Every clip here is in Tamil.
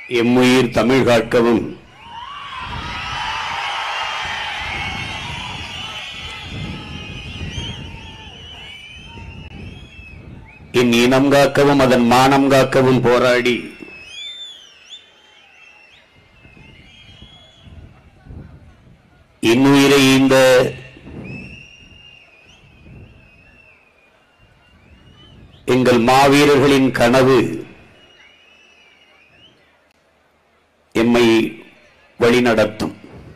எம்முயிர் தமிழ் காக்கவும் என் இனம் காக்கவும் அதன் மானம் காக்கவும் போராடி இன்னுயிரை இந்த எங்கள் மாவீரர்களின் கனவு எம்மை வழிநடத்தும்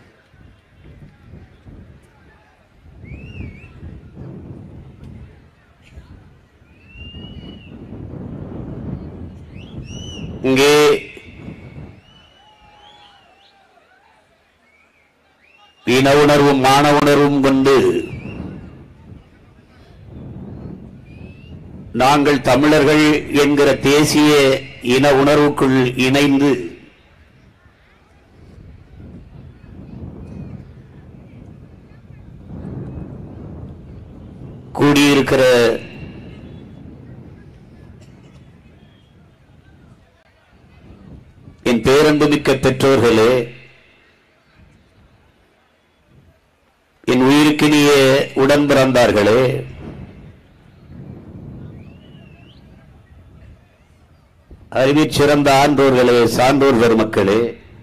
இங்கே இன உணர்வும் மான உணர்வும் கொண்டு நாங்கள் தமிழர்கள் என்கிற தேசிய இன உணர்வுக்குள் இணைந்து கூடியிருக்கிற என் பேரன்புமிக்க பெற்றோர்களே என் உயிருக்கினிய உடன் பிறந்தார்களே அறிவிற் சிறந்த ஆன்றோர்களே சான்றோர் பெருமக்களே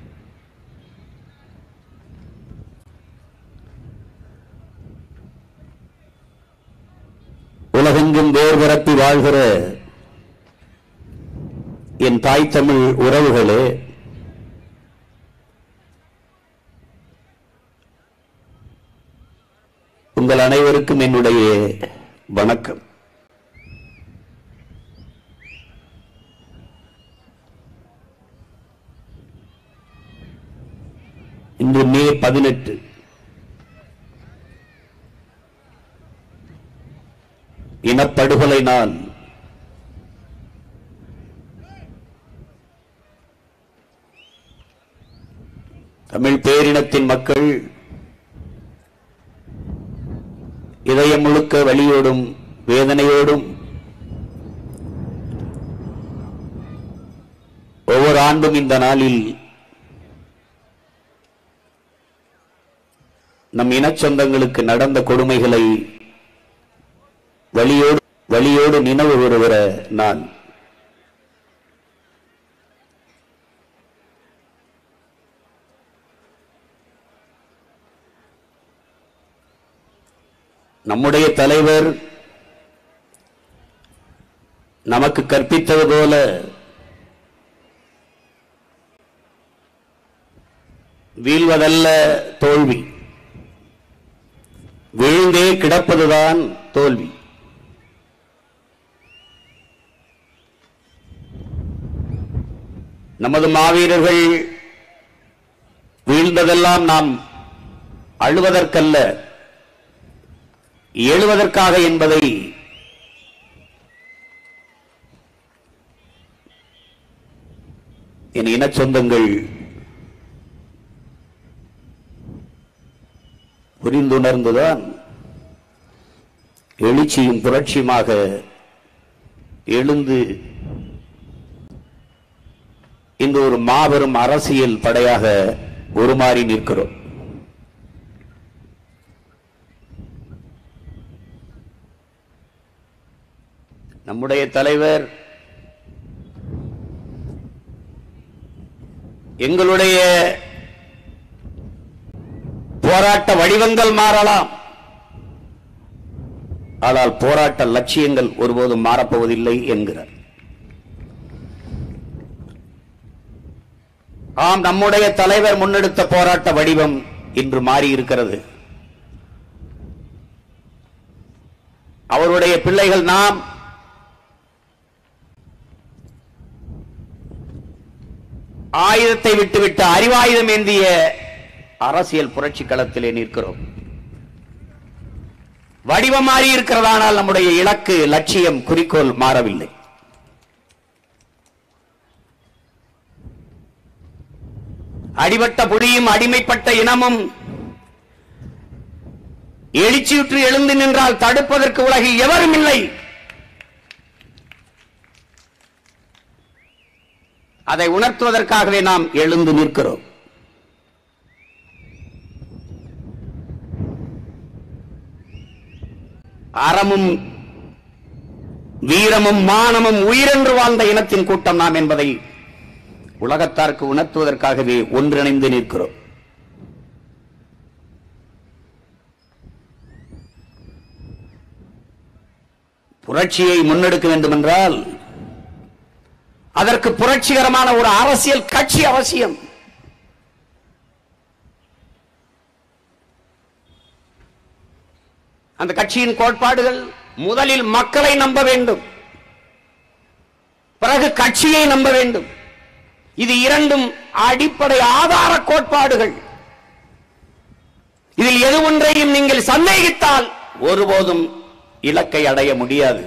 உலகெங்கும் வேர் பரப்பி வாழ்கிற என் தாய் தமிழ் உறவுகளே உங்கள் அனைவருக்கும் என்னுடைய வணக்கம் இன்று மே பதினெட்டு இனப்படுகொலை நாள் தமிழ் பேரினத்தின் மக்கள் இதயம் முழுக்க வலியோடும் வேதனையோடும் ஒவ்வொரு ஆண்டும் இந்த நாளில் நம் இனச் சொந்தங்களுக்கு நடந்த கொடுமைகளை வலியோடு வலியோடு நினைவு கூறுகிற நான் நம்முடைய தலைவர் நமக்கு கற்பித்தது போல வீழ்வதல்ல தோல்வி விழுந்தே கிடப்பதுதான் தோல்வி நமது மாவீரர்கள் வீழ்ந்ததெல்லாம் நாம் அழுவதற்கல்ல எழுவதற்காக என்பதை என் இனச் சொந்தங்கள் புரிந்துணர்ந்துதான் எழுச்சியும் புரட்சியுமாக எழுந்து இந்த ஒரு மாபெரும் அரசியல் படையாக உருமாறி நிற்கிறோம் நம்முடைய தலைவர் எங்களுடைய போராட்ட வடிவங்கள் மாறலாம் ஆனால் போராட்ட லட்சியங்கள் ஒருபோதும் மாறப்போவதில்லை என்கிறார் ஆம் நம்முடைய தலைவர் முன்னெடுத்த போராட்ட வடிவம் இன்று மாறி இருக்கிறது அவருடைய பிள்ளைகள் நாம் ஆயுதத்தை விட்டுவிட்டு அறிவாயுதம் ஏந்திய அரசியல் புரட்சி களத்திலே நிற்கிறோம் வடிவம் மாறி இருக்கிறதானால் நம்முடைய இலக்கு லட்சியம் குறிக்கோள் மாறவில்லை அடிபட்ட புலியும் அடிமைப்பட்ட இனமும் எழுச்சியுற்று எழுந்து நின்றால் தடுப்பதற்கு உலகில் எவரும் இல்லை அதை உணர்த்துவதற்காகவே நாம் எழுந்து நிற்கிறோம் அறமும் வீரமும் மானமும் உயிரென்று வாழ்ந்த இனத்தின் கூட்டம் நாம் என்பதை உலகத்தாருக்கு உணர்த்துவதற்காகவே ஒன்றிணைந்து நிற்கிறோம் புரட்சியை முன்னெடுக்க வேண்டும் என்றால் அதற்கு புரட்சிகரமான ஒரு அரசியல் கட்சி அவசியம் அந்த கட்சியின் கோட்பாடுகள் முதலில் மக்களை நம்ப வேண்டும் பிறகு கட்சியை நம்ப வேண்டும் இது இரண்டும் அடிப்படை ஆதார கோட்பாடுகள் இதில் எது ஒன்றையும் நீங்கள் சந்தேகித்தால் ஒருபோதும் இலக்கை அடைய முடியாது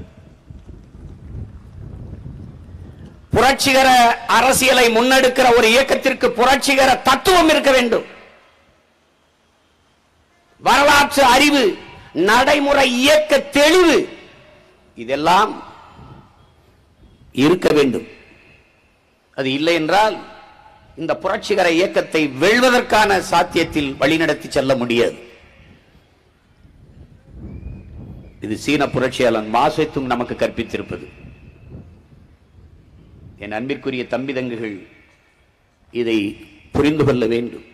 புரட்சிகர அரசியலை முன்னெடுக்கிற ஒரு இயக்கத்திற்கு புரட்சிகர தத்துவம் இருக்க வேண்டும் வரலாற்று அறிவு நடைமுறை இயக்க தெளிவு இதெல்லாம் இருக்க வேண்டும் அது இல்லை என்றால் இந்த புரட்சிகர இயக்கத்தை வெல்வதற்கான சாத்தியத்தில் வழிநடத்தி செல்ல முடியாது இது சீன புரட்சியாளன் மாசத்தும் நமக்கு கற்பித்திருப்பது என் அன்பிற்குரிய தம்பிதங்குகள் இதை புரிந்து கொள்ள வேண்டும்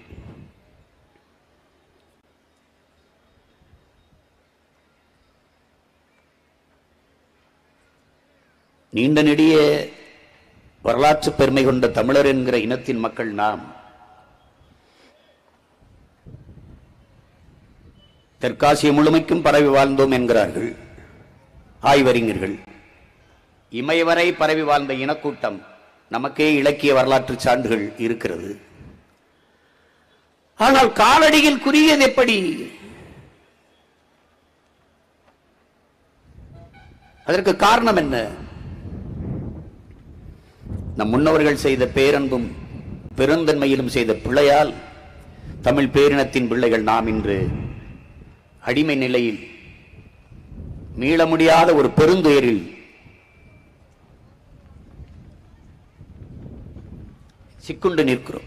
நீண்ட நெடிய வரலாற்று பெருமை கொண்ட தமிழர் என்கிற இனத்தின் மக்கள் நாம் தெற்காசிய முழுமைக்கும் பரவி வாழ்ந்தோம் என்கிறார்கள் ஆய்வறிஞர்கள் இமயவரை பரவி வாழ்ந்த இனக்கூட்டம் நமக்கே இலக்கிய வரலாற்று சான்றுகள் இருக்கிறது ஆனால் காலடியில் குறியது எப்படி அதற்கு காரணம் என்ன நம் முன்னவர்கள் செய்த பேரன்பும் பெருந்தன்மையிலும் செய்த பிள்ளையால் தமிழ் பேரினத்தின் பிள்ளைகள் நாம் இன்று அடிமை நிலையில் மீள முடியாத ஒரு பெருந்துயரில் சிக்குண்டு நிற்கிறோம்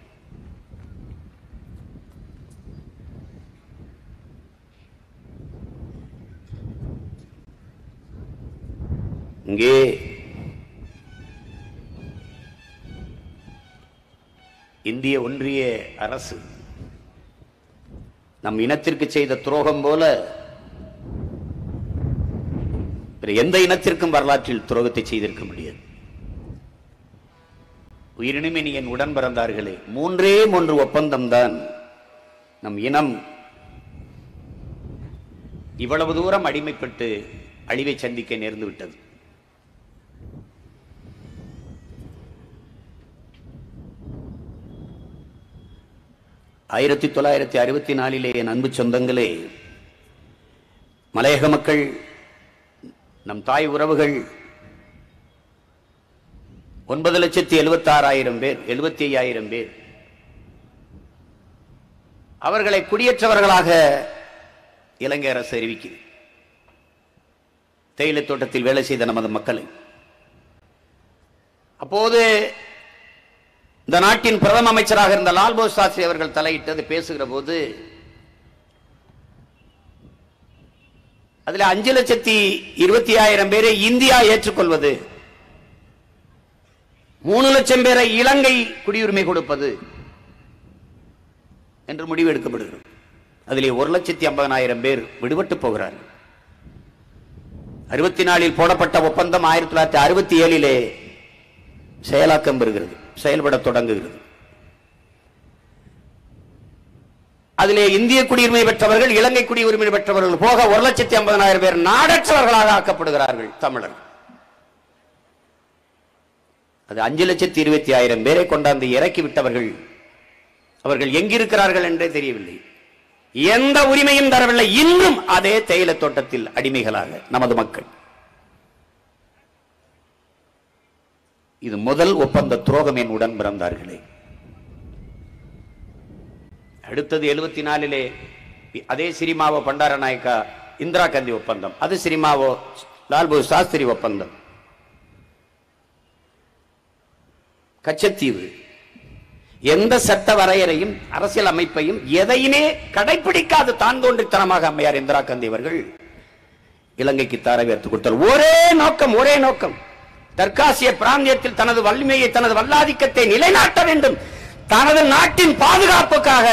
இங்கே இந்திய ஒன்றிய அரசு நம் இனத்திற்கு செய்த துரோகம் போல வேறு எந்த இனத்திற்கும் வரலாற்றில் துரோகத்தை செய்திருக்க முடியாது உயிரினுமே நீ என் உடன் பிறந்தார்களே மூன்றே மூன்று ஒப்பந்தம் தான் நம் இனம் இவ்வளவு தூரம் அடிமைப்பட்டு அழிவை சந்திக்க நேர்ந்து விட்டது ஆயிரத்தி தொள்ளாயிரத்தி அறுபத்தி நாலிலே என் அன்பு சொந்தங்களே மலையக மக்கள் நம் தாய் உறவுகள் ஒன்பது லட்சத்தி எழுபத்தி ஆறாயிரம் பேர் எழுபத்தி ஐயாயிரம் பேர் அவர்களை குடியேற்றவர்களாக இலங்கை அரசு அறிவிக்குது தேயிலை தோட்டத்தில் வேலை செய்த நமது மக்களை அப்போது இந்த நாட்டின் பிரதம அமைச்சராக இருந்த லால்போஸ் சாஸ்திரி அவர்கள் தலையிட்டது பேசுகிற போது அதுல அஞ்சு லட்சத்தி இருபத்தி ஆயிரம் பேரை இந்தியா ஏற்றுக்கொள்வது மூணு லட்சம் பேரை இலங்கை குடியுரிமை கொடுப்பது என்று முடிவு எடுக்கப்படுகிறது அதிலே ஒரு லட்சத்தி ஐம்பதனாயிரம் பேர் விடுபட்டு போகிறார்கள் அறுபத்தி நாலில் போடப்பட்ட ஒப்பந்தம் ஆயிரத்தி தொள்ளாயிரத்தி அறுபத்தி ஏழிலே செயலாக்கம் பெறுகிறது செயல்பட தொடங்குகிறது அதிலே இந்திய குடியுரிமை பெற்றவர்கள் இலங்கை குடியுரிமை பெற்றவர்கள் போக ஒரு லட்சத்தி ஐம்பதனாயிரம் பேர் நாடற்றவர்களாக ஆக்கப்படுகிறார்கள் தமிழர் அது அஞ்சு லட்சத்தி இருபத்தி ஆயிரம் பேரை கொண்டாந்து இறக்கி விட்டவர்கள் அவர்கள் எங்கிருக்கிறார்கள் என்றே தெரியவில்லை எந்த உரிமையும் தரவில்லை இன்னும் அதே தேயிலை தோட்டத்தில் அடிமைகளாக நமது மக்கள் இது முதல் ஒப்பந்த துரோகம் என் உடன் பிறந்தார்களே அடுத்தது எழுபத்தி நாலிலே அதே சிரிமாவோ பண்டார நாயக்கா இந்திரா காந்தி ஒப்பந்தம் அது சிரிமாவோ லால்பு சாஸ்திரி ஒப்பந்தம் கச்சத்தீவு எந்த சட்ட வரையறையும் அரசியல் அமைப்பையும் எதையுமே கடைபிடிக்காத தான் தோன்றித்தனமாக அம்மையார் இந்திரா காந்தி அவர்கள் இலங்கைக்கு தாரவேர்த்து கொடுத்தார் ஒரே நோக்கம் ஒரே நோக்கம் தெற்காசிய பிராந்தியத்தில் தனது வலிமையை தனது வல்லாதிக்கத்தை நிலைநாட்ட வேண்டும் தனது நாட்டின் பாதுகாப்புக்காக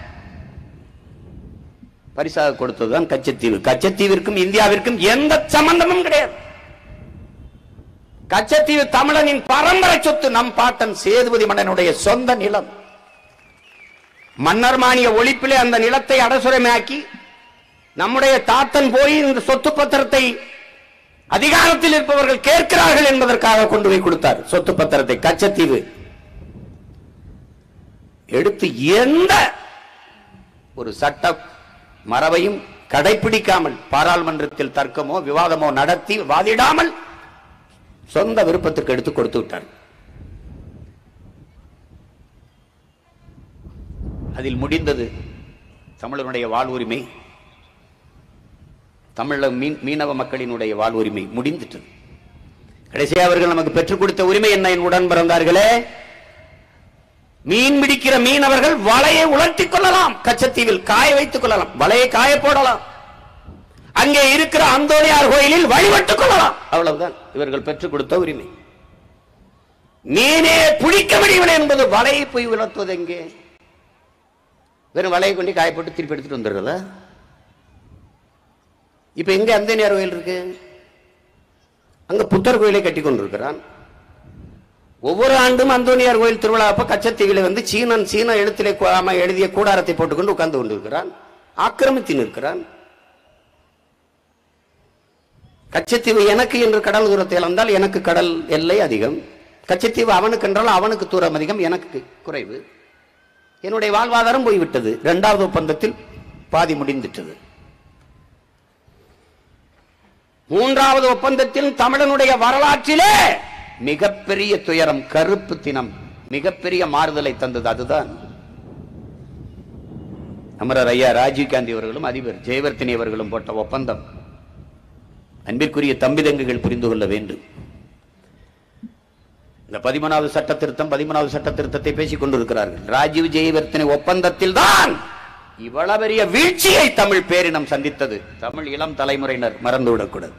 பரிசாக கொடுத்ததுதான் கச்சத்தீவு கச்சத்தீவிற்கும் இந்தியாவிற்கும் எந்த சம்பந்தமும் கிடையாது கச்சத்தீவு தமிழனின் பரம்பரை சொத்து நம் பாட்டன் சேதுபதி மன்னனுடைய சொந்த நிலம் மன்னர் மானிய ஒழிப்பிலே அந்த நிலத்தை அடசுரமாக்கி நம்முடைய தாத்தன் போய் இந்த சொத்து பத்திரத்தை அதிகாரத்தில் இருப்பவர்கள் கேட்கிறார்கள் என்பதற்காக கொண்டு போய் கொடுத்தார் சொத்து பத்திரத்தை கச்சத்தீவு எடுத்து எந்த ஒரு சட்ட மரபையும் கடைபிடிக்காமல் பாராளுமன்றத்தில் தர்க்கமோ விவாதமோ நடத்தி வாதிடாமல் சொந்த விருப்பத்துக்கு எடுத்து கொடுத்து விட்டார் அதில் முடிந்தது தமிழனுடைய வாழ்வுரிமை தமிழ மீன் மீனவ மக்களினுடைய வாழ்வுரிமை முடிந்துட்டது கடைசியா அவர்கள் நமக்கு பெற்றுக் கொடுத்த உரிமை என்ன என் உடன் பிறந்தார்களே மீன் பிடிக்கிற மீனவர்கள் வலையை உலர்த்திக் கொள்ளலாம் கச்சத்தீவில் காய வைத்துக் கொள்ளலாம் வலையை காய போடலாம் அங்கே இருக்கிற அந்தோணியார் கோயிலில் வழிபட்டுக் கொள்ளலாம் அவ்வளவுதான் இவர்கள் பெற்றுக் கொடுத்த உரிமை மீனே பிடிக்க முடியவில்லை என்பது வலையை போய் உலர்த்துவது எங்கே வெறும் வலையை கொண்டு காயப்போட்டு திருப்பி எடுத்துட்டு வந்துடுறதா இப்ப எங்க அந்தோணியார் கோயில் இருக்கு அங்க புத்தர் கோயிலை கட்டி கொண்டிருக்கிறான் ஒவ்வொரு ஆண்டும் அந்தோனியார் கோயில் திருவிழா அப்ப கச்சத்தீவில வந்து சீனன் சீன எழுத்திலே கு- ஆமா, எழுதிய கூடாரத்தை போட்டுக்கொண்டு உட்கார்ந்து கொண்டிருக்கிறான் ஆக்கிரமித்து நிற்கிறான் கச்சத்தீவு எனக்கு என்று கடல் தூரத்தை அளந்தால் எனக்கு கடல் எல்லை அதிகம் கச்சத்தீவு அவனுக்கு என்றால் அவனுக்கு தூரம் அதிகம் எனக்கு குறைவு என்னுடைய வாழ்வாதாரம் போய்விட்டது இரண்டாவது ஒப்பந்தத்தில் பாதி முடிந்துட்டது மூன்றாவது ஒப்பந்தத்தில் தமிழனுடைய வரலாற்றிலே மிகப்பெரிய துயரம் கருப்பு தினம் மிகப்பெரிய மாறுதலை தந்தது அதுதான் அமரர் ஐயா ராஜீவ் காந்தி அவர்களும் அதிபர் ஜெயவர்த்தினி அவர்களும் போட்ட ஒப்பந்தம் அன்பிற்குரிய தம்பிதங்குகள் புரிந்து கொள்ள வேண்டும் இந்த பதிமூணாவது சட்ட திருத்தம் பதிமூணாவது சட்ட திருத்தத்தை பேசிக் கொண்டிருக்கிறார்கள் ராஜீவ் ஜெயவர்த்தனை ஒப்பந்தத்தில் தான் இவ்வளவு பெரிய வீழ்ச்சியை தமிழ் பேரினம் சந்தித்தது தமிழ் இளம் தலைமுறையினர் மறந்துவிடக்கூடாது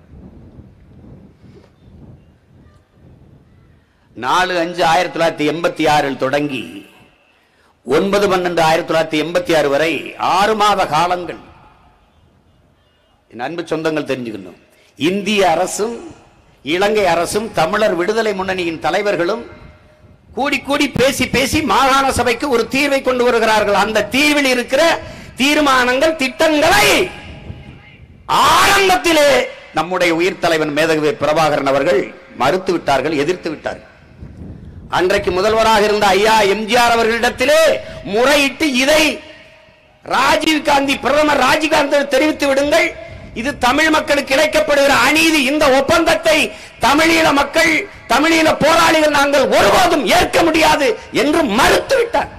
நாலு அஞ்சு ஆயிரத்தி தொள்ளாயிரத்தி எண்பத்தி ஆறில் தொடங்கி ஒன்பது பன்னெண்டு ஆயிரத்தி தொள்ளாயிரத்தி எண்பத்தி ஆறு வரை ஆறு மாத காலங்கள் என் அன்பு சொந்தங்கள் தெரிஞ்சுக்கணும் இந்திய அரசும் இலங்கை அரசும் தமிழர் விடுதலை முன்னணியின் தலைவர்களும் கூடி கூடி பேசி பேசி மாகாண சபைக்கு ஒரு தீர்வை கொண்டு வருகிறார்கள் அந்த தீர்வில் இருக்கிற தீர்மானங்கள் திட்டங்களை ஆரம்பத்திலே நம்முடைய உயிர் தலைவன் மேதகவி பிரபாகரன் அவர்கள் மறுத்து விட்டார்கள் எதிர்த்து விட்டார்கள் அன்றைக்கு முதல்வராக இருந்த ஐயா எம்ஜிஆர் அவர்களிடத்திலே முறையிட்டு இதை ராஜீவ் காந்தி பிரதமர் ராஜீவ் காந்தி தெரிவித்து விடுங்கள் இது தமிழ் மக்களுக்கு இழைக்கப்படுகிற அநீதி இந்த ஒப்பந்தத்தை தமிழீழ மக்கள் தமிழீழ போராளிகள் நாங்கள் ஒருபோதும் ஏற்க முடியாது என்று மறுத்துவிட்டார்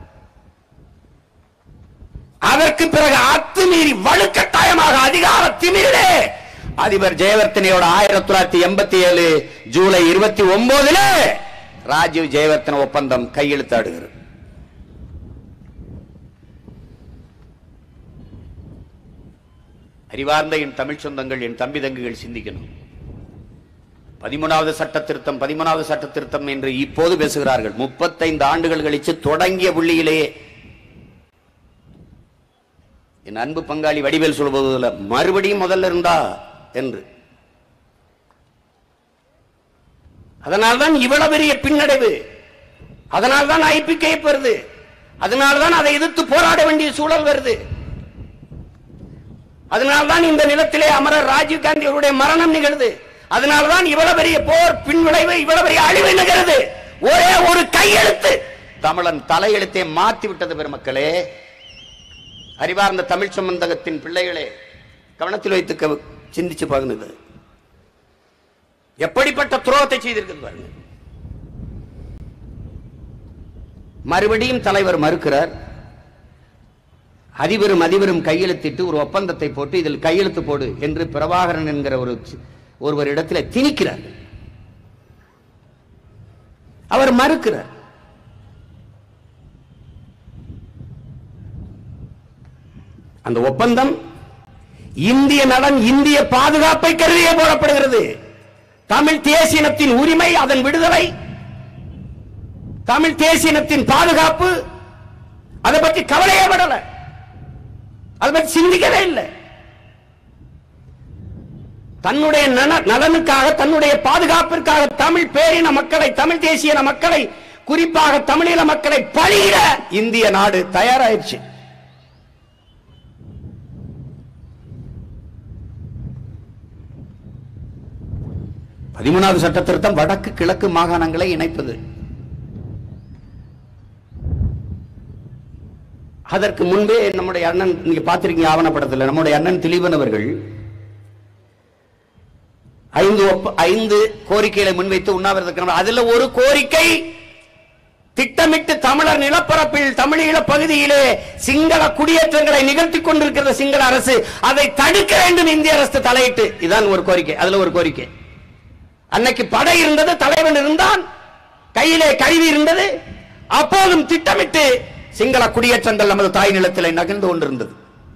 அதற்கு பிறகு அத்துமீறி வலுக்கட்டாயமாக அதிகார திமிரிலே அதிபர் ஜெயவர்த்தனையோட ஆயிரத்தி தொள்ளாயிரத்தி எண்பத்தி ஏழு ஜூலை இருபத்தி ஒன்பதுல ராஜீவ் ஜெயவர்த்தன ஒப்பந்தம் கையெழுத்தாடுகிறது அறிவார்ந்த என் தமிழ் சொந்தங்கள் என் தம்பி தங்குகள் சிந்திக்கணும் பதிமூணாவது சட்ட திருத்தம் பதிமூணாவது சட்ட திருத்தம் என்று இப்போது பேசுகிறார்கள் முப்பத்தைந்து ஆண்டுகள் கழித்து தொடங்கிய புள்ளியிலேயே என் அன்பு பங்காளி வடிவேல் சொல்வதில் மறுபடியும் முதல்ல இருந்தா என்று அதனால்தான் இவ்வளவு பெரிய பின்னடைவு அதனால்தான் ஐபிகே வருது அதனால்தான் அதை எதிர்த்து போராட வேண்டிய சூழல் வருது அதனால்தான் இந்த நிலத்திலே அமரர் ராஜீவ் காந்தி அவருடைய மரணம் நிகழ்து அதனால்தான் இவ்வளவு பெரிய போர் பின்விளைவு இவ்வளவு பெரிய அழிவு நிகழ்து ஒரே ஒரு கையெழுத்து தமிழன் தலையெழுத்தை மாத்தி விட்டது பெருமக்களே அறிவார்ந்த தமிழ் சம்பந்தகத்தின் பிள்ளைகளே கவனத்தில் வைத்து க- சிந்திச்சு பாருங்க எப்படிப்பட்ட துரோகத்தை செய்திருக்கிறது பாருங்க மறுபடியும் தலைவர் மறுக்கிறார் அதிபரும் அதிபரும் கையெழுத்திட்டு ஒரு ஒப்பந்தத்தை போட்டு இதில் கையெழுத்து போடு என்று பிரபாகரன் என்கிற ஒரு சி- ஒருவர் இடத்துல திணிக்கிறார் அவர் மறுக்கிறார் அந்த ஒப்பந்தம் இந்திய நலன் இந்திய பாதுகாப்பை கருதியே போடப்படுகிறது தமிழ் தேசியனத்தின் உரிமை அதன் விடுதலை தமிழ் தேசியனத்தின் பாதுகாப்பு அதை பற்றி கவலையே படல அதை பற்றி சிந்திக்கவே இல்லை தன்னுடைய நல- நலனுக்காக தன்னுடைய பாதுகாப்பிற்காக தமிழ் பேரின மக்களை தமிழ் தேசிய மக்களை குறிப்பாக தமிழீழ மக்களை பழியிட இந்திய நாடு தயாராயிடுச்சு பதிமூணாவது சட்ட திருத்தம் வடக்கு கிழக்கு மாகாணங்களை இணைப்பது அதற்கு முன்பே நம்முடைய அண்ணன் நீங்க பார்த்திருக்கீங்க ஆவணப்படத்தில் நம்முடைய அண்ணன் திலீபன் அவர்கள் ஐந்து ஒப்ப- ஐந்து கோரிக்கைகளை முன்வைத்து உண்ணாவிரத கிளம்ப அதுல ஒரு கோரிக்கை திட்டமிட்டு தமிழர் நிலப்பரப்பில் தமிழீழ பகுதியிலே சிங்கள குடியேற்றங்களை நிகழ்த்தி கொண்டிருக்கிற சிங்கள அரசு அதை தடுக்க வேண்டும் இந்திய அரசு தலையிட்டு இதான் ஒரு கோரிக்கை அதுல ஒரு கோரிக்கை அன்னைக்கு படை இருந்தது தலைவன் இருந்தான் கையிலே கருவி இருந்தது அப்போதும் திட்டமிட்டு சிங்கள குடியேற்றங்கள் நமது தாய் நிலத்தில் நகர்ந்து கொண்டிருந்தது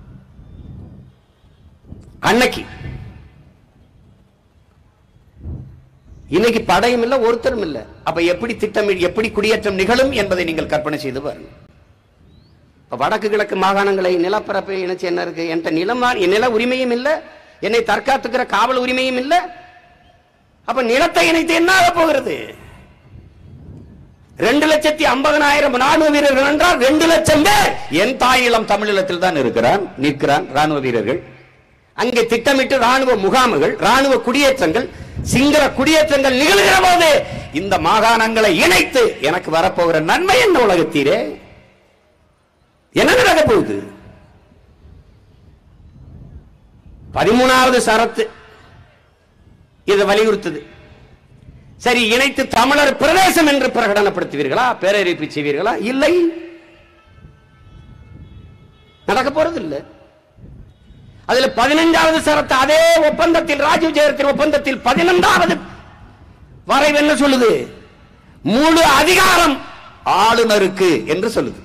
அன்னைக்கு இன்னைக்கு படையும் இல்ல ஒருத்தரும் இல்ல அப்ப எப்படி திட்டம் எப்படி குடியேற்றம் நிகழும் என்பதை நீங்கள் கற்பனை செய்து பாருங்க இப்ப வடக்கு கிழக்கு மாகாணங்களை நிலப்பரப்பை இணைச்சு என்ன இருக்கு என்கிட்ட நிலம் என் நில உரிமையும் இல்ல என்னை தற்காத்துக்கிற காவல் உரிமையும் இல்ல அப்ப நிலத்தை இணைத்து என்ன ஆகப் போகிறது ரெண்டு லட்சத்தி ஐம்பதனாயிரம் ராணுவ வீரர்கள் என்றால் ரெண்டு லட்சம் பேர் என் தாய் நிலம் தமிழீழத்தில் தான் இருக்கிறான் நிற்கிறான் ராணுவ வீரர்கள் அங்கே திட்டமிட்டு ராணுவ முகாம்கள் ராணுவ குடியேற்றங்கள் சிங்கள குடியேற்றங்கள் நிகழ்கிற போது இந்த மாகாணங்களை இணைத்து எனக்கு வரப்போகிற நன்மை என்ன உலகத்தீரே என்ன நடக்க போகுது பதிமூணாவது சரத்து இதை வலியுறுத்துது சரி இணைத்து தமிழர் பிரதேசம் என்று பிரகடனப்படுத்துவீர்களா பேரறிவிப்பு செய்வீர்களா இல்லை நடக்க போறது இல்லை அதுல பதினைஞ்சாவது சரத்து அதே ஒப்பந்தத்தில் ராஜீவ் ஜெயத்தின் ஒப்பந்தத்தில் பதினொன்றாவது வரைவு என்ன சொல்லுது முழு அதிகாரம் ஆளுநருக்கு என்று சொல்லுது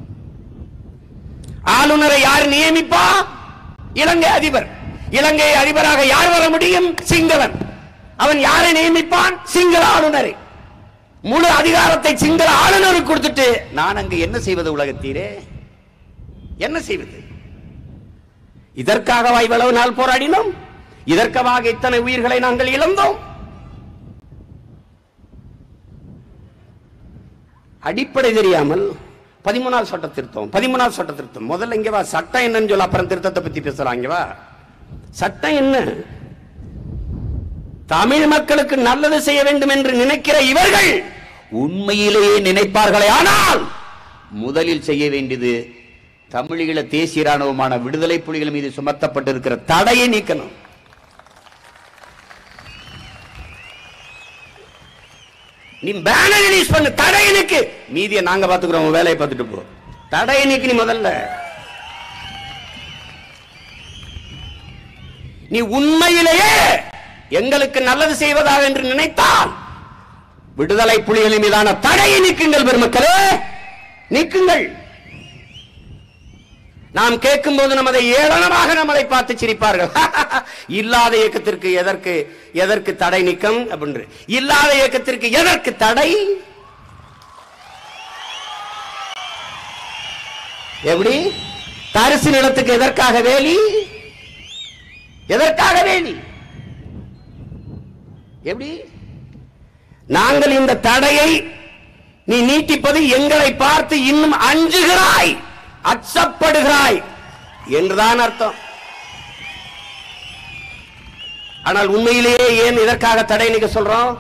ஆளுநரை யார் நியமிப்பா இலங்கை அதிபர் இலங்கை அதிபராக யார் வர முடியும் சிங்களன் அவன் யாரை நியமிப்பான் சிங்கள ஆளுநரை முழு அதிகாரத்தை சிங்கள ஆளுநருக்கு கொடுத்துட்டு நான் அங்கு என்ன செய்வது உலகத்தீரே என்ன செய்வது இதற்காகவா இவ்வளவு நாள் போராடினோம் இதற்காக இத்தனை உயிர்களை நாங்கள் இழந்தோம் அடிப்படை தெரியாமல் பதிமூணாவது சட்ட திருத்தம் பதிமூணாவது சட்ட திருத்தம் முதல்ல இங்க வா சட்டம் என்னன்னு சொல்ல அப்புறம் திருத்தத்தை பத்தி பேசலாம் இங்க வா சட்டம் என்ன தமிழ் மக்களுக்கு நல்லது செய்ய வேண்டும் என்று நினைக்கிற இவர்கள் உண்மையிலேயே நினைப்பார்களே ஆனால் முதலில் செய்ய வேண்டியது தமிழீழ தேசிய ராணுவமான விடுதலை புலிகள் மீது சுமத்தப்பட்டிருக்கிற தடையை நீக்கணும் நீ பேனர் ரிலீஸ் பண்ணு தடை நீக்கு மீதியை நாங்க பாத்துக்கிறோம் உன் வேலையை பார்த்துட்டு போ தடையை நீக்கு நீ முதல்ல நீ உண்மையிலேயே எங்களுக்கு நல்லது செய்வதாக என்று நினைத்தால் விடுதலை புலிகளின் மீதான தடையை நீக்குங்கள் பெருமக்களே நீக்குங்கள் நாம் கேட்கும் போது நமதை ஏளனமாக நம்மளை பார்த்து சிரிப்பார்கள் இல்லாத இயக்கத்திற்கு எதற்கு எதற்கு தடை நீக்கம் அப்படின்னு இல்லாத இயக்கத்திற்கு எதற்கு தடை எப்படி தரிசு நிலத்துக்கு எதற்காக வேலி எதற்காக வேலி எப்படி நாங்கள் இந்த தடையை நீ நீட்டிப்பது எங்களை பார்த்து இன்னும் அஞ்சுகிறாய் அச்சப்படுகிறாய் என்றுதான் அர்த்தம் ஆனால் உண்மையிலேயே ஏன் இதற்காக தடை நீக்க சொல்றோம்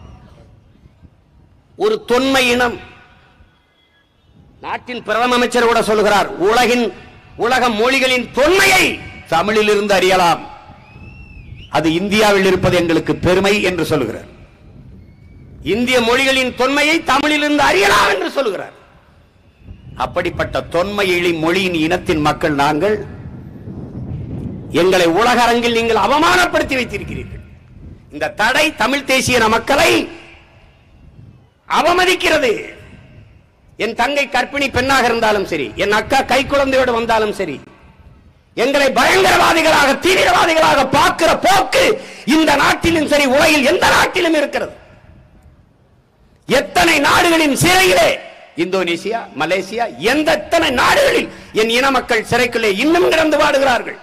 ஒரு தொன்மை இனம் நாட்டின் பிரதம அமைச்சர் கூட சொல்லுகிறார் உலகின் உலக மொழிகளின் தொன்மையை தமிழில் இருந்து அறியலாம் அது இந்தியாவில் இருப்பது எங்களுக்கு பெருமை என்று சொல்லுகிறார் இந்திய மொழிகளின் தொன்மையை தமிழிலிருந்து அறியலாம் என்று சொல்லுகிறார் அப்படிப்பட்ட தொன்மை இழி மொழியின் இனத்தின் மக்கள் நாங்கள் எங்களை உலக அரங்கில் நீங்கள் அவமானப்படுத்தி வைத்திருக்கிறீர்கள் இந்த தடை தமிழ் தேசிய மக்களை அவமதிக்கிறது என் தங்கை கர்ப்பிணி பெண்ணாக இருந்தாலும் சரி என் அக்கா கை குழந்தையோடு வந்தாலும் சரி எங்களை பயங்கரவாதிகளாக தீவிரவாதிகளாக பார்க்கிற போக்கு இந்த நாட்டிலும் சரி உலகில் எந்த நாட்டிலும் இருக்கிறது எத்தனை நாடுகளின் சிறையிலே இந்தோனேசியா மலேசியா எந்த எத்தனை நாடுகளில் என் இன மக்கள் சிறைக்குள்ளே இன்னும் கிடந்து வாடுகிறார்கள்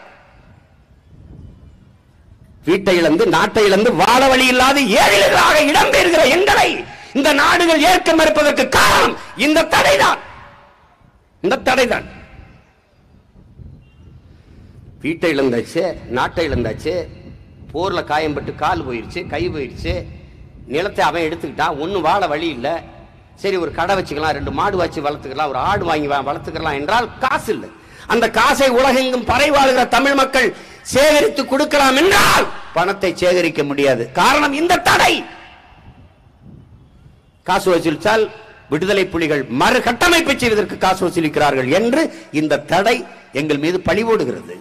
வீட்டை இழந்து நாட்டை இழந்து வாழ வழி இல்லாது ஏழைகளாக இடம்பெறுகிற எங்களை இந்த நாடுகள் ஏற்க மறுப்பதற்கு காரணம் இந்த தடைதான் இந்த தடைதான் வீட்டை இழந்தாச்சு நாட்டை இழந்தாச்சு போர்ல காயம்பட்டு கால் போயிருச்சு கை போயிருச்சு நிலத்தை அவன் எடுத்துக்கிட்டான் ஒன்னும் வாழ வழி இல்ல சரி ஒரு கடை வச்சுக்கலாம் ரெண்டு மாடு வச்சு வளர்த்துக்கலாம் ஒரு ஆடு வாங்கி வா- வளர்த்துக்கலாம் என்றால் காசு இல்லை அந்த காசை உலகெங்கும் பறை வாழுகிற தமிழ் மக்கள் சேகரித்து கொடுக்கலாம் என்றால் பணத்தை சேகரிக்க முடியாது காரணம் இந்த தடை காசு வசூலித்தால் விடுதலை புலிகள் மறு கட்டமைப்பு செய்வதற்கு காசு வசூலிக்கிறார்கள் என்று இந்த தடை எங்கள் மீது பழிவோடுகிறது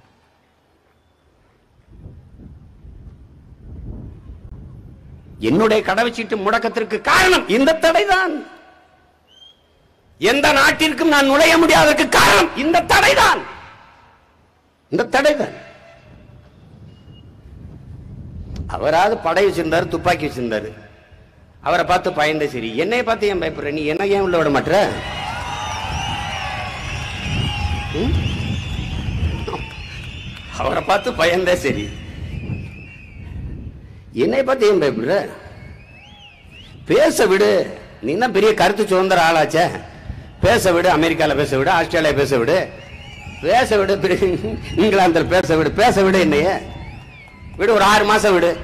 என்னுடைய கடவுச்சீட்டு முடக்கத்திற்கு காரணம் இந்த தடைதான் எந்த நாட்டிற்கும் நான் நுழைய முடியாததற்கு காரணம் இந்த தடைதான் இந்த தடைதான் அவராவது படை வச்சிருந்தாரு துப்பாக்கி வச்சிருந்தாரு அவரை பார்த்து பயந்த சரி என்னைய பார்த்து ஏன் பயப்படுற நீ என்ன ஏன் உள்ள விட மாட்ட ம்? அவரை பார்த்து பயந்தே சரி என்னை பார்த்து ஏன் பயப்படுற பேச விடு நீ என்ன பெரிய கருத்து சுதந்திர ஆளாச்சே பேச விடு அமெரிக்கால பேச விடு ஆஸ்திரேலியா பேச விடு பேச விடு பிறகு இங்கிலாந்தில் பேச விடு பேச விடு என்னைய விடு ஒரு ஆறு மாசம் விடு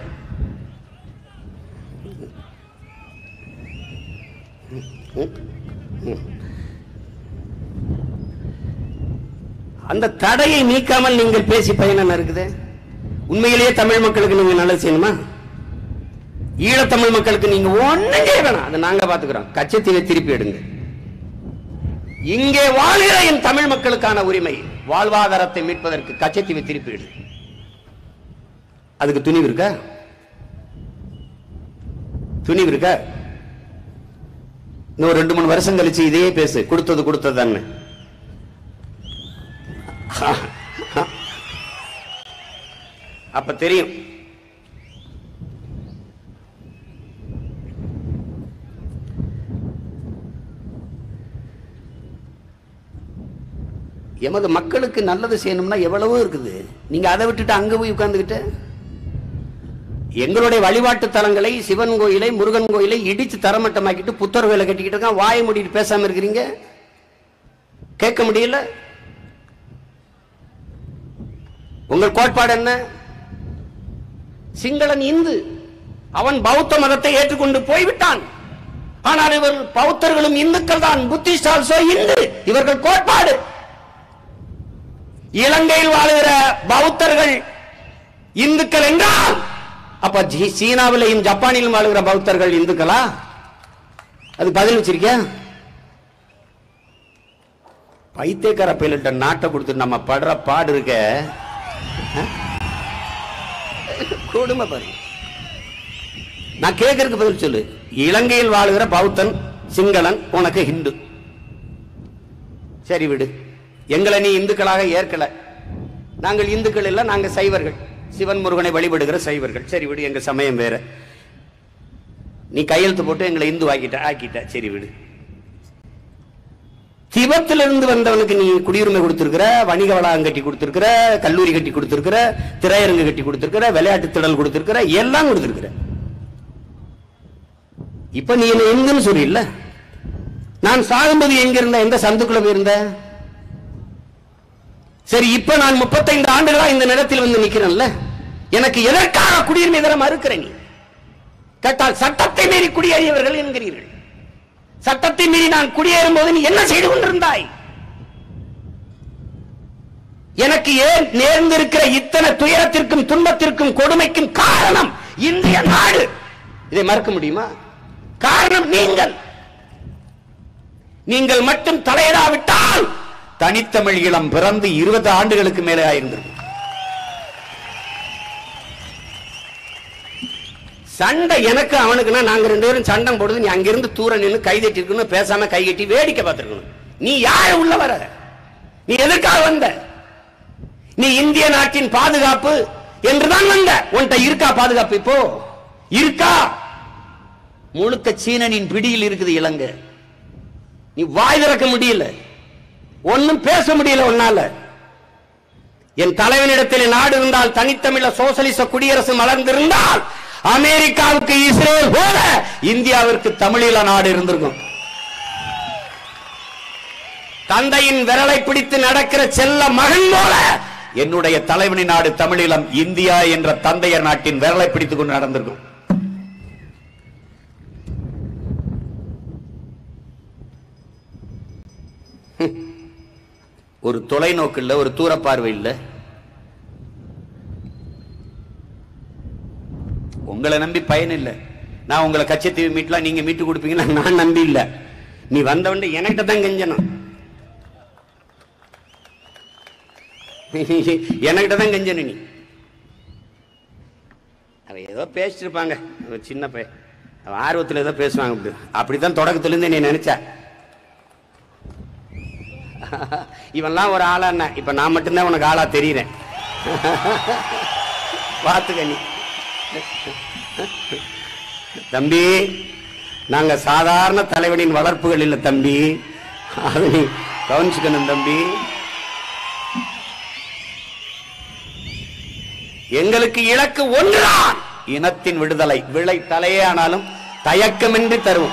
அந்த தடையை நீக்காமல் நீங்கள் பேசி பயன் என்ன இருக்குது உண்மையிலேயே தமிழ் மக்களுக்கு நீங்க நல்லது செய்யணுமா ஈழத்தமிழ் மக்களுக்கு நீங்க ஒண்ணும் செய்ய வேணாம் அதை நாங்க பாத்துக்கிறோம் கச்சத்தீவை திருப்பி எடுங்க இங்கே வாழ்கிற என் தமிழ் மக்களுக்கான உரிமை வாழ்வாதாரத்தை மீட்பதற்கு கச்சத்தீவை திருப்பி எடு அதுக்கு துணிவு இருக்கா துணிவு இருக்கா இன்னும் ரெண்டு மூணு வருஷம் கழிச்சு இதையே பேசு கொடுத்தது கொடுத்தது அப்ப தெரியும் எமது மக்களுக்கு நல்லது செய்யணும்னா எவ்வளவோ இருக்குது நீங்க அதை விட்டுட்டு அங்க போய் உட்கார்ந்துகிட்டு எங்களுடைய வழிபாட்டு தலங்களை சிவன் கோயிலை முருகன் கோயிலை இடிச்சு தரமட்டமாக்கிட்டு புத்தர் வேலை கட்டிக்கிட்டு இருக்கான் வாயை மூடிட்டு பேசாம இருக்கிறீங்க கேட்க முடியல உங்கள் கோட்பாடு என்ன சிங்களன் இந்து அவன் பௌத்த மதத்தை ஏற்றுக்கொண்டு போய்விட்டான் ஆனால் இவர் பௌத்தர்களும் இந்துக்கள் தான் புத்திஸ்ட் ஆல்சோ இந்து இவர்கள் கோட்பாடு இலங்கையில் வாழுகிற பௌத்தர்கள் இந்துக்கள் என்றால் அப்ப ஜி- சீனாவிலையும் ஜப்பானிலும் வாழுகிற பௌத்தர்கள் இந்துக்களா அது பதில் வச்சிருக்கியா பைத்தியக்கார பைலட்ட நாட்டை கொடுத்து நம்ம படுற பாடு இருக்க ஆ? கொடுமை பாருங்க நான் கேட்கறதுக்கு பதில் சொல்லு இலங்கையில் வாழுகிற பௌத்தன் சிங்களன் உனக்கு ஹிந்து சரி விடு எங்களை நீ இந்துக்களாக ஏற்கல நாங்கள் இந்துக்கள் இல்ல நாங்க சைவர்கள் சிவன் முருகனை வழிபடுகிற சைவர்கள் சரி விடு எங்க சமயம் வேற நீ கையெழுத்து போட்டு எங்களை இந்து ஆக்கிட்ட ஆக்கிட்ட சரி விடு திபத்திலிருந்து வந்தவனுக்கு நீ குடியுரிமை கொடுத்திருக்கிற வணிக வளாகம் கட்டி கொடுத்திருக்கிற கல்லூரி கட்டி கொடுத்திருக்கிற திரையரங்கு கட்டி கொடுத்திருக்கிற விளையாட்டு திடல் கொடுத்திருக்கிற எல்லாம் கொடுத்திருக்கிற இப்ப நீ என்ன எங்கன்னு சொல்லில்ல நான் சாகும்போது எங்க இருந்த எந்த சந்துக்குள்ள போயிருந்த சரி இப்ப நான் முப்பத்தைந்து ஆண்டுகளா இந்த நிலத்தில் வந்து நிக்கிறேன்ல எனக்கு எதற்காக குடியுரிமை தர மறுக்கிற நீ கேட்டால் சட்டத்தை மீறி குடியேறியவர்கள் என்கிறீர்கள் சட்டத்தை மீறி நான் குடியேறும் போது நீ என்ன செய்து கொண்டிருந்தாய் எனக்கு ஏன் நேர்ந்திருக்கிற இத்தனை துயரத்திற்கும் துன்பத்திற்கும் கொடுமைக்கும் காரணம் இந்திய நாடு இதை மறக்க முடியுமா காரணம் நீங்கள் நீங்கள் மட்டும் தலையிடாவிட்டால் தனித்தமிழ் இளம் பிறந்து இருபது ஆண்டுகளுக்கு மேலே ஆயிருந்திருக்கும் சண்டை எனக்கு அவனுக்குன்னா நாங்க ரெண்டு பேரும் சண்டை போடுது நீ அங்கிருந்து தூர நின்று கை தட்டி இருக்கணும் பேசாம கை கட்டி வேடிக்கை பார்த்திருக்கணும் நீ யார் உள்ள வர நீ எதற்காக வந்த நீ இந்திய நாட்டின் பாதுகாப்பு என்றுதான் வந்த உன்கிட்ட இருக்கா பாதுகாப்பு இப்போ இருக்கா முழுக்க சீனனின் பிடியில் இருக்குது இலங்கை நீ வாய் திறக்க முடியல ஒன்னும் பேச முடியல உன்னால என் தலைவனிடத்தில் நாடு இருந்தால் தனித்தமிழ சோசலிச குடியரசு மலர்ந்திருந்தால் அமெரிக்காவுக்கு இஸ்ரேல் போல இந்தியாவிற்கு தமிழீழ நாடு இருந்திருக்கும் தந்தையின் விரலை பிடித்து நடக்கிற செல்ல மகன் போல என்னுடைய தலைவனின் நாடு தமிழீழம் இந்தியா என்ற தந்தையர் நாட்டின் விரலை பிடித்துக் கொண்டு நடந்திருக்கும் ஒரு தொலைநோக்கு இல்ல ஒரு தூர பார்வை இல்ல உங்களை நம்பி பயன் இல்ல நான் உங்களை கச்சத்தீவு மீட்லாம் நீங்க மீட்டு கொடுப்பீங்கன்னா நான் நம்பி இல்ல நீ வந்தவன் என்கிட்ட தான் கெஞ்சணும் என்கிட்ட தான் கெஞ்சணும் நீ அவன் ஏதோ பேசிட்டு இருப்பாங்க அவன் சின்ன பையன் அவன் ஆர்வத்தில் ஏதோ பேசுவாங்க அப்படி அப்படித்தான் தொடக்கத்துல இருந்து நீ நினைச்ச இவன்லாம் ஒரு ஆளா என்ன இப்ப நான் மட்டும்தான் உனக்கு ஆளா தெரியுறேன் பார்த்துக்க நீ தம்பி நாங்க சாதாரண தலைவனின் வளர்ப்புகள் இல்ல தம்பி அதை நீ கவனிச்சுக்கணும் தம்பி எங்களுக்கு இலக்கு ஒன்றுதான் இனத்தின் விடுதலை விளை தலையே ஆனாலும் தயக்கமின்றி தருவோம்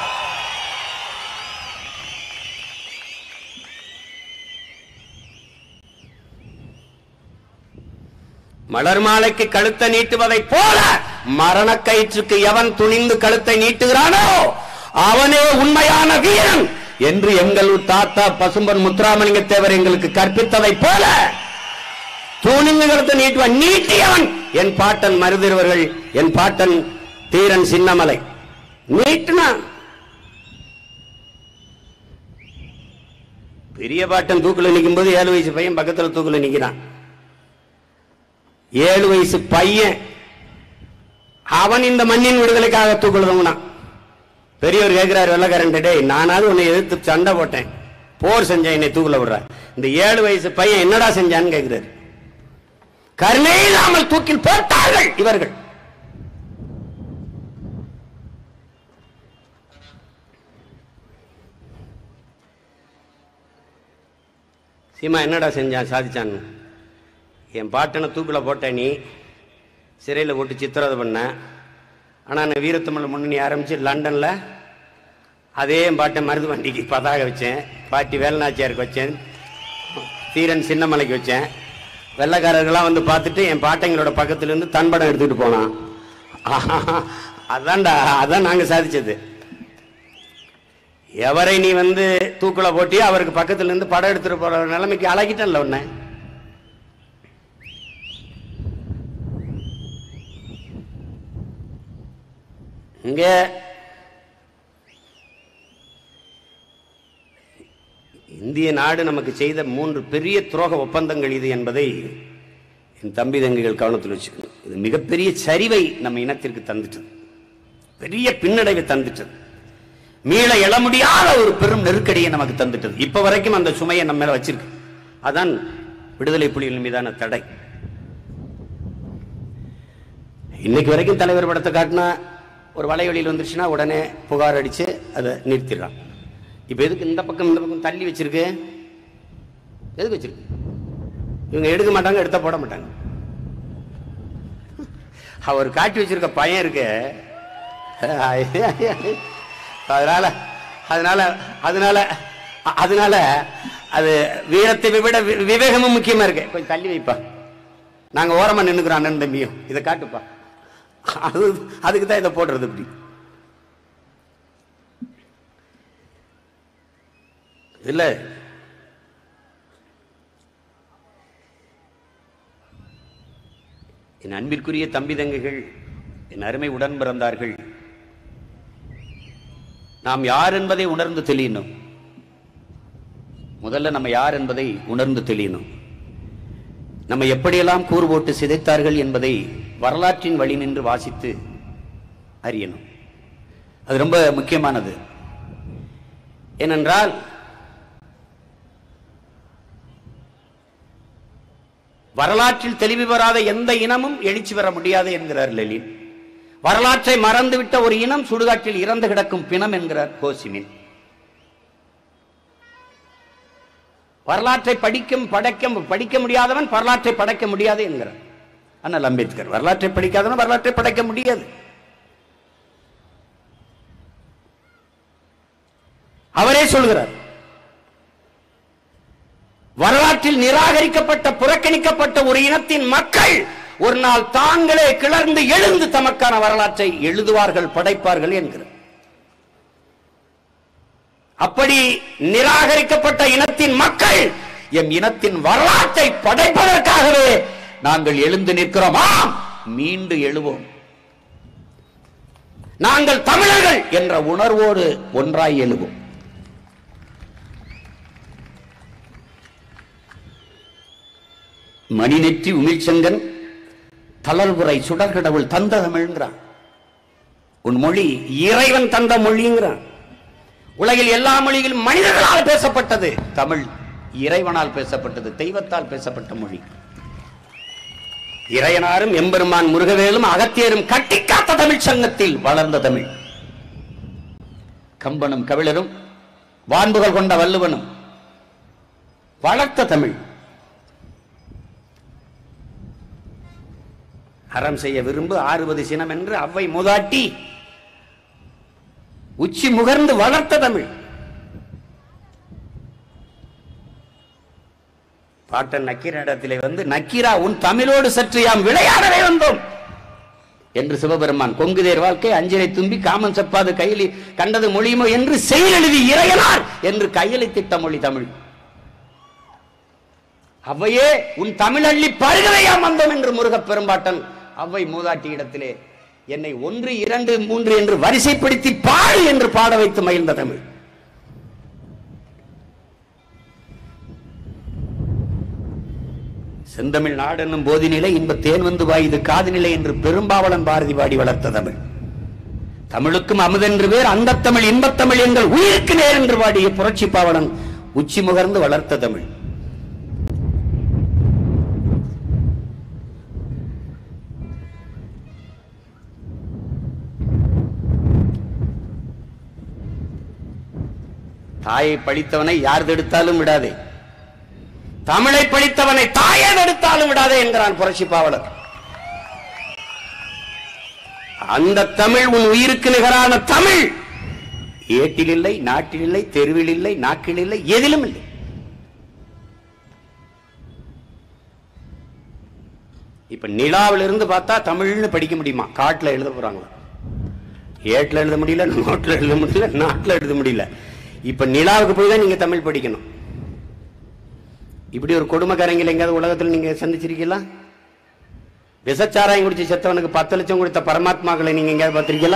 மலர் மாலைக்கு கழுத்தை நீட்டுவதைப் போல மரண கயிற்றுக்கு எவன் துணிந்து கழுத்தை நீட்டுகிறானோ அவனே உண்மையான வீரன் என்று எங்கள் தாத்தா பசும்பன் முத்துராமலிங்க தேவர் எங்களுக்கு கற்பித்ததைப் போல துணிந்து கழுத்தை நீட்டுவான் நீட்டியவன் என் பாட்டன் மருதிருவர்கள் என் பாட்டன் தீரன் சின்னமலை நீட்டுனான் பெரிய பாட்டன் தூக்குல நிற்கும் போது ஏழு வயசு பையன் பக்கத்துல தூக்குல நிக்கிறான் ஏழு வயசு பையன் அவன் இந்த மண்ணின் விடுதலைக்காக தூக்குழுதவனா பெரியவர் கேட்கிறார் வெள்ளக்காரன் டேய் நானாவது உன்னை எதிர்த்து சண்டை போட்டேன் போர் செஞ்சேன் என்னை தூக்குல விடுற இந்த ஏழு வயசு பையன் என்னடா செஞ்சான்னு கேட்கிறாரு கருணை இல்லாமல் தூக்கில் போட்டார்கள் இவர்கள் சீமா என்னடா செஞ்சான் சாதிச்சான்னு என் பாட்டனை தூக்கில் போட்ட நீ சிறையில் போட்டு சித்திரவதை பண்ண ஆனால் நான் வீரத்தமிழ் முன்னணி ஆரம்பித்து லண்டனில் அதே என் பாட்டை மருது வண்டிக்கு பதாக வச்சேன் பாட்டி வேலநாச்சியாருக்கு வச்சேன் தீரன் சின்னமலைக்கு வச்சேன் வெள்ளைக்காரர்கள்லாம் வந்து பார்த்துட்டு என் பாட்டைங்களோட பக்கத்துலேருந்து தன்படம் எடுத்துக்கிட்டு போனான் அதான்டா அதான் நாங்கள் சாதிச்சது எவரை நீ வந்து தூக்குல போட்டியோ அவருக்கு பக்கத்துல இருந்து படம் எடுத்துட்டு போற நிலைமைக்கு அழகிட்டல உன்னை இங்க இந்திய நாடு நமக்கு செய்த மூன்று பெரிய துரோக ஒப்பந்தங்கள் இது என்பதை என் தம்பி தங்கைகள் கவனத்தில் வச்சுக்கணும் இது மிகப்பெரிய சரிவை நம்ம இனத்திற்கு தந்துட்டது பெரிய பின்னடைவை தந்துட்டது மீள எழ முடியாத ஒரு பெரும் நெருக்கடியை நமக்கு தந்துட்டது இப்ப வரைக்கும் அந்த சுமையை நம்ம மேல வச்சிருக்கு அதான் விடுதலை புலிகள் மீதான தடை இன்னைக்கு வரைக்கும் தலைவர் படத்தை காட்டினா ஒரு வலைவெளியில் வந்துருச்சுன்னா உடனே புகார் அடிச்சு அதை நிறுத்திடுறான் இப்ப எதுக்கு இந்த பக்கம் இந்த பக்கம் தள்ளி வச்சிருக்கு எதுக்கு வச்சிருக்கு இவங்க எடுக்க மாட்டாங்க எடுத்தா போட மாட்டாங்க அவர் காட்டி வச்சிருக்க பையன் இருக்கு அதனால அதனால அதனால அ- அதனால அது வீரத்தை விட வி- விவேகமும் முக்கியமா இருக்கு கொஞ்சம் தள்ளி வைப்பா நாங்க ஓரமா நின்னுக்கிறோம் அண்ணன் தம்பியும் இதை காட்டுப்பா அது அதுக்கு தான் இதை போடுறது இப்படி இல்ல என் அன்பிற்குரிய தம்பி தங்கைகள் என் அருமை உடன் பிறந்தார்கள் நாம் யார் என்பதை உணர்ந்து தெளியணும் முதல்ல நம்ம யார் என்பதை உணர்ந்து தெளியணும் நம்ம எப்படியெல்லாம் கூறு போட்டு சிதைத்தார்கள் என்பதை வரலாற்றின் வழி நின்று வாசித்து அறியணும் அது ரொம்ப முக்கியமானது ஏனென்றால் வரலாற்றில் தெளிவு பெறாத எந்த இனமும் எழுச்சி பெற முடியாது என்கிறார் லெலின் வரலாற்றை மறந்துவிட்ட ஒரு இனம் சுடுகாட்டில் இறந்து கிடக்கும் பிணம் என்கிறார் ஹோசிமின் வரலாற்றை படிக்கும் படைக்க படிக்க முடியாதவன் வரலாற்றை படைக்க முடியாது என்கிறார் அண்ணல் அம்பேத்கர் வரலாற்றை படிக்காதவன் வரலாற்றை படைக்க முடியாது அவரே சொல்கிறார் வரலாற்றில் நிராகரிக்கப்பட்ட புறக்கணிக்கப்பட்ட ஒரு இனத்தின் மக்கள் ஒரு நாள் தாங்களே கிளர்ந்து எழுந்து தமக்கான வரலாற்றை எழுதுவார்கள் படைப்பார்கள் என்கிறார் அப்படி நிராகரிக்கப்பட்ட இனத்தின் மக்கள் எம் இனத்தின் வரலாற்றை படைப்பதற்காகவே நாங்கள் எழுந்து நிற்கிறோம் ஆம் மீண்டு எழுவோம் நாங்கள் தமிழர்கள் என்ற உணர்வோடு ஒன்றாய் எழுவோம் மணிநெற்றி உமிழ்ச்செங்கன் தளர்வுரை சுடர்கடவுள் தந்த தமிழ்ங்கிறான் உன் மொழி இறைவன் தந்த மொழிங்கிறான் உலகில் எல்லா மொழிகளும் மனிதர்களால் பேசப்பட்டது தமிழ் இறைவனால் பேசப்பட்டது தெய்வத்தால் பேசப்பட்ட மொழி இறையனாரும் எம்பெருமான் முருகவேலும் அகத்தியரும் கட்டிக்காத்த தமிழ் சங்கத்தில் வளர்ந்த தமிழ் கம்பனும் கவிழரும் வான்புகள் கொண்ட வள்ளுவனும் வளர்த்த தமிழ் அறம் செய்ய விரும்பு ஆறுவது சினம் என்று அவ்வை மூதாட்டி உச்சி முகர்ந்து வளர்த்த தமிழ் பாட்டன் நக்கீரிடத்திலே வந்து நக்கீரா உன் தமிழோடு சற்று யாம் விளையாடவே வந்தோம் என்று சிவபெருமான் கொங்குதேர் வாழ்க்கை அஞ்சலை தும்பி காமன் செப்பாது கையிலி கண்டது மொழியுமோ என்று செயலெழுதி இறையனார் என்று கையெழுத்திட்ட மொழி தமிழ் அவ்வையே உன் தமிழ் அள்ளி பருகவையாம் வந்தோம் என்று முருகப் பெரும்பாட்டன் அவ்வை மூதாட்டி இடத்திலே என்னை ஒன்று இரண்டு மூன்று என்று வரிசைப்படுத்தி பாடு என்று பாட வைத்து மகிழ்ந்த தமிழ் செந்தமிழ் நாடு என்னும் போதினிலை இன்ப தேன் வந்து வாயுது காதுநிலை என்று பெரும்பாவளன் பாரதி பாடி வளர்த்த தமிழ் தமிழுக்கும் அமுதென்று பேர் அந்த தமிழ் இன்பத்தமிழ் எங்கள் உயிருக்கு நேர் என்று பாடிய புரட்சி பாவலன் உச்சி முகர்ந்து வளர்த்த தமிழ் தாயை பழித்தவனை யார் தடுத்தாலும் விடாதே தமிழை பழித்தவனை தாயே தடுத்தாலும் விடாதே என்கிறான் புரட்சி பாவலர் அந்த தமிழ் உன் உயிருக்கு நிகரான தமிழ் ஏட்டில் இல்லை நாட்டில் இல்லை தெருவில் இல்லை நாக்கில் இல்லை எதிலும் இல்லை இப்ப நிலாவில இருந்து பார்த்தா தமிழ்னு படிக்க முடியுமா காட்டுல எழுத போறாங்களா ஏட்டில் எழுத முடியல நோட்டில் எழுத முடியல நாட்டில் எழுத முடியல இப்ப நிலாவுக்கு போய் தான் நீங்க தமிழ் படிக்கணும் இப்படி ஒரு கொடுமைக்காரங்களை எங்கேயாவது உலகத்தில் நீங்க சந்திச்சிருக்கீங்களா விசச்சாராயம் குடிச்சு செத்தவனுக்கு பத்து லட்சம் கொடுத்த பரமாத்மாக்களை நீங்க எங்கேயாவது பார்த்திருக்கீங்களா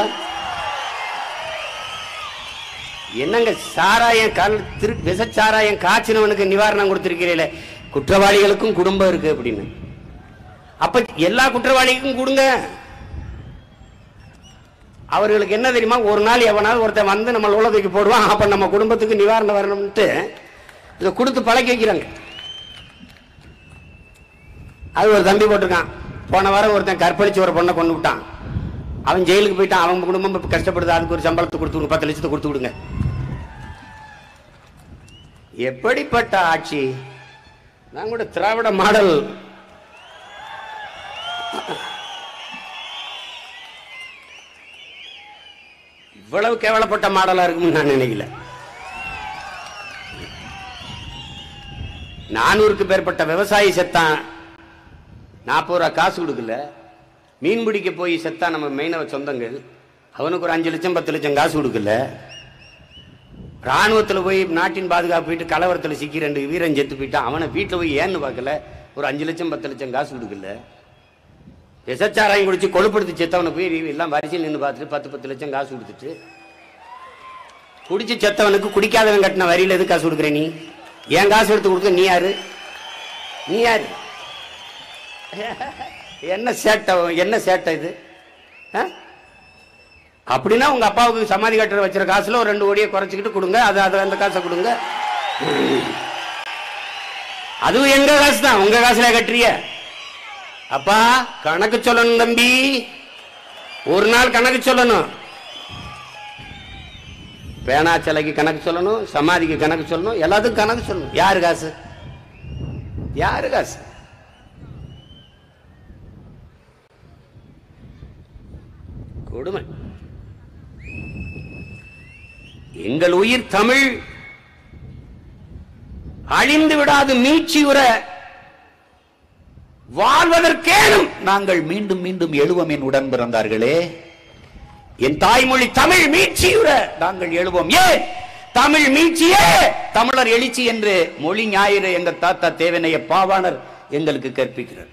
என்னங்க சாராயம் கல் திரு விசச்சாராயம் காய்ச்சினவனுக்கு நிவாரணம் கொடுத்திருக்கிறீங்களே குற்றவாளிகளுக்கும் குடும்பம் இருக்கு அப்படின்னு அப்ப எல்லா குற்றவாளிகளுக்கும் கொடுங்க அவர்களுக்கு என்ன தெரியுமா ஒரு நாள் எவனாவது ஒருத்தன் வந்து நம்ம உலகத்துக்கு போடுவான் அப்ப நம்ம குடும்பத்துக்கு நிவாரணம் வரணும்ட்டு இதை கொடுத்து பழக்கி வைக்கிறாங்க அது ஒரு தம்பி போட்டிருக்கான் போன வாரம் ஒருத்தன் கற்பழிச்சு ஒரு பொண்ணை கொண்டு விட்டான் அவன் ஜெயிலுக்கு போயிட்டான் அவன் குடும்பம் இப்ப கஷ்டப்படுது அதுக்கு ஒரு சம்பளத்தை கொடுத்து விடுங்க பத்து லட்சத்தை கொடுத்து விடுங்க எப்படிப்பட்ட ஆட்சி நான் கூட திராவிட மாடல் இவ்வளவு கேவலப்பட்ட மாடலா இருக்கும்னு நான் நினைக்கல நானூறுக்கு மேற்பட்ட விவசாயி செத்தான் நாற்பது ரூபா காசு கொடுக்கல மீன் பிடிக்க போய் செத்தான் நம்ம மெயினவ சொந்தங்கள் அவனுக்கு ஒரு அஞ்சு லட்சம் பத்து லட்சம் காசு கொடுக்கல ராணுவத்தில் போய் நாட்டின் பாதுகாப்பு போயிட்டு கலவரத்தில் சிக்கி ரெண்டு வீரன் செத்து போயிட்டான் அவனை வீட்டில் போய் ஏன்னு பார்க்கல ஒரு அஞ்சு லட்சம் பத்து லட்சம் காசு கொடுக்கல விசச்சாராயம் குடிச்சு கொழுப்படுத்தி செத்தவனை போய் எல்லாம் வரிசையில் நின்று பார்த்துட்டு பத்து பத்து லட்சம் காசு கொடுத்துட்டு குடிச்சு செத்தவனுக்கு குடிக்காதவன் கட்டின வரியில எது காசு கொடுக்குற நீ ஏன் காசு எடுத்து கொடுக்க நீ யாரு நீ யாரு என்ன சேட்டை என்ன சேட்டை இது ஆ? அப்படின்னா உங்க அப்பாவுக்கு சமாதி கட்டுற வச்சிருக்க காசுல ஒரு ரெண்டு கோடியை குறைச்சிக்கிட்டு கொடுங்க அது அது அந்த காசை கொடுங்க அதுவும் எங்க காசு தான் உங்க காசுல கட்டுறிய அப்பா கணக்கு சொல்லணும் தம்பி ஒரு நாள் கணக்கு சொல்லணும் பேனா சிலைக்கு கணக்கு சொல்லணும் சமாதிக்கு கணக்கு சொல்லணும் எல்லாத்துக்கும் கணக்கு சொல்லணும் யாரு காசு யாரு காசு கொடுமை எங்கள் உயிர் தமிழ் அழிந்து விடாது மீட்சியுற வாழ்வதற்கேனும் நாங்கள் மீண்டும் மீண்டும் எழுவோம் என் உடன் பிறந்தார்களே என் தாய்மொழி தமிழ் மீட்சியுற நாங்கள் எழுவோம் ஏன் தமிழ் மீட்சியே தமிழர் எழுச்சி என்று மொழி ஞாயிறு எங்க தாத்தா தேவனைய பாவாணர் எங்களுக்கு கற்பிக்கிறார்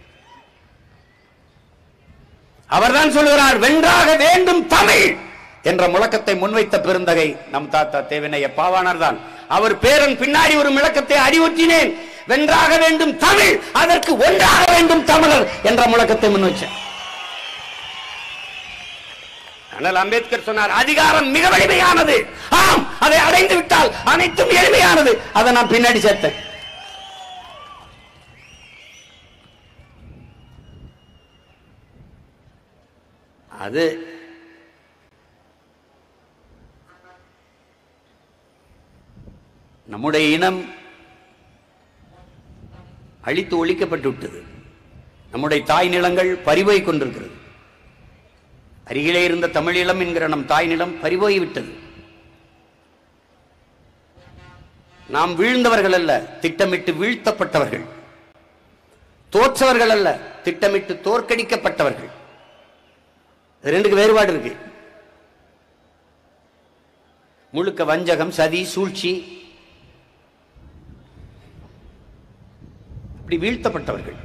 அவர்தான் சொல்லுகிறார் வென்றாக வேண்டும் தமிழ் என்ற முழக்கத்தை முன்வைத்த பெருந்தகை நம் தாத்தா தேவனைய பாவாணர் தான் அவர் பேரன் பின்னாடி ஒரு முழக்கத்தை அறிவுற்றினேன் வென்றாக வேண்டும் தமிழ் அதற்கு ஒன்றாக வேண்டும் தமிழர் என்ற முழக்கத்தை முன்வச்சார் ஆனால் அம்பேத்கர் சொன்னார் அதிகாரம் மிக வலிமையானது ஆம் அதை அடைந்து விட்டால் அனைத்தும் எளிமையானது அதை நான் பின்னாடி சேர்த்தேன் அது நம்முடைய இனம் அழித்து ஒழிக்கப்பட்டு விட்டது நம்முடைய தாய் நிலங்கள் பறிபோய் கொண்டிருக்கிறது அருகிலே இருந்த தமிழீழம் என்கிற நம் தாய் நிலம் பறிபோய் விட்டது நாம் வீழ்ந்தவர்கள் அல்ல திட்டமிட்டு வீழ்த்தப்பட்டவர்கள் தோற்றவர்கள் அல்ல திட்டமிட்டு தோற்கடிக்கப்பட்டவர்கள் இது ரெண்டுக்கு வேறுபாடு இருக்கு முழுக்க வஞ்சகம் சதி சூழ்ச்சி இப்படி வீழ்த்தப்பட்டவர்கள்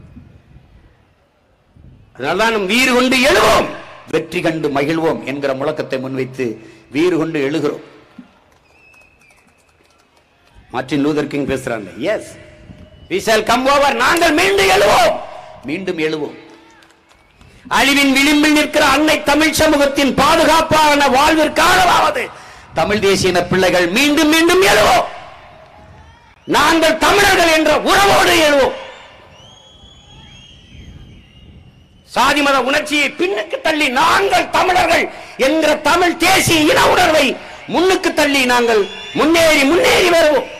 அதனால்தான் நம் வீறு கொண்டு எழுவோம் வெற்றி கண்டு மகிழ்வோம் என்கிற முழக்கத்தை முன்வைத்து வீறு கொண்டு எழுகிறோம் மார்ட்டின் லூதர் கிங் பேசுறாங்க yes we shall come over நாங்கள் மீண்டும் எழுவோம் மீண்டும் எழுவோம் அழிவின் விளிம்பில் நிற்கிற அன்னை தமிழ் சமூகத்தின் பாதுகாப்பான வாழ்விற்காகவாவது தமிழ் தேசிய பிள்ளைகள் மீண்டும் மீண்டும் எழுவோம் நாங்கள் தமிழர்கள் என்ற உறவோடு எழுவோம் சாதி மத உணர்ச்சியை பின்னுக்கு தள்ளி நாங்கள் தமிழர்கள் என்ற தமிழ் தேசிய இன உணர்வை முன்னுக்கு தள்ளி நாங்கள் முன்னேறி முன்னேறி வருவோம்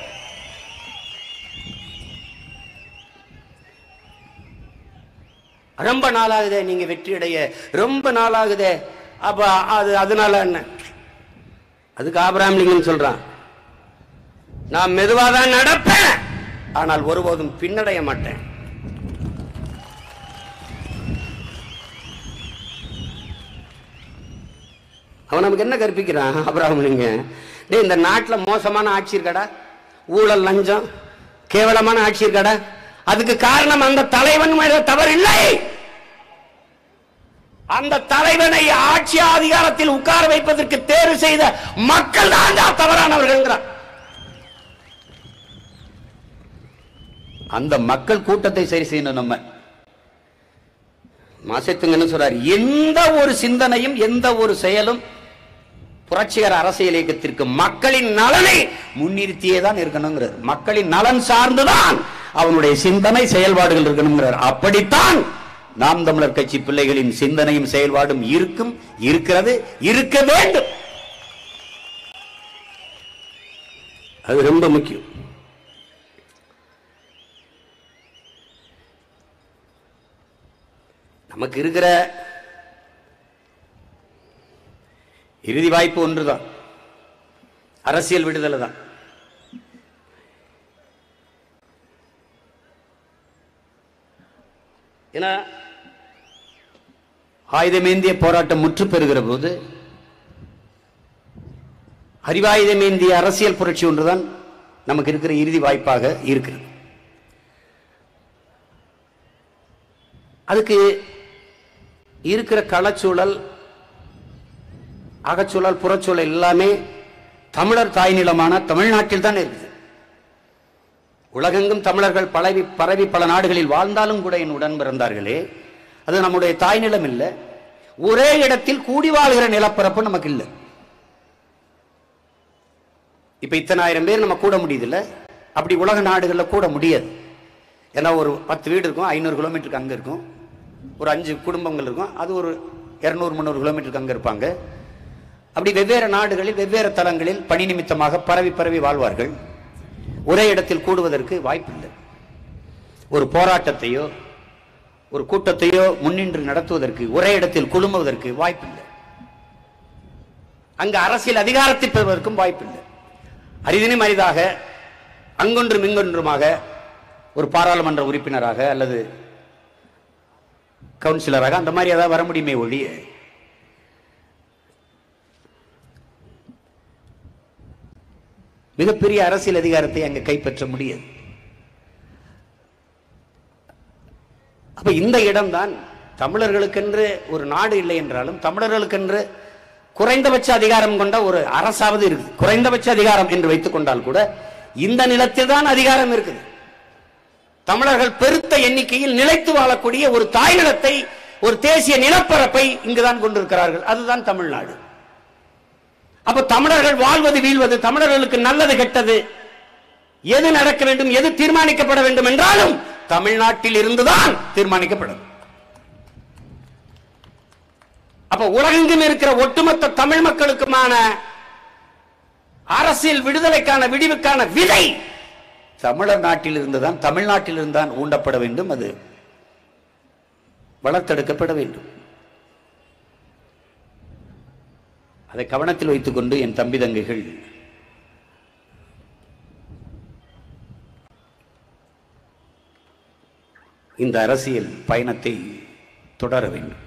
ரொம்ப நாளாகுதே நீங்க வெற்றி அடைய ரொம்ப நாளாகுதே அப்ப அது அதனால என்ன அதுக்கு ஆபராம் லிங்கன் சொல்றான் நான் மெதுவா தான் நடப்பேன் ஆனால் ஒருபோதும் பின்னடைய மாட்டேன் அவன் நமக்கு என்ன கற்பிக்கிறான் அபிராம லிங்கம் டேய் இந்த நாட்டுல மோசமான ஆட்சி இருக்கடா ஊழல் லஞ்சம் கேவலமான ஆட்சி இருக்கடா அதுக்கு காரணம் அந்த தலைவன் மேல தவறு இல்லை அந்த தலைவனை ஆட்சி அதிகாரத்தில் உட்கார வைப்பதற்கு தேர்வு செய்த மக்கள் தான் தவறானவர்கள் அந்த மக்கள் கூட்டத்தை சரி செய்யணும் நம்ம மாசத்துங்க என்ன சொல்றாரு எந்த ஒரு சிந்தனையும் எந்த ஒரு செயலும் புரட்சிகர அரசியல் இயக்கத்திற்கு மக்களின் நலனை முன்னிறுத்தியே தான் இருக்கணுங்கிறார் மக்களின் நலன் சார்ந்துதான் அவனுடைய சிந்தனை செயல்பாடுகள் இருக்கணுங்கிறார் அப்படித்தான் நாம் தமிழர் கட்சி பிள்ளைகளின் சிந்தனையும் செயல்பாடும் இருக்கும் இருக்கிறது இருக்க வேண்டும் அது ரொம்ப முக்கியம் நமக்கு இருக்கிற இறுதி வாய்ப்பு ஒன்றுதான் அரசியல் விடுதலை தான் ஏன்னா ஆயுதமேந்திய போராட்டம் முற்று பெறுகிற போது அறிவாயுதமேந்திய அரசியல் புரட்சி ஒன்றுதான் நமக்கு இருக்கிற இறுதி வாய்ப்பாக இருக்கிறது அதுக்கு இருக்கிற களச்சூழல் அகச்சூழல் புறச்சூழல் எல்லாமே தமிழர் தாய் நிலமான தமிழ்நாட்டில் தான் இருக்குது உலகெங்கும் தமிழர்கள் பரவி பரவி பல நாடுகளில் வாழ்ந்தாலும் கூட என் உடன் பிறந்தார்களே அது நம்முடைய தாய் நிலம் இல்லை ஒரே இடத்தில் கூடி வாழ்கிற நிலப்பரப்பு நமக்கு இல்லை இப்ப இத்தனாயிரம் பேர் நம்ம கூட முடியுதுல்ல அப்படி உலக நாடுகள்ல கூட முடியாது ஏன்னா ஒரு பத்து வீடு இருக்கும் ஐநூறு கிலோமீட்டருக்கு அங்க இருக்கும் ஒரு அஞ்சு குடும்பங்கள் இருக்கும் அது ஒரு இருநூறு முந்நூறு கிலோமீட்டருக்கு அங்க இருப்பாங்க அப்படி வெவ்வேறு நாடுகளில் வெவ்வேறு தலங்களில் பணி நிமித்தமாக பரவி பரவி வாழ்வார்கள் ஒரே இடத்தில் கூடுவதற்கு வாய்ப்பில்லை ஒரு போராட்டத்தையோ ஒரு கூட்டத்தையோ முன்னின்று நடத்துவதற்கு ஒரே இடத்தில் குழுமுவதற்கு வாய்ப்பில்லை அங்கு அரசியல் அதிகாரத்தை பெறுவதற்கும் வாய்ப்பில்லை அரிதினும் அரிதாக அங்கொன்றும் இங்கொன்றுமாக ஒரு பாராளுமன்ற உறுப்பினராக அல்லது கவுன்சிலராக அந்த மாதிரி ஏதாவது வர முடியுமே ஒழிய மிகப்பெரிய அரசியல் அதிகாரத்தை அங்க கைப்பற்ற முடியாது அப்ப இந்த இடம்தான் தமிழர்களுக்கென்று ஒரு நாடு இல்லை என்றாலும் தமிழர்களுக்கென்று குறைந்தபட்ச அதிகாரம் கொண்ட ஒரு அரசாவது இருக்குது குறைந்தபட்ச அதிகாரம் என்று வைத்துக் கொண்டால் கூட இந்த நிலத்தில் தான் அதிகாரம் இருக்குது தமிழர்கள் பெருத்த எண்ணிக்கையில் நிலைத்து வாழக்கூடிய ஒரு தாய் நிலத்தை ஒரு தேசிய நிலப்பரப்பை இங்குதான் கொண்டிருக்கிறார்கள் அதுதான் தமிழ்நாடு அப்ப தமிழர்கள் வாழ்வது வீழ்வது தமிழர்களுக்கு நல்லது கெட்டது எது நடக்க வேண்டும் எது தீர்மானிக்கப்பட வேண்டும் என்றாலும் தமிழ்நாட்டில் இருந்துதான் தீர்மானிக்கப்படும் அப்ப உலகெங்கும் இருக்கிற ஒட்டுமொத்த தமிழ் மக்களுக்குமான அரசியல் விடுதலைக்கான விடிவுக்கான விதை தமிழர் நாட்டில் இருந்துதான் தமிழ்நாட்டில் இருந்துதான் ஊண்டப்பட வேண்டும் அது வளர்த்தெடுக்கப்பட வேண்டும் அதை கவனத்தில் வைத்துக்கொண்டு என் தம்பி தங்கைகள் இந்த அரசியல் பயணத்தை தொடர வேண்டும்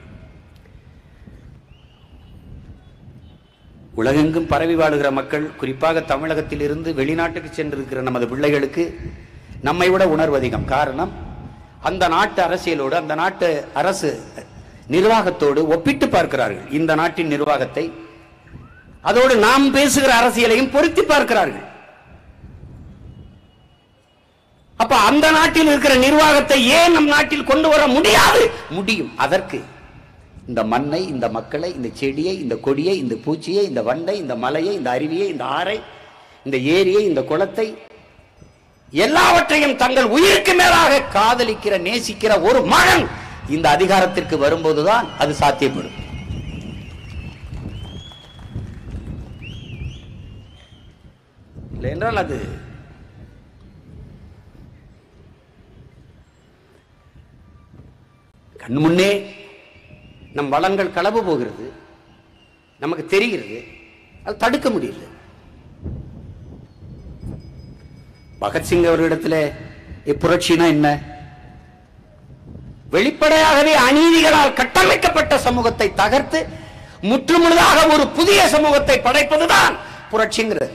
உலகெங்கும் பரவி வாழுகிற மக்கள் குறிப்பாக தமிழகத்தில் இருந்து வெளிநாட்டுக்கு சென்றிருக்கிற நமது பிள்ளைகளுக்கு நம்மை விட உணர்வு அதிகம் காரணம் அந்த நாட்டு அரசியலோடு அந்த நாட்டு அரசு நிர்வாகத்தோடு ஒப்பிட்டு பார்க்கிறார்கள் இந்த நாட்டின் நிர்வாகத்தை அதோடு நாம் பேசுகிற அரசியலையும் பொருத்தி பார்க்கிறார்கள் அப்ப அந்த நாட்டில் இருக்கிற நிர்வாகத்தை ஏன் நம் நாட்டில் கொண்டு வர முடியாது முடியும் அதற்கு இந்த மண்ணை இந்த மக்களை இந்த செடியை இந்த கொடியை இந்த பூச்சியை இந்த வண்டை இந்த மலையை இந்த அருவியை இந்த ஆறை இந்த ஏரியை இந்த குளத்தை எல்லாவற்றையும் தங்கள் உயிருக்கு மேலாக காதலிக்கிற நேசிக்கிற ஒரு மகன் இந்த அதிகாரத்திற்கு வரும்போதுதான் அது சாத்தியப்படும் இல்லை என்றால் அது கண் முன்னே நம் வளங்கள் களவு போகிறது நமக்கு தெரிகிறது அது தடுக்க முடியல பகத்சிங் அவர்களிடத்துல இப்புரட்சினா என்ன வெளிப்படையாகவே அநீதிகளால் கட்டமைக்கப்பட்ட சமூகத்தை தகர்த்து முற்றுமுழுதாக ஒரு புதிய சமூகத்தை படைப்பதுதான் புரட்சிங்கிறது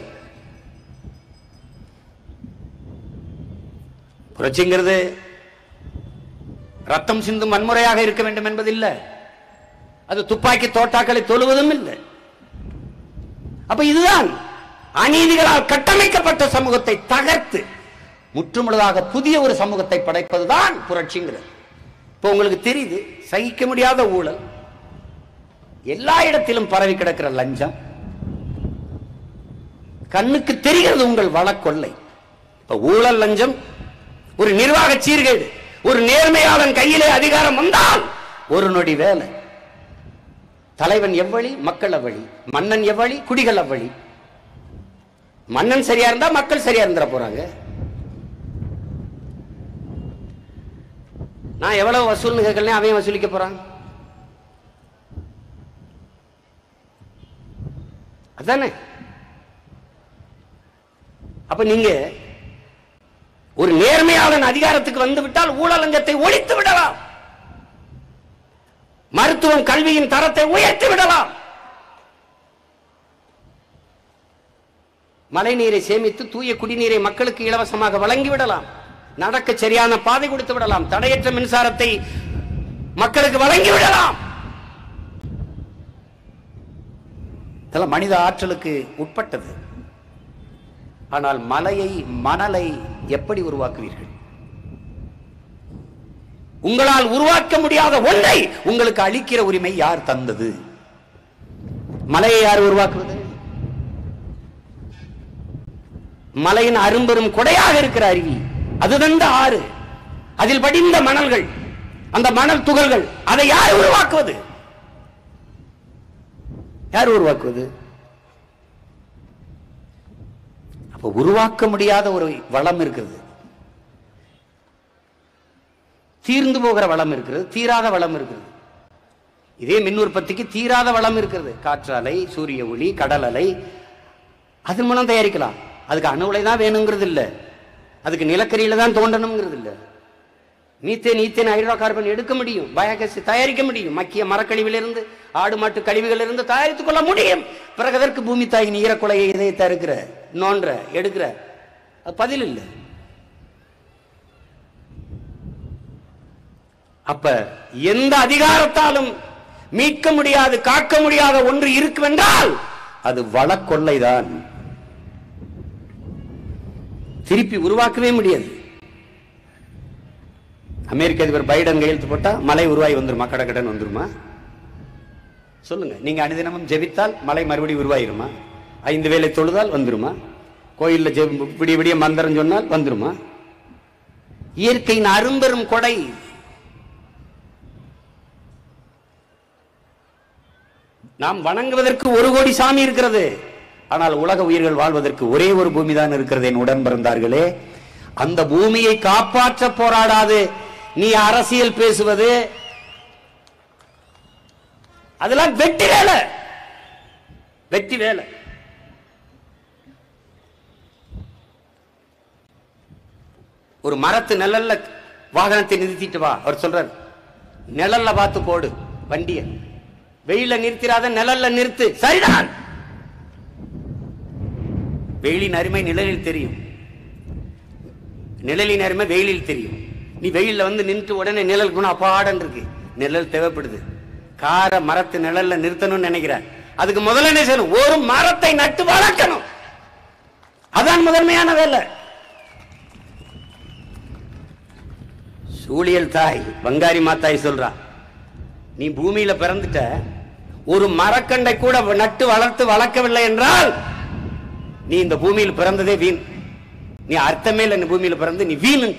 புரட்சிங்கிறது ரத்தம் சிந்தும் வன்முறையாக இருக்க வேண்டும் என்பதில்லை அது துப்பாக்கி தோட்டாக்களை தொழுவதும் இல்லை அப்ப இதுதான் அநீதிகளால் கட்டமைக்கப்பட்ட சமூகத்தை தகர்த்து முற்றுமுழுதாக புதிய ஒரு சமூகத்தை படைப்பதுதான் புரட்சிங்கிறது இப்போ உங்களுக்கு தெரியுது சகிக்க முடியாத ஊழல் எல்லா இடத்திலும் பரவி கிடக்கிற லஞ்சம் கண்ணுக்கு தெரிகிறது உங்கள் வழக்கொள்ளை இப்ப ஊழல் லஞ்சம் ஒரு நிர்வாக சீர்கேடு ஒரு நேர்மையாளன் கையிலே அதிகாரம் வந்தால் ஒரு நொடி வேலை தலைவன் எவ்வழி மக்கள் அவ்வழி மன்னன் எவ்வழி குடிகள் அவ்வழி மன்னன் சரியா இருந்தா மக்கள் சரியா இருந்துட போறாங்க நான் எவ்வளவு வசூல்னு கேட்கல அவன் வசூலிக்க போறான் அதானே அப்ப நீங்க ஒரு நேர்மையாளன் அதிகாரத்துக்கு வந்து விட்டால் ஊழலங்கத்தை ஒழித்து விடலாம் மருத்துவம் கல்வியின் தரத்தை உயர்த்தி விடலாம் மழைநீரை சேமித்து தூய குடிநீரை மக்களுக்கு இலவசமாக வழங்கி விடலாம் நடக்க சரியான பாதை கொடுத்து விடலாம் தடையற்ற மின்சாரத்தை மக்களுக்கு வழங்கி விடலாம் இதெல்லாம் மனித ஆற்றலுக்கு உட்பட்டது ஆனால் மலையை மணலை எப்படி உருவாக்குவீர்கள் உங்களால் உருவாக்க முடியாத ஒன்றை உங்களுக்கு அளிக்கிற உரிமை யார் தந்தது மலையை யார் உருவாக்குவது மலையின் அரும்பெரும் கொடையாக இருக்கிற அருவி அது தந்த ஆறு அதில் படிந்த மணல்கள் அந்த மணல் துகள்கள் அதை யார் உருவாக்குவது யார் உருவாக்குவது அப்ப உருவாக்க முடியாத ஒரு வளம் இருக்கிறது தீர்ந்து போகிற வளம் இருக்கிறது தீராத வளம் இருக்கிறது இதே மின் உற்பத்திக்கு தீராத வளம் இருக்கிறது காற்றாலை சூரிய ஒளி கடல் அலை அதன் மூலம் தயாரிக்கலாம் அதுக்கு அணு உலை தான் வேணுங்கிறது இல்ல அதுக்கு நிலக்கரியில தான் தோண்டணுங்கிறது இல்ல மீத்தேன் ஈத்தேன் ஹைட்ரோ கார்பன் எடுக்க முடியும் பயோகேஸ் தயாரிக்க முடியும் மக்கிய மரக்கழிவிலிருந்து ஆடு மாட்டு கழிவுகளிலிருந்து தயாரித்துக் கொள்ள முடியும் பிறகு அதற்கு பூமி தாயின் ஈரக்குலையை இதயத்தை இருக்கிற நோன்ற எடுக்கிற அது பதில் இல்லை அப்ப எந்த அதிகாரத்தாலும் மீட்க முடியாது காக்க முடியாத ஒன்று இருக்குமென்றால் அது வளக்கொள்ளைதான் திருப்பி உருவாக்கவே முடியாது அமெரிக்க அதிபர் பைடன் கையெழுத்து போட்டா மலை உருவாகி வந்துருமா கடகடன் வந்துருமா சொல்லுங்க நீங்க அனுதினமும் ஜெபித்தால் மலை மறுபடியும் உருவாயிருமா ஐந்து வேளை தொழுதால் வந்துருமா கோயில்ல ஜெப- விடிய விடிய மந்திரம் சொன்னால் வந்துருமா இயற்கையின் அரும்பெரும் கொடை நாம் வணங்குவதற்கு ஒரு கோடி சாமி இருக்கிறது ஆனால் உலக உயிர்கள் வாழ்வதற்கு ஒரே ஒரு பூமி தான் இருக்கிறது என் உடன் பிறந்தார்களே அந்த பூமியை காப்பாற்ற போராடாது நீ அரசியல் பேசுவது அதெல்லாம் வெட்டி வேலை வெட்டி வேலை ஒரு மரத்து நிழல்ல வாகனத்தை நிறுத்திட்டு வா அவர் சொல்றார் நிழல்ல பார்த்து போடு வண்டிய வெயில நிறுத்திராத நிழல்ல நிறுத்து சரிதான் வெயிலின் அருமை நிழலில் தெரியும் நிழலின் அருமை வெயிலில் தெரியும் நீ வெயில்ல வந்து நின்று உடனே நிழல் குணம் அப்பாடன் இருக்கு நிழல் தேவைப்படுது காரை மரத்து நிழல்ல நிறுத்தணும்னு நினைக்கிற அதுக்கு முதல்ல என்ன செய்யணும் ஒரு மரத்தை நட்டு வளர்க்கணும் அதான் முதன்மையான வேலை சூழியல் தாய் வங்காரி மாத்தாய் சொல்றா நீ பூமியில பிறந்துட்ட ஒரு மரக்கண்டை கூட நட்டு வளர்த்து வளர்க்கவில்லை என்றால் நீ இந்த பூமியில் பிறந்ததே வீண் நீ அர்த்தமே இல்லை இந்த பூமியில பிறந்து நீ வீணுன்ட்ட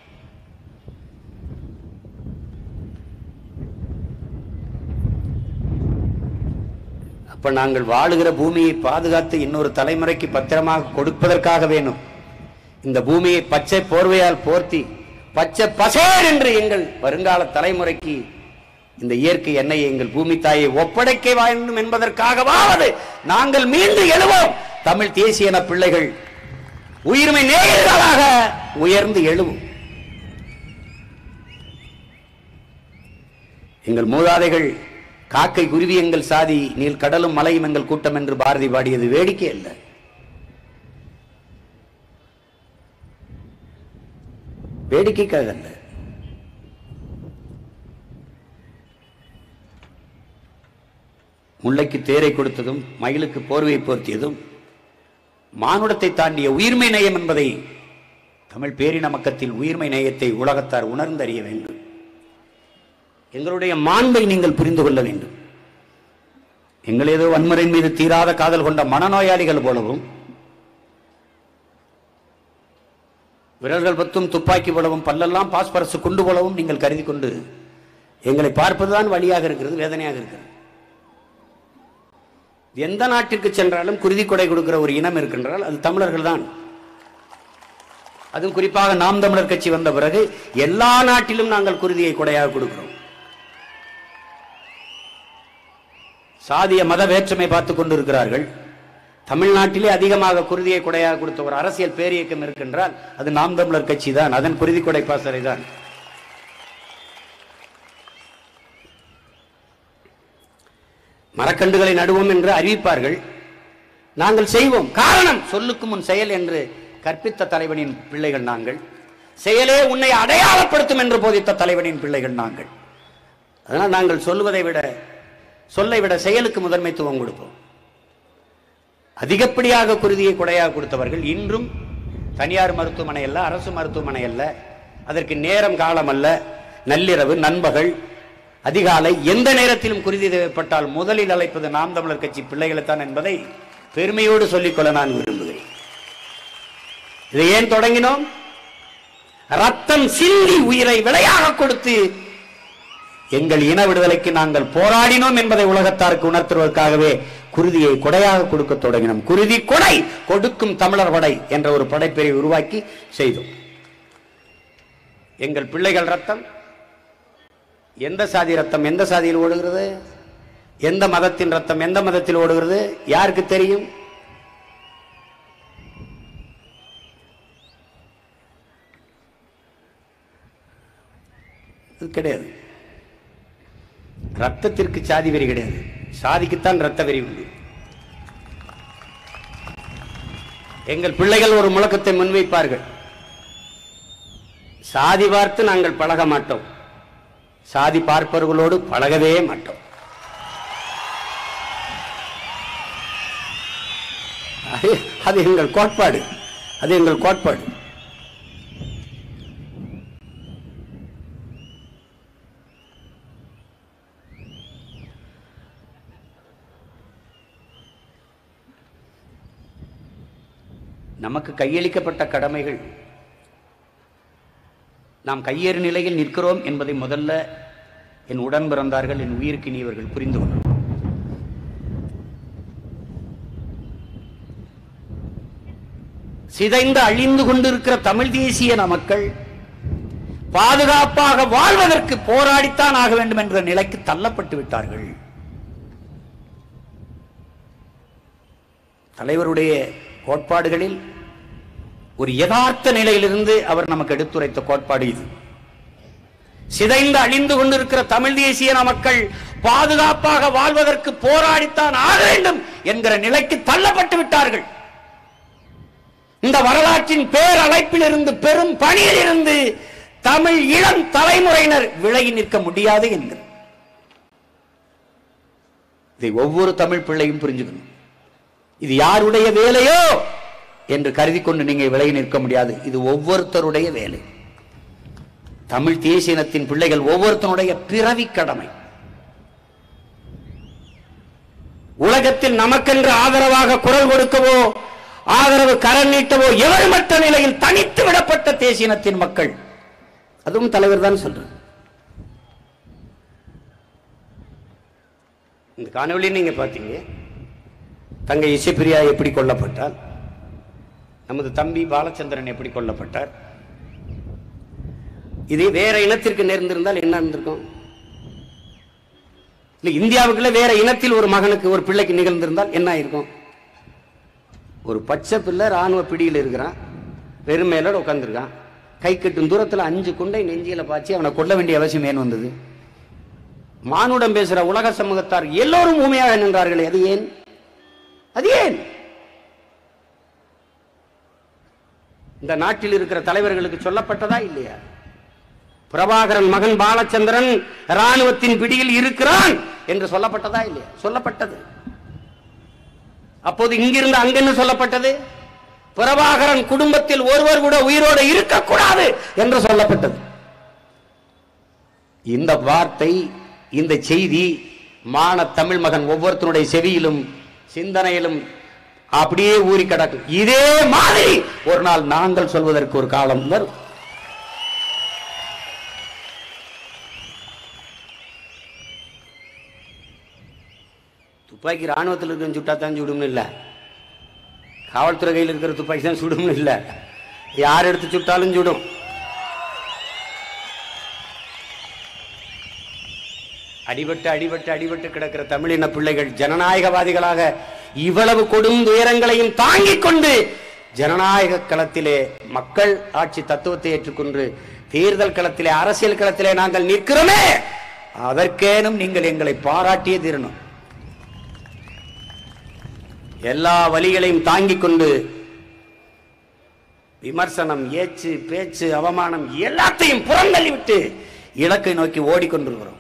அப்ப நாங்கள் வாழுகிற பூமியை பாதுகாத்து இன்னொரு தலைமுறைக்கு பத்திரமாக கொடுப்பதற்காக வேணும் இந்த பூமியை பச்சை போர்வையால் போர்த்தி பச்சை பசேர் என்று எங்கள் வருங்கால தலைமுறைக்கு இந்த இயற்கை எண்ணெயை எங்கள் பூமி தாயை ஒப்படைக்க வேண்டும் என்பதற்காகவாவது நாங்கள் மீண்டும் எழுவோம் தமிழ் தேசிய இன பிள்ளைகள் உயிர்மை நேயர்களாக உயர்ந்து எழுவும் எங்கள் மூதாதைகள் காக்கை குருவி எங்கள் சாதி நீல் கடலும் மலையும் எங்கள் கூட்டம் என்று பாரதி பாடியது வேடிக்கை அல்ல வேடிக்கைக்காக அல்ல முல்லைக்கு தேரை கொடுத்ததும் மயிலுக்கு போர்வையை போர்த்தியதும் மானுடத்தை தாண்டிய உயிர்மை நேயம் என்பதை தமிழ் பேரின மக்கத்தில் உயிர்மை நேயத்தை உலகத்தார் உணர்ந்தறிய வேண்டும் எங்களுடைய மாண்பை நீங்கள் புரிந்து கொள்ள வேண்டும் எங்கள் ஏதோ வன்முறையின் மீது தீராத காதல் கொண்ட மனநோயாளிகள் போலவும் விரல்கள் பத்தும் துப்பாக்கி போலவும் பல்லெல்லாம் பாஸ்பரஸ் குண்டு போலவும் நீங்கள் கருதி கொண்டு எங்களை பார்ப்பதுதான் வழியாக இருக்கிறது வேதனையாக இருக்கிறது எந்த நாட்டிற்கு சென்றாலும் குருதி கொடை கொடுக்கிற ஒரு இனம் இருக்கின்றால் அது தமிழர்கள் தான் அதுவும் குறிப்பாக நாம் தமிழர் கட்சி வந்த பிறகு எல்லா நாட்டிலும் நாங்கள் குருதியை கொடையாக கொடுக்கிறோம் சாதிய மத வேற்றுமை பார்த்துக் கொண்டிருக்கிறார்கள் தமிழ்நாட்டிலே அதிகமாக குருதியை கொடையாக கொடுத்த ஒரு அரசியல் பேரியக்கம் இருக்கின்றால் அது நாம் தமிழர் கட்சி தான் அதன் குருதி கொடை பாசறை தான் மரக்கண்டுகளை நடுவோம் என்று அறிவிப்பார்கள் நாங்கள் செய்வோம் காரணம் சொல்லுக்கு முன் செயல் என்று கற்பித்த தலைவனின் பிள்ளைகள் நாங்கள் செயலே உன்னை அடையாளப்படுத்தும் என்று போதித்த தலைவனின் பிள்ளைகள் நாங்கள் அதனால் நாங்கள் சொல்லுவதை விட சொல்லை விட செயலுக்கு முதன்மைத்துவம் கொடுப்போம் அதிகப்படியாக குருதியை கொடையாக கொடுத்தவர்கள் இன்றும் தனியார் மருத்துவமனை அல்ல அரசு மருத்துவமனை அல்ல அதற்கு நேரம் காலம் அல்ல நள்ளிரவு நண்பகல் அதிகாலை எந்த நேரத்திலும் குருதி தேவைப்பட்டால் முதலில் அழைப்பது நாம் தமிழர் கட்சி பிள்ளைகளைத்தான் என்பதை பெருமையோடு சொல்லிக்கொள்ள நான் விரும்புகிறேன் இதை ஏன் தொடங்கினோம் ரத்தம் சிந்தி உயிரை விலையாக கொடுத்து எங்கள் இன விடுதலைக்கு நாங்கள் போராடினோம் என்பதை உலகத்தாருக்கு உணர்த்துவதற்காகவே குருதியை கொடையாக கொடுக்க தொடங்கினோம் குருதி கொடை கொடுக்கும் தமிழர் படை என்ற ஒரு படைப்பிரிவை உருவாக்கி செய்தோம் எங்கள் பிள்ளைகள் ரத்தம் எந்த சாதி ரத்தம் எந்த சாதியில் ஓடுகிறது எந்த மதத்தின் ரத்தம் எந்த மதத்தில் ஓடுகிறது யாருக்கு தெரியும் இது கிடையாது ரத்தத்திற்கு சாதி வெறி கிடையாது சாதிக்குத்தான் ரத்த வெறி உண்டு எங்கள் பிள்ளைகள் ஒரு முழக்கத்தை முன்வைப்பார்கள் சாதி பார்த்து நாங்கள் பழக மாட்டோம் சாதி பார்ப்பவர்களோடு பழகவே மாட்டோம் அது- அது எங்கள் கோட்பாடு அது எங்கள் கோட்பாடு நமக்கு கையளிக்கப்பட்ட கடமைகள் நாம் கையேறு நிலையில் நிற்கிறோம் என்பதை முதல்ல என் உடன் பிறந்தார்கள் என் உயிருக்கு இனியவர்கள் புரிந்து கொள்ளணும் சிதைந்து அழிந்து கொண்டிருக்கிற தமிழ் தேசிய மக்கள் பாதுகாப்பாக வாழ்வதற்கு போராடித்தான் ஆக வேண்டும் என்ற நிலைக்கு தள்ளப்பட்டு விட்டார்கள் தலைவருடைய கோட்பாடுகளில் ஒரு யதார்த்த நிலையிலிருந்து அவர் நமக்கு எடுத்துரைத்த கோட்பாடு இது சிதைந்து அழிந்து கொண்டிருக்கிற தமிழ் தேசிய மக்கள் பாதுகாப்பாக வாழ்வதற்கு போராடித்தான் ஆக வேண்டும் என்கிற நிலைக்கு தள்ளப்பட்டு விட்டார்கள் இந்த வரலாற்றின் பேரழைப்பில் இருந்து பெரும் பணியில் இருந்து தமிழ் இளம் தலைமுறையினர் விலகி நிற்க முடியாது என்கிற இதை ஒவ்வொரு தமிழ் பிள்ளையும் புரிஞ்சுக்கணும் இது யாருடைய வேலையோ என்று கருதி கொண்டு நீங்க விலகி நிற்க முடியாது இது ஒவ்வொருத்தருடைய வேலை தமிழ் தேசியனத்தின் பிள்ளைகள் ஒவ்வொருத்தனுடைய பிறவி கடமை உலகத்தில் நமக்கென்று ஆதரவாக குரல் கொடுக்கவோ ஆதரவு கரம் நீட்டவோ எவருமற்ற நிலையில் தனித்து விடப்பட்ட தேசியனத்தின் மக்கள் அதுவும் தலைவர் தான் சொல்றார் இந்த காணொளி நீங்க பார்த்தீங்க தங்கை இசைப்பிரியா எப்படி கொல்லப்பட்டார் நமது தம்பி பாலச்சந்திரன் எப்படி கொல்லப்பட்டார் இது வேற இனத்திற்கு நேர்ந்திருந்தால் என்ன இருந்திருக்கும் இல்ல இந்தியாவுக்குள்ள வேற இனத்தில் ஒரு மகனுக்கு ஒரு பிள்ளைக்கு நிகழ்ந்திருந்தால் என்ன ஆயிருக்கும் ஒரு பச்சை பிள்ளை ராணுவ பிடியில் இருக்கிறான் வெறும் மேலோட உட்காந்துருக்கான் கை கட்டும் தூரத்தில் அஞ்சு குண்டை நெஞ்சியில பாய்ச்சி அவனை கொல்ல வேண்டிய அவசியம் ஏன் வந்தது மானுடம் பேசுற உலக சமூகத்தார் எல்லோரும் ஊமையாக நின்றார்களே அது ஏன் அது ஏன் இந்த நாட்டில் இருக்கிற தலைவர்களுக்கு சொல்லப்பட்டதா இல்லையா பிரபாகரன் மகன் பாலச்சந்திரன் ராணுவத்தின் பிடியில் இருக்கிறான் என்று சொல்லப்பட்டதா இல்லையா சொல்லப்பட்டது அப்போது இங்கிருந்து அங்கென்னு சொல்லப்பட்டது பிரபாகரன் குடும்பத்தில் ஒருவர் கூட உயிரோடு இருக்கக்கூடாது என்று சொல்லப்பட்டது இந்த வார்த்தை இந்த செய்தி மான தமிழ் மகன் ஒவ்வொருத்தனுடைய செவியிலும் சிந்தனையிலும் அப்படியே ஊறி கிடக்கும் இதே மாதிரி ஒரு நாள் நாங்கள் சொல்வதற்கு ஒரு காலம் வரும் துப்பாக்கி ராணுவத்தில் இருக்கிற சுட்டா தான் சுடும்னு இல்லை காவல்துறை கையில் இருக்கிற துப்பாக்கி தான் சுடும்னு இல்லை யார் எடுத்து சுட்டாலும் சுடும் அடிபட்டு அடிபட்டு அடிபட்டு கிடக்கிற தமிழின பிள்ளைகள் ஜனநாயகவாதிகளாக இவ்வளவு கொடும் துயரங்களையும் தாங்கிக் கொண்டு ஜனநாயக களத்திலே மக்கள் ஆட்சி தத்துவத்தை ஏற்றுக்கொண்டு தேர்தல் களத்திலே அரசியல் களத்திலே நாங்கள் நிற்கிறோமே அதற்கேனும் நீங்கள் எங்களை பாராட்டியே தீரணும் எல்லா வழிகளையும் தாங்கிக் கொண்டு விமர்சனம் ஏச்சு பேச்சு அவமானம் எல்லாத்தையும் புறந்தள்ளி விட்டு இலக்கை நோக்கி ஓடிக்கொண்டிருக்கிறோம்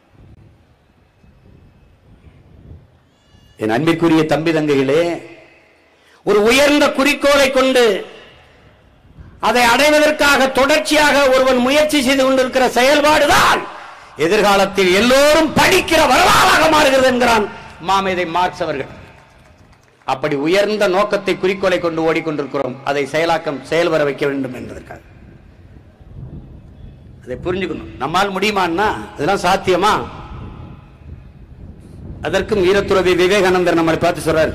என் அன்பிற்குரிய தம்பி தங்கைகளே ஒரு உயர்ந்த குறிக்கோளை கொண்டு அதை அடைவதற்காக தொடர்ச்சியாக ஒருவன் முயற்சி செய்து கொண்டிருக்கிற செயல்பாடுதான் எதிர்காலத்தில் எல்லோரும் படிக்கிற வரலாறாக மாறுகிறது என்கிறான் மாமேதை மார்க்ஸ் அவர்கள் அப்படி உயர்ந்த நோக்கத்தை குறிக்கோளை கொண்டு ஓடிக்கொண்டிருக்கிறோம் அதை செயலாக்கம் செயல்வர வைக்க வேண்டும் என்பதற்காக அதை புரிஞ்சுக்கணும் நம்மால் முடியுமான்னா இதெல்லாம் சாத்தியமா அதற்கும் வீரத்துறவி விவேகானந்தர் நம்மளை பார்த்து சொல்றாரு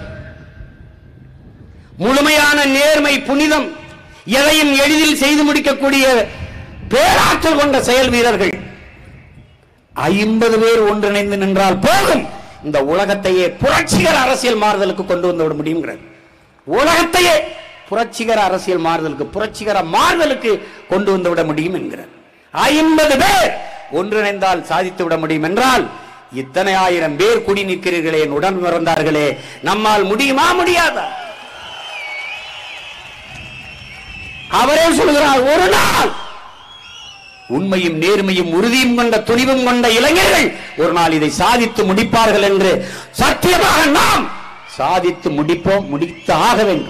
முழுமையான நேர்மை புனிதம் எதையும் எளிதில் செய்து முடிக்கக்கூடிய பேராற்றல் கொண்ட செயல் வீரர்கள் ஐம்பது பேர் ஒன்றிணைந்து நின்றால் போதும் இந்த உலகத்தையே புரட்சிகர அரசியல் மாறுதலுக்கு கொண்டு வந்து விட முடியுங்கிறார் உலகத்தையே புரட்சிகர அரசியல் மாறுதலுக்கு புரட்சிகர மாறுதலுக்கு கொண்டு வந்து விட முடியும் என்கிறார் ஐம்பது பேர் ஒன்றிணைந்தால் சாதித்து விட முடியும் என்றால் இத்தனை ஆயிரம் பேர் குடி நிற்கிறீர்களே என் உடன் பிறந்தார்களே நம்மால் முடியுமா முடியாதா அவரே சொல்கிறார் ஒரு நாள் உண்மையும் நேர்மையும் உறுதியும் கொண்ட துணிவும் கொண்ட இளைஞர்கள் ஒரு நாள் இதை சாதித்து முடிப்பார்கள் என்று சத்தியமாக நாம் சாதித்து முடிப்போம் முடித்து ஆக வேண்டும்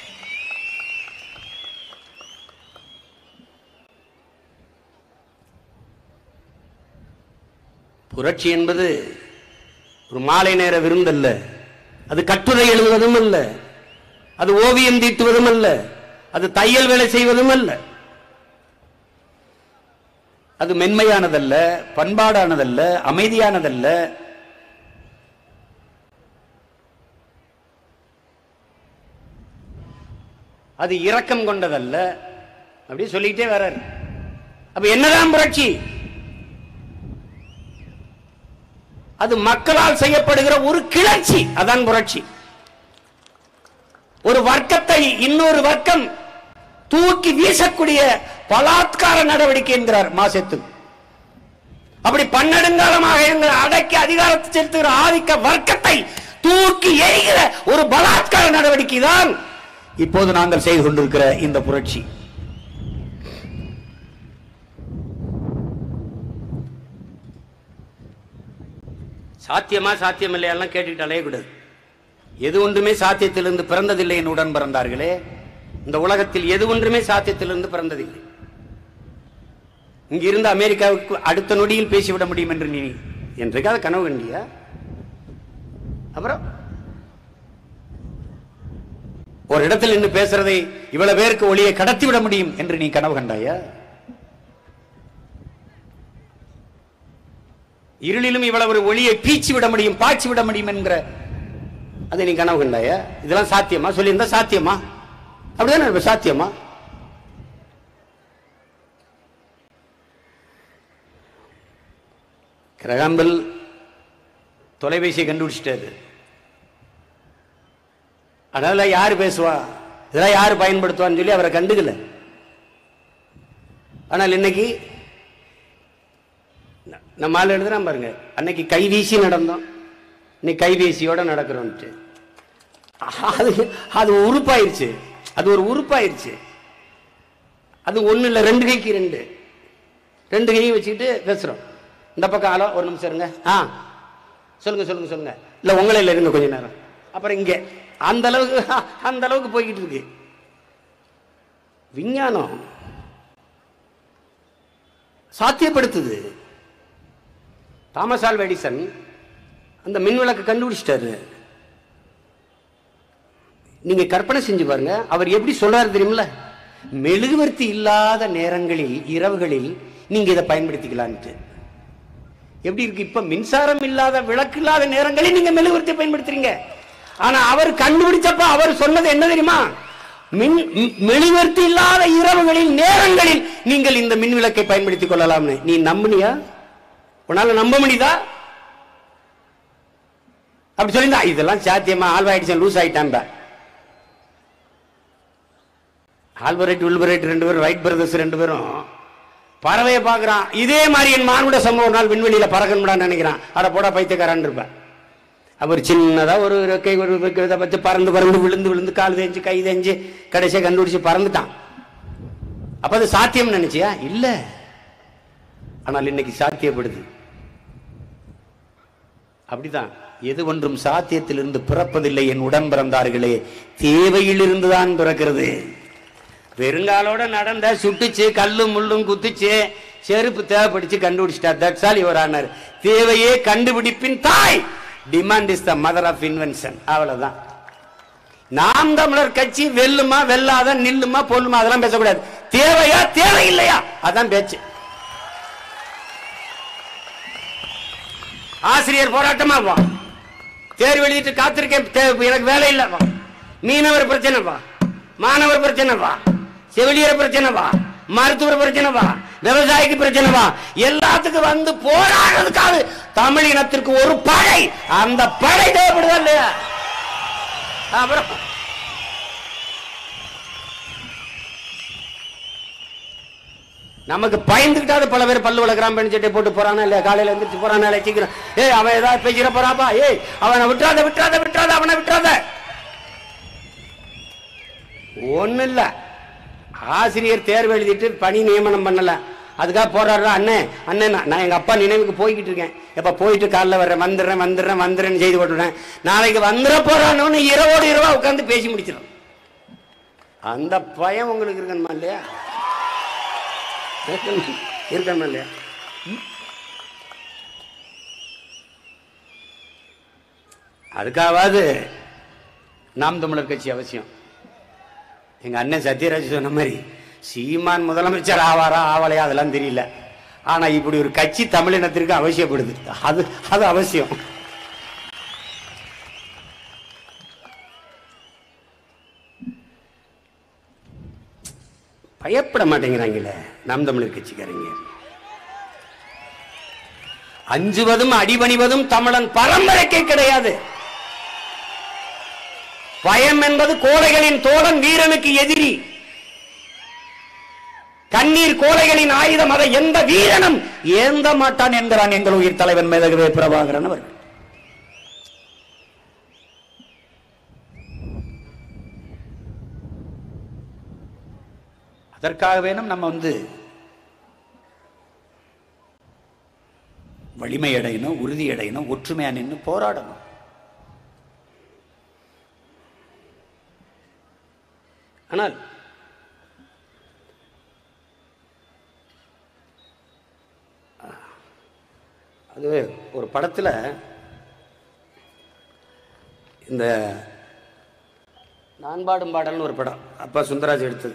புரட்சி என்பது ஒரு மாலை நேர விருந்தல்ல அது கட்டுரை எழுதுவதும் அல்ல அது ஓவியம் தீட்டுவதும் அல்ல அது தையல் வேலை செய்வதும் அல்ல அது மென்மையானதல்ல பண்பாடானதல்ல அமைதியானதல்ல அது இரக்கம் கொண்டதல்ல அப்படி சொல்லிக்கிட்டே வர்றாரு அப்ப என்னதான் புரட்சி அது மக்களால் செய்யப்படுகிற ஒரு கிளர்ச்சி அதான் புரட்சி ஒரு வர்க்கத்தை இன்னொரு வர்க்கம் தூக்கி வீசக்கூடிய பலாத்கார நடவடிக்கை என்கிறார் மாசத்து அப்படி பன்னெடுங்காலமாக எங்களை அடக்கி அதிகாரத்தை செலுத்துகிற ஆதிக்க வர்க்கத்தை தூக்கி எறிகிற ஒரு பலாத்கார நடவடிக்கை தான் இப்போது நாங்கள் செய்து கொண்டிருக்கிற இந்த புரட்சி சாத்தியமா சாத்தியம் இல்லையெல்லாம் கேட்டுக்கிட்டு அலையக்கூடாது எது ஒன்றுமே சாத்தியத்திலிருந்து பிறந்ததில்லை என் உடன் பிறந்தார்களே இந்த உலகத்தில் எது ஒன்றுமே சாத்தியத்திலிருந்து பிறந்ததில்லை இங்கிருந்து அமெரிக்காவுக்கு அடுத்த நொடியில் பேசிவிட முடியும் என்று நீ என்றைக்காவது கனவு கண்டியா அப்புறம் ஒரு இடத்தில் நின்று பேசுறதை இவ்வளவு பேருக்கு ஒளியை கடத்தி விட முடியும் என்று நீ கனவு கண்டாயா இருளிலும் இவ்வளவு ஒரு ஒளியை பீச்சி விட முடியும் பாய்ச்சி விட முடியும் என்கிற அதை நீ கனவு கண்டாயா இதெல்லாம் சாத்தியமா சொல்லியிருந்தா சாத்தியமா அப்படிதானே இப்ப சாத்தியமா கிரகாம்பல் தொலைபேசியை கண்டுபிடிச்சிட்டாரு அதனால யாரு பேசுவா இதெல்லாம் யாரு பயன்படுத்துவான்னு சொல்லி அவரை கண்டுக்கல ஆனால் இன்னைக்கு ந- நம்ம ஆள் எழுதுறான் பாருங்க அன்னைக்கு கை வீசி நடந்தோம் இன்னைக்கு கைபேசியோட நடக்கிறோம்ட்டு அது அது உறுப்பாயிருச்சு அது ஒரு உறுப்பாயிருச்சு அது ஒண்ணு இல்ல ரெண்டு கைக்கு ரெண்டு ரெண்டு கையும் வச்சுக்கிட்டு பேசுறோம் இந்த பக்கம் ஆளோ ஒரு நிமிஷம் இருங்க ஆ சொல்லுங்க சொல்லுங்க சொல்லுங்க இல்ல உங்களே இல்ல இருங்க கொஞ்ச நேரம் அப்புறம் இங்க அந்த அளவுக்கு அந்த அளவுக்கு போய்கிட்டு இருக்கு விஞ்ஞானம் சாத்தியப்படுத்துது தாமஸ் ஆல்வா எடிசன் அந்த மின் விளக்கு கண்டுபிடிச்சிட்டாரு நீங்க கற்பனை செஞ்சு பாருங்க அவர் எப்படி சொல்றாரு தெரியுமில்ல மெழுகுவர்த்தி இல்லாத நேரங்களில் இரவுகளில் நீங்க இதை பயன்படுத்திக்கலான்ட்டு எப்படி இருக்கு இப்ப மின்சாரம் இல்லாத விளக்கு இல்லாத நேரங்களில் நீங்க மெழுகுவர்த்தி பயன்படுத்துறீங்க ஆனா அவர் கண்டுபிடிச்சப்ப அவர் சொன்னது என்ன தெரியுமா மின் ம்- மெழுகுவர்த்தி இல்லாத இரவுகளில் நேரங்களில் நீங்கள் இந்த மின் விளக்கை பயன்படுத்திக் கொள்ளலாம்னு நீ நம்புனியா உன்னால நம்ப முடியுதா அப்படி சொல்லியிருந்தா இதெல்லாம் சாத்தியமா ஆல்வாயிடுச்சு லூஸ் ஆயிட்டான் ஆல்பரேட் உல்பரேட் ரெண்டு பேரும் ரைட் பிரதர்ஸ் ரெண்டு பேரும் பறவையை பார்க்கறான் இதே மாதிரி என் மானுட சம்பவம் ஒரு நாள் விண்வெளியில பறக்கணும்டான்னு நினைக்கிறான் அட போடா பைத்தியக்காரான்னு இருப்பேன் அவர் சின்னதா ஒரு ரெக்கை ஒரு இதை பத்தி பறந்து பறந்து விழுந்து விழுந்து கால் தேஞ்சு கை தேஞ்சு கடைசியா கண்டுபிடிச்சு பறந்துட்டான் அப்ப அது சாத்தியம் நினைச்சியா இல்ல ஆனால் இன்னைக்கு சாத்தியப்படுது அப்படிதான் எது ஒன்றும் சாத்தியத்திலிருந்து பிறப்பதில்லை என் உடன் பிறந்தார்களே தேவையிலிருந்து தான் பிறக்கிறது பெருங்காலோட நடந்த சுட்டுச்சு கல்லும் முள்ளும் குத்துச்சு செருப்பு தேவைப்படுச்சு கண்டுபிடிச்சிட்டா தட்ஸ் ஆல் யுவர் ஆனர் தேவையே கண்டுபிடிப்பின் தாய் demand is the mother of invention அவ்வளவுதான் நாம் தமிழர் கட்சி வெல்லுமா வெல்லாத நில்லுமா பொல்லுமா அதெல்லாம் பேசக்கூடாது தேவையா தேவையில்லையா அதான் பேச்சு ஆசிரியர் போராட்டமா வா தேர்வு எழுதிட்டு காத்திருக்கேன் தே- எனக்கு வேலை இல்ல வா மீனவர் பிரச்சனை வா மாணவர் பிரச்சனை வா செவிலியர் பிரச்சனை வா மருத்துவர் பிரச்சனை வா விவசாயிக்கு பிரச்சனை வா எல்லாத்துக்கும் வந்து போராடுறதுக்காக தமிழ் இனத்திற்கு ஒரு படை அந்த படை தேவைப்படுதா இல்லையா அப்புறம் நமக்கு பயந்துகிட்டாவது பல பேர் பல்லு வளர்க்குறான் பெண் சட்டை போட்டு போறானா இல்ல காலையில எந்திரிச்சு போறானா இல்ல சீக்கிரம் ஏய் அவன் ஏதாவது பேசிட போறாப்பா ஏய் அவனை விட்டுறாத விட்டுறாத விட்டுறாத அவனை விட்டுறாத ஒண்ணு இல்ல ஆசிரியர் தேர்வு எழுதிட்டு பணி நியமனம் பண்ணல அதுக்காக போறாரு அண்ணே அண்ணன் நான் நான் எங்க அப்பா நினைவுக்கு போய்கிட்டு இருக்கேன் எப்ப போயிட்டு காலைல வர்றேன் வந்துடுறேன் வந்துடுறேன் வந்துடுறேன்னு செய்து போட்டுறேன் நாளைக்கு வந்துட போறான்னு இரவோடு இரவா உட்காந்து பேசி முடிச்சிடும் அந்த பயம் உங்களுக்கு இருக்கணுமா இல்லையா இருக்கணுமா? இருக்கணுமா இல்லையா அதுக்காவது நாம் தமிழர் கட்சி அவசியம் எங்க அண்ணன் சத்யராஜ் சொன்ன மாதிரி சீமான் முதலமைச்சர் ஆவாரா ஆவலையா அதெல்லாம் தெரியல ஆனா இப்படி ஒரு கட்சி தமிழினத்திற்கு அவசியப்படுது அது அது அவசியம் பயப்பட மாட்டேங்கிறாங்களே நாம் தமிழர் கட்சிக்காரங்க அஞ்சுவதும் அடிபணிவதும் தமிழன் பரம்பரைக்கே கிடையாது பயம் என்பது கோழைகளின் தோழன் வீரனுக்கு எதிரி கண்ணீர் கோழைகளின் ஆயுதம் அதை எந்த வீரனும் ஏந்த மாட்டான் என்கிறான் எங்கள் உயிர் தலைவன் மேதகவே பிரபாகரன் அவர்கள் அதற்காக வேணும் நம்ம வந்து வலிமை அடையணும் உறுதி அடையணும் ஒற்றுமையா நின்று போராடணும் ஆனால் அது ஒரு படத்துல இந்த நான் பாடும் பாடல்னு ஒரு படம் அப்பா சுந்தராஜ் எடுத்தது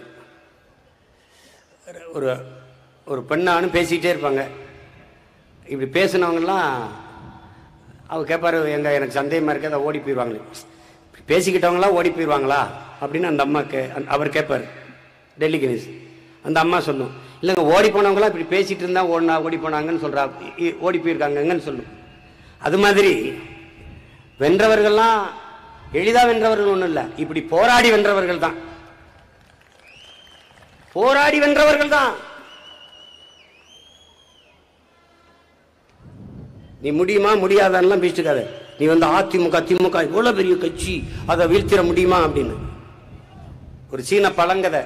ஒரு ஒரு பெண்ணானு பேசிக்கிட்டே இருப்பாங்க இப்படி பேசினவங்கலாம் அவங்க கேட்பாரு எங்க எனக்கு சந்தேகமா இருக்கு அதை ஓடி போயிடுவாங்களே இப்படி பேசிக்கிட்டவங்களாம் ஓடி போயிடுவாங்களா அப்படின்னு அந்த அம்மா கே அந்த- அவர் கேட்பாரு டெல்லி கணேஷ் அந்த அம்மா சொல்லும் இல்லைங்க ஓடி போனவங்களாம் இப்படி பேசிட்டு இருந்தா ஓடினா ஓடி போனாங்கன்னு சொல்றா இ- இ- ஓடி போயிருக்காங்கன்னு சொல்லும் அது மாதிரி வென்றவர்கள்லாம் எளிதா வென்றவர்கள் ஒண்ணும் இல்லை இப்படி போராடி வென்றவர்கள் தான் போராடி வென்றவர்கள் தான் நீ முடியுமா முடியாதான்லாம் பேசிட்டுக்காத நீ வந்து அதிமுக திமுக இவ்வளவு பெரிய கட்சி அதை வீழ்த்திட முடியுமா அப்படின்னு ஒரு சீன பழங்கதை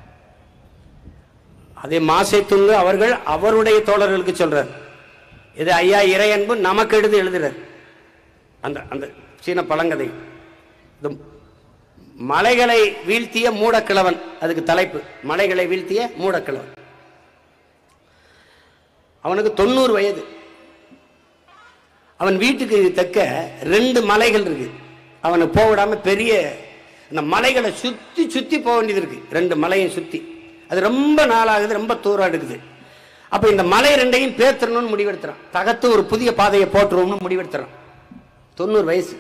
அதே மாசை துண்டு அவர்கள் அவருடைய தோழர்களுக்கு சொல்றார் இது ஐயா இறையன்பு நமக்கு எழுதி எழுதுறார் அந்த அந்த சீன பழங்கதை இது மலைகளை வீழ்த்திய மூடக்கிழவன் அதுக்கு தலைப்பு மலைகளை வீழ்த்திய மூடக்கிழவன் அவனுக்கு தொண்ணூறு வயது அவன் வீட்டுக்கு தெக்க ரெண்டு மலைகள் இருக்கு அவனை போக விடாம பெரிய இந்த மலைகளை சுத்தி சுத்தி போக வேண்டியது இருக்கு ரெண்டு மலையும் சுத்தி அது ரொம்ப நாளாகுது ரொம்ப தூரம் எடுக்குது அப்ப இந்த மலை ரெண்டையும் பேத்தரணும்னு முடிவெடுத்துறான் தகத்து ஒரு புதிய பாதையை போட்டுருவோம்னு முடிவெடுத்துறான் தொண்ணூறு வயசு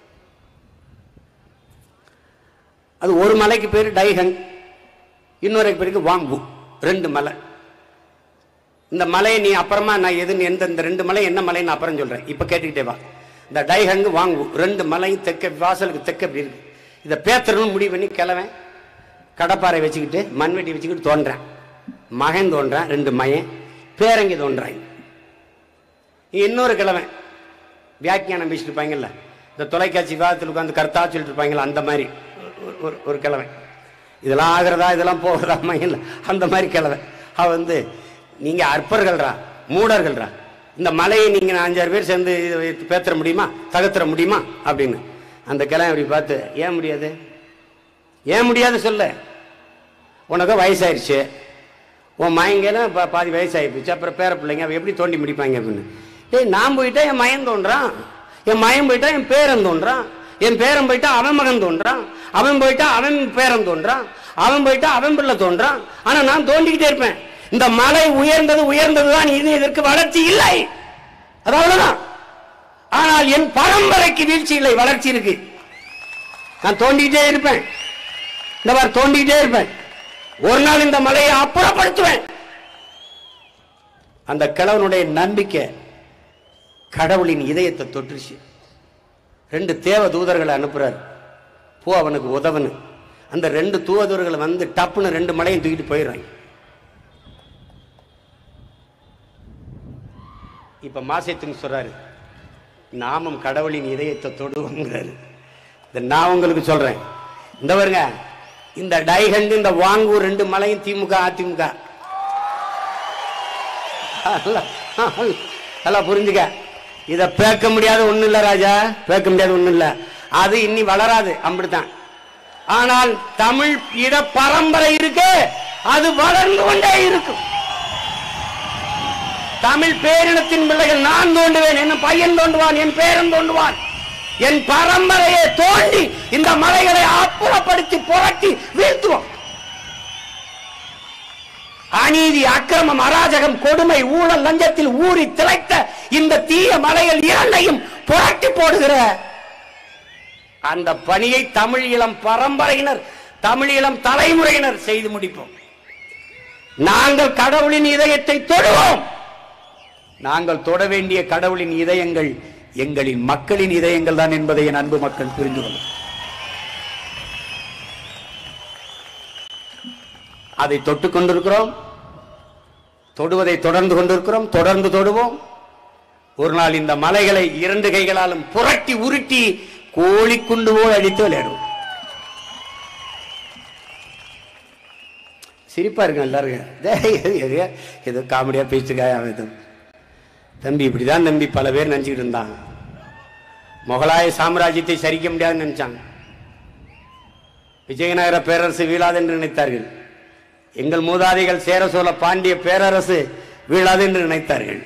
அது ஒரு மலைக்கு பேரு டைஹங் இன்னொரு பேருக்கு வாம்பு ரெண்டு மலை இந்த மலையை நீ அப்புறமா நான் எதுன்னு எந்த இந்த ரெண்டு மலை என்ன மலைன்னு அப்புறம் சொல்றேன் இப்ப கேட்டுக்கிட்டே வா இந்த டைஹங்கு வாங்கு ரெண்டு மலையும் தெக்க வாசலுக்கு தெக்க இப்படி இருக்கு இதை பேத்தரணும் முடிவு பண்ணி கிளவன் கடப்பாறை வச்சுக்கிட்டு மண்வெட்டி வச்சுக்கிட்டு தோன்றேன் மகன் தோன்றேன் ரெண்டு மயன் பேரங்கி தோன்றாங்க இன்னொரு கிழவன் வியாக்கியானம் பேசிட்டு இருப்பாங்கல்ல இந்த தொலைக்காட்சி விவாதத்தில் உட்காந்து கருத்தா சொல்லிட்டு இருப்பாங்கல்ல அந்த மாதிரி ஒரு- ஒரு ஒரு கிழவன் இதெல்லாம் ஆகிறதா இதெல்லாம் போகிறதா மையல்ல அந்த மாதிரி கிழவன் அவ வந்து நீங்க அற்பர்கள்ரா மூடர்கள்ரா இந்த மலையை நீங்க அஞ்சாறு பேர் சேர்ந்து இதை வைத்து பேத்துற முடியுமா தகர்த்துற முடியுமா அப்படின்னு அந்த கிழவன் அப்படி பார்த்து ஏன் முடியாது ஏன் முடியாது சொல்ல உனக்கு வயசாயிருச்சு உன் மயங்கெல்லாம் பா பாதி வயசாகி போச்சு அப்புறம் பேர பிள்ளைங்க அவ எப்படி தோண்டி முடிப்பாங்க அப்படின்னு டேய் நான் போயிட்டா என் மயன் தோன்றான் என் மயன் போயிட்டா என் பேரன் தோன்றான் என் பேரன் போயிட்டா அவன் மகன் தோன்றான் அவன் போயிட்டா அவன் பேரன் தோன்றான் அவன் போயிட்டா அவன் பிள்ளை தோன்றான் ஆனா நான் தோண்டிக்கிட்டே இருப்பேன் இந்த மலை உயர்ந்தது உயர்ந்ததுதான் இது இதற்கு வளர்ச்சி இல்லை அது அவ்வளவுதான் ஆனால் என் பரம்பரைக்கு வீழ்ச்சி இல்லை வளர்ச்சி இருக்கு நான் தோண்டிக்கிட்டே இருப்பேன் இந்த மாதிரி தோண்டிக்கிட்டே இருப்பேன் ஒரு நாள் இந்த மலையை அப்புறப்படுத்துவேன் அந்த கிழவனுடைய நம்பிக்கை கடவுளின் இதயத்தை தொற்றுச்சு ரெண்டு தேவ தூதர்களை அனுப்புறாரு போ அவனுக்கு உதவனு அந்த ரெண்டு தூதர்கள் வந்து டப்புன்னு ரெண்டு மலையும் தூக்கிட்டு போயிடுறாங்க இப்ப மாசத்துக்கு சொல்றாரு நாமும் கடவுளின் இதயத்தை தொடுவோங்கிறாரு இந்த நான் உங்களுக்கு சொல்றேன் இந்த பாருங்க இந்த டைகண்ட் இந்த வாங்கூர் ரெண்டு மலையும் திமுக அதிமுக எல்லாம் புரிஞ்சுக்க இத பேக்க முடியாத ஒண்ணு இல்ல ராஜா பேக்க முடியாத ஒண்ணு இல்ல அது இன்னி வளராது அப்படித்தான் ஆனால் தமிழ் இட பரம்பரை இருக்கு அது வளர்ந்து கொண்டே இருக்கும் தமிழ் பேரினத்தின் பிள்ளைகள் நான் தோண்டுவேன் என் பையன் தோண்டுவான் என் பேரன் தோண்டுவான் என் பரம்பரையை தோண்டி இந்த மலைகளை அப்புறப்படுத்தி புரட்டி வீழ்த்துவோம் அநீதி அக்கிரமம் அராஜகம் கொடுமை ஊழல் லஞ்சத்தில் ஊறி திளைத்த இந்த தீய மலைகள் இரண்டையும் புரட்டி போடுகிற அந்த பணியை தமிழ் இளம் பரம்பரையினர் தமிழ் இளம் தலைமுறையினர் செய்து முடிப்போம் நாங்கள் கடவுளின் இதயத்தை தொடுவோம் நாங்கள் தொட வேண்டிய கடவுளின் இதயங்கள் எங்களின் மக்களின் இதயங்கள் தான் என்பதை என் அன்பு மக்கள் புரிந்து கொள்ளும் அதை தொட்டுக் கொண்டிருக்கிறோம் தொடுவதை தொடர்ந்து கொண்டிருக்கிறோம் தொடர்ந்து தொடுவோம் ஒரு நாள் இந்த மலைகளை இரண்டு கைகளாலும் புரட்டி உருட்டி கோழி குண்டு போல் அடித்து விளையாடுவோம் சிரிப்பா இருக்கு எல்லாருக்கும் டேய், எது- எது- ஏதோ காமெடியா பேசிட்டுக்காய அவன் இது. தம்பி இப்படிதான் தம்பி பல பேர் நினைச்சுக்கிட்டு இருந்தாங்க முகலாய சாம்ராஜ்யத்தை சரிக்க முடியாதுன்னு நினைச்சாங்க விஜயநகர பேரரசு வீழாது என்று நினைத்தார்கள் எங்கள் மூதாதைகள் சேர சோழ பாண்டிய பேரரசு வீழாது என்று நினைத்தார்கள்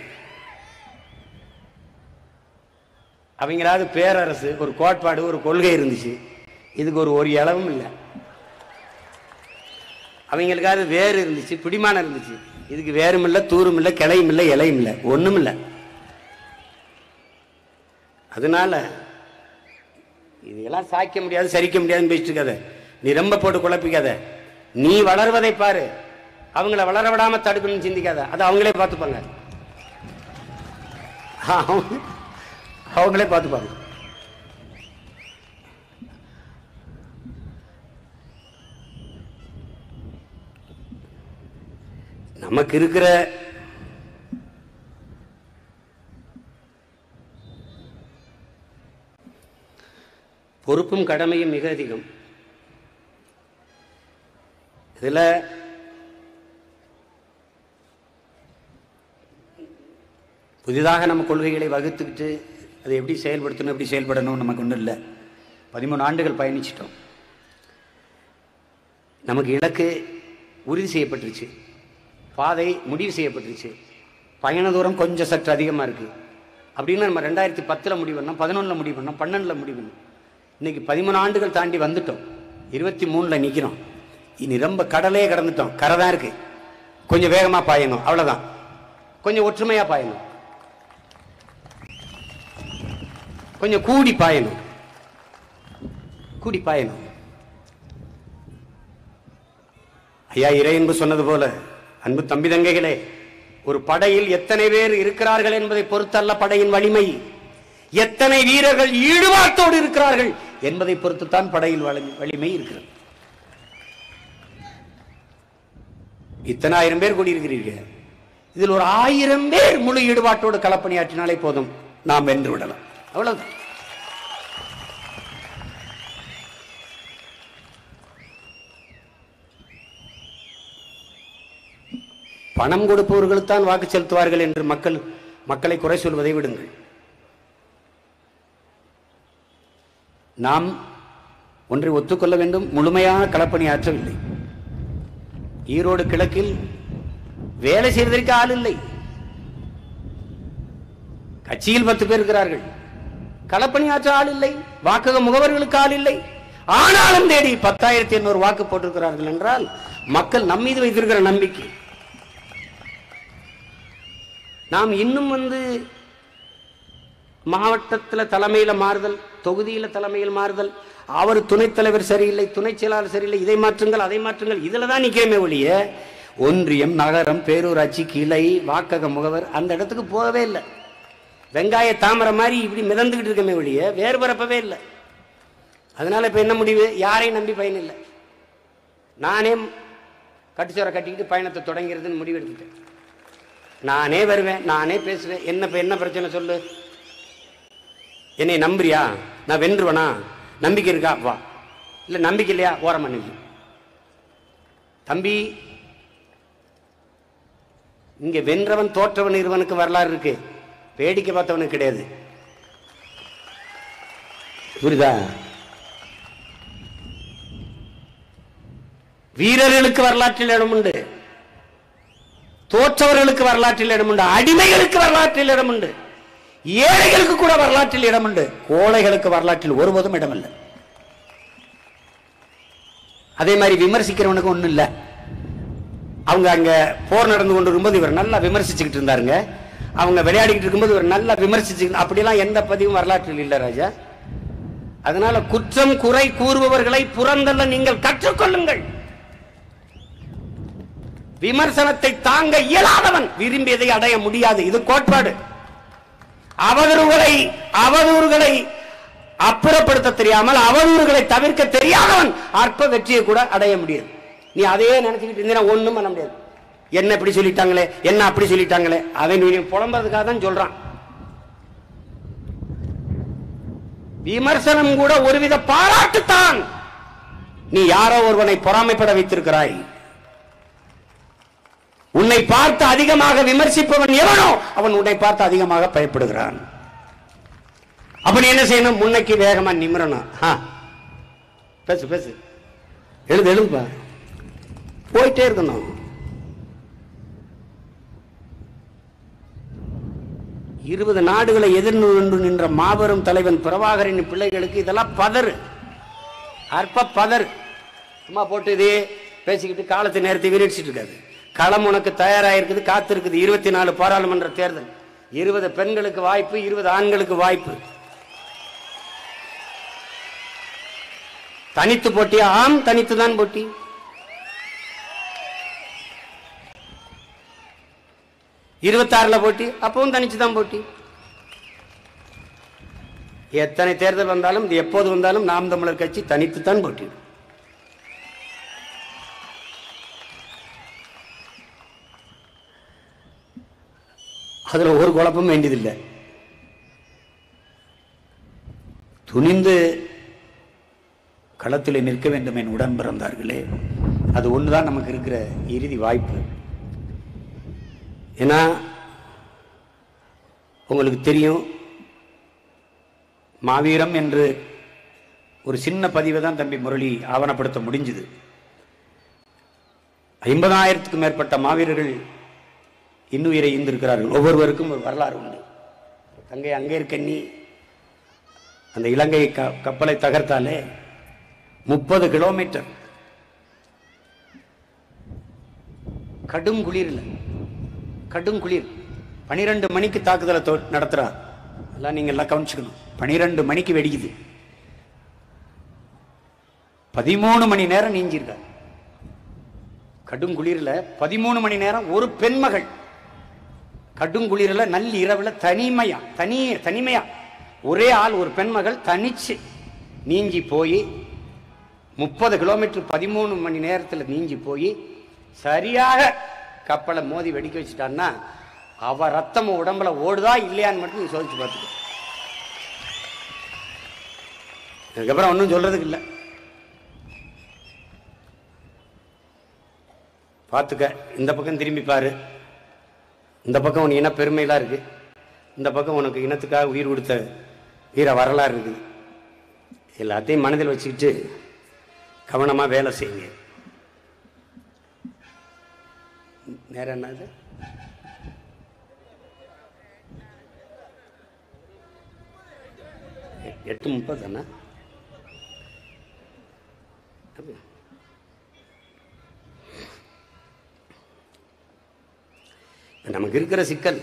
அவங்களாவது பேரரசு ஒரு கோட்பாடு ஒரு கொள்கை இருந்துச்சு இதுக்கு ஒரு ஒரு இளவும் இல்லை அவங்களுக்காவது வேறு இருந்துச்சு பிடிமானம் இருந்துச்சு இதுக்கு வேறும் இல்லை தூரும் இல்லை கிளையும் இல்லை இலையும் இல்லை ஒண்ணும் இல்லை அதனால இதெல்லாம் சாய்க்க முடியாது சரிக்க முடியாதுன்னு பேசிட்டு இருக்காத நீ ரொம்ப போட்டு குழப்பிக்காத நீ வளர்வதை பாரு அவங்கள வளர விடாம தடுக்கணும்னு சிந்திக்காத அது அவங்களே பார்த்துப்பாங்க அவங்க- அவங்களே பார்த்துப்பாங்க நமக்கு இருக்கிற பொறுப்பும் கடமையும் மிக அதிகம் இதுல புதிதாக நம்ம கொள்கைகளை வகுத்துக்கிட்டு அதை எப்படி செயல்படுத்தணும் எப்படி செயல்படணும் நமக்கு ஒன்றும் இல்லை பதிமூணு ஆண்டுகள் பயணிச்சிட்டோம் நமக்கு இலக்கு உறுதி செய்யப்பட்டுருச்சு பாதை முடிவு செய்யப்பட்டுருச்சு பயண தூரம் கொஞ்சம் சற்று அதிகமாக இருக்குது அப்படின்னு நம்ம ரெண்டாயிரத்தி பத்தில் முடிவு பண்ணோம் பதினொன்றில் முடிவு பண்ணோம் பன்னெண்டில் முடிவு பண்ணோம் இன்னைக்கு பதிமூணு ஆண்டுகள் தாண்டி வந்துட்டோம் இருபத்தி மூணில் நிற்கிறோம் இனி ரொம்ப கடலே கடந்துட்டோம் கரை தான் இருக்கு கொஞ்சம் வேகமாக பாயணும் அவ்வளோதான் கொஞ்சம் ஒற்றுமையாக பாயணும் கொஞ்சம் கூடி பாயணும் கூடி பாயணும் ஐயா இறையன்பு சொன்னது போல அன்பு தம்பி தங்கைகளே ஒரு படையில் எத்தனை பேர் இருக்கிறார்கள் என்பதை பொறுத்தல்ல படையின் வலிமை எத்தனை வீரர்கள் ஈடுபாட்டோடு இருக்கிறார்கள் என்பதை பொறுத்துத்தான் படையில் வலிமை- வலிமை இருக்கிறது இத்தனை ஆயிரம் பேர் கூடியிருக்கிறீர்கள் இதில் ஒரு ஆயிரம் பேர் முழு ஈடுபாட்டோடு களப்பணியாற்றினாலே போதும் நாம் வென்று விடலாம் அவ்வளவுதான் பணம் கொடுப்பவர்களுத்தான் வாக்கு செலுத்துவார்கள் என்று மக்கள் மக்களை குறை சொல்வதை விடுங்கள் நாம் ஒன்றை ஒத்துக்கொள்ள வேண்டும் முழுமையான களப்பணி ஆற்றவில்லை ஈரோடு கிழக்கில் வேலை செய்வதற்கு ஆள் இல்லை கட்சியில் பத்து பேர் இருக்கிறார்கள் களப்பணியாற்ற ஆள் இல்லை வாக்கக முகவர்களுக்கு ஆள் இல்லை ஆனாலும் தேடி பத்தாயிரத்தி எண்ணூறு வாக்கு போட்டிருக்கிறார்கள் என்றால் மக்கள் நம் மீது வைத்திருக்கிற நம்பிக்கை நாம் இன்னும் வந்து மாவட்டத்துல தலைமையில மாறுதல் தொகுதியில தலைமையில் மாறுதல் அவர் துணைத் தலைவர் சரியில்லை துணை செயலாளர் சரியில்லை இதை மாற்றுங்கள் அதை மாற்றுங்கள் இதுல தான் நிக்கிறமே ஒழிய ஒன்றியம் நகரம் பேரூராட்சி கிளை வாக்கக முகவர் அந்த இடத்துக்கு போகவே இல்லை வெங்காய தாமரை மாதிரி இப்படி மிதந்துகிட்டு இருக்கமே ஒழிய வேறு பரப்பவே இல்லை அதனால இப்ப என்ன முடிவு யாரையும் நம்பி பயன் இல்லை நானே கட்டுச்சோரை கட்டிக்கிட்டு பயணத்தை தொடங்கிறதுன்னு முடிவு எடுத்துட்டேன் நானே வருவேன் நானே பேசுவேன் என்ன இப்ப என்ன பிரச்சனை சொல்லு என்னை நம்புறியா நான் வென்றுவனா நம்பிக்கை இருக்கா வா இல்ல நம்பிக்கை இல்லையா ஓரம் பண்ணுங்க தம்பி இங்க வென்றவன் தோற்றவன் இருவனுக்கு வரலாறு இருக்கு வேடிக்கை பார்த்தவனுக்கு கிடையாது புரியுதா வீரர்களுக்கு வரலாற்றில் இடம் உண்டு தோற்றவர்களுக்கு வரலாற்றில் இடம் உண்டு அடிமைகளுக்கு வரலாற்றில் இடம் உண்டு ஏழைகளுக்கு கூட வரலாற்றில் இடம் உண்டு கோழைகளுக்கு வரலாற்றில் ஒருபோதும் இடமில்லை அதே மாதிரி விமர்சிக்கிறவனுக்கு ஒண்ணும் இல்ல அவங்க அங்க போர் நடந்து கொண்டு இருக்கும்போது இவர் நல்லா விமர்சிச்சுக்கிட்டு இருந்தாருங்க அவங்க விளையாடிக்கிட்டு இருக்கும்போது இவர் நல்லா விமர்சிச்சு அப்படிலாம் எந்த பதிவும் வரலாற்றில் இல்ல ராஜா அதனால குற்றம் குறை கூறுபவர்களை புறந்தள்ள நீங்கள் கற்றுக்கொள்ளுங்கள் விமர்சனத்தை தாங்க இயலாதவன் விரும்பியதை அடைய முடியாது இது கோட்பாடு அவதூறுகளை அவதூறுகளை அப்புறப்படுத்த தெரியாமல் அவதூறுகளை தவிர்க்க தெரியாதவன் அற்ப வெற்றியை கூட அடைய முடியாது நீ அதையே நினைச்சுக்கிட்டு இருந்தீங்கன்னா ஒண்ணும் பண்ண முடியாது என்ன இப்படி சொல்லிட்டாங்களே என்ன அப்படி சொல்லிட்டாங்களே அவன் நீ புலம்புறதுக்காக தான் சொல்றான் விமர்சனம் கூட ஒருவித பாராட்டுத்தான் நீ யாரோ ஒருவனை பொறாமைப்பட வைத்திருக்கிறாய் உன்னை பார்த்து அதிகமாக விமர்சிப்பவன் எவனோ அவன் உன்னை பார்த்து அதிகமாக பயப்படுகிறான் அப்ப நீ என்ன செய்யணும் முன்னைக்கு வேகமா நிமிரணும் ஆ. பேசு பேசு எழுது எழுதுப்பா போயிட்டே இருக்கணும் இருபது நாடுகளை எதிர்நொன்று நின்ற மாபெரும் தலைவன் பிரபாகரின் பிள்ளைகளுக்கு இதெல்லாம் பதறு அற்ப பதறு சும்மா போட்டு இதே பேசிக்கிட்டு காலத்தை நேரத்தை வீரடிச்சிட்டு இருக்காது களம் உனக்கு தயாராயிருக்குது காத்திருக்குது இருபத்தி நாலு பாராளுமன்ற தேர்தல் இருபது பெண்களுக்கு வாய்ப்பு இருபது ஆண்களுக்கு வாய்ப்பு தனித்து போட்டியா ஆம் தனித்து தான் போட்டி இருபத்தாறுல போட்டி அப்பவும் தனிச்சு தான் போட்டி எத்தனை தேர்தல் வந்தாலும் இது எப்போது வந்தாலும் நாம் தமிழர் கட்சி தனித்து தான் போட்டியிடும் அதுல ஒரு குழப்பம் வேண்டியதில்லை துணிந்து களத்தில் நிற்க வேண்டும் என் உடன் பிறந்தார்களே அது ஒண்ணுதான் நமக்கு இருக்கிற இறுதி வாய்ப்பு ஏன்னா உங்களுக்கு தெரியும் மாவீரம் என்று ஒரு சின்ன பதிவை தான் தம்பி முரளி ஆவணப்படுத்த முடிஞ்சுது ஐம்பதாயிரத்துக்கும் மேற்பட்ட மாவீரர்கள் இன்னுயிரை ஈந்திருக்கிறார்கள் ஒவ்வொருவருக்கும் ஒரு வரலாறு உண்டு தங்கை அங்கே இருக்க நீ அந்த இலங்கை க- கப்பலை தகர்த்தாலே முப்பது கிலோமீட்டர் கடும் குளிர்ல கடும் குளிர் பனிரெண்டு மணிக்கு தாக்குதலை தொ- நடத்துறா எல்லாம் நீங்க எல்லாம் கவனிச்சுக்கணும் பனிரெண்டு மணிக்கு வெடிக்குது பதிமூணு மணி நேரம் நீஞ்சிருக்கா கடும் குளிர்ல பதிமூணு மணி நேரம் ஒரு பெண்மகள் கடும் குளிர்ல நல்ல இரவுல தனிமையா தனி தனிமையா ஒரே ஆள் ஒரு பெண்மகள் தனிச்சு நீஞ்சி போய் முப்பது கிலோமீட்டர் பதிமூணு மணி நேரத்துல நீஞ்சி போய் சரியாக கப்பலை மோதி வெடிக்க வச்சுட்டான்னா அவ ரத்தம் உடம்புல ஓடுதா இல்லையான்னு மட்டும் நீ சோதிச்சு பார்த்துக்க அதுக்கப்புறம் ஒன்றும் சொல்றதுக்கு இல்லை பார்த்துக்க இந்த பக்கம் திரும்பி பாரு இந்த பக்கம் உன் இன பெருமைலாம் இருக்கு இந்த பக்கம் உனக்கு இனத்துக்காக உயிர் கொடுத்த வீர வரலாறு இருக்குது எல்லாத்தையும் மனதில் வச்சுக்கிட்டு கவனமாக வேலை செய்யுங்க நேரம் என்னது எ- எட்டு முப்பது தானே அப்படியா? நமக்கு இருக்கிற சிக்கல்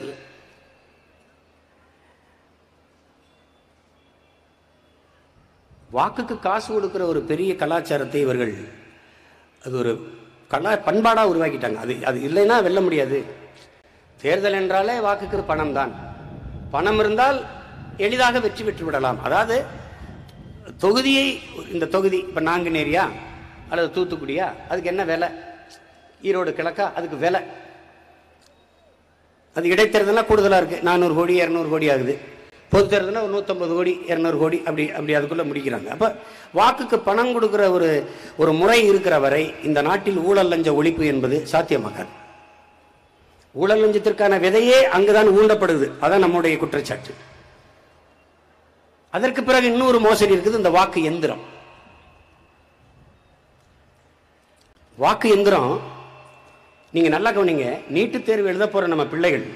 வாக்குக்கு காசு கொடுக்கிற ஒரு பெரிய கலாச்சாரத்தை இவர்கள் அது ஒரு கலா பண்பாடாக உருவாக்கிட்டாங்க அது அது இல்லைன்னா வெல்ல முடியாது தேர்தல் என்றாலே வாக்குக்கு பணம் தான் பணம் இருந்தால் எளிதாக வெற்றி பெற்று விடலாம் அதாவது தொகுதியை இந்த தொகுதி இப்போ நாங்குநேரியா அல்லது தூத்துக்குடியா அதுக்கு என்ன விலை ஈரோடு கிழக்கா அதுக்கு விலை அது இடைத்தேர்தல்னா கூடுதலாக இருக்குது நானூறு கோடி இரநூறு கோடி ஆகுது பொது தேர்தல்னா ஒரு நூற்றம்பது கோடி இரநூறு கோடி அப்படி அப்படி அதுக்குள்ளே முடிக்கிறாங்க அப்போ வாக்குக்கு பணம் கொடுக்குற ஒரு ஒரு முறை இருக்கிற வரை இந்த நாட்டில் ஊழல் லஞ்ச ஒழிப்பு என்பது சாத்தியமாகாது ஊழல் லஞ்சத்திற்கான விதையே அங்குதான் ஊண்டப்படுது அதான் நம்முடைய குற்றச்சாட்டு அதற்கு பிறகு இன்னொரு மோசடி இருக்குது இந்த வாக்கு எந்திரம் வாக்கு எந்திரம் நீங்க நல்லா கவனிங்க நீட்டுத் தேர்வு எழுத போற நம்ம பிள்ளைகள்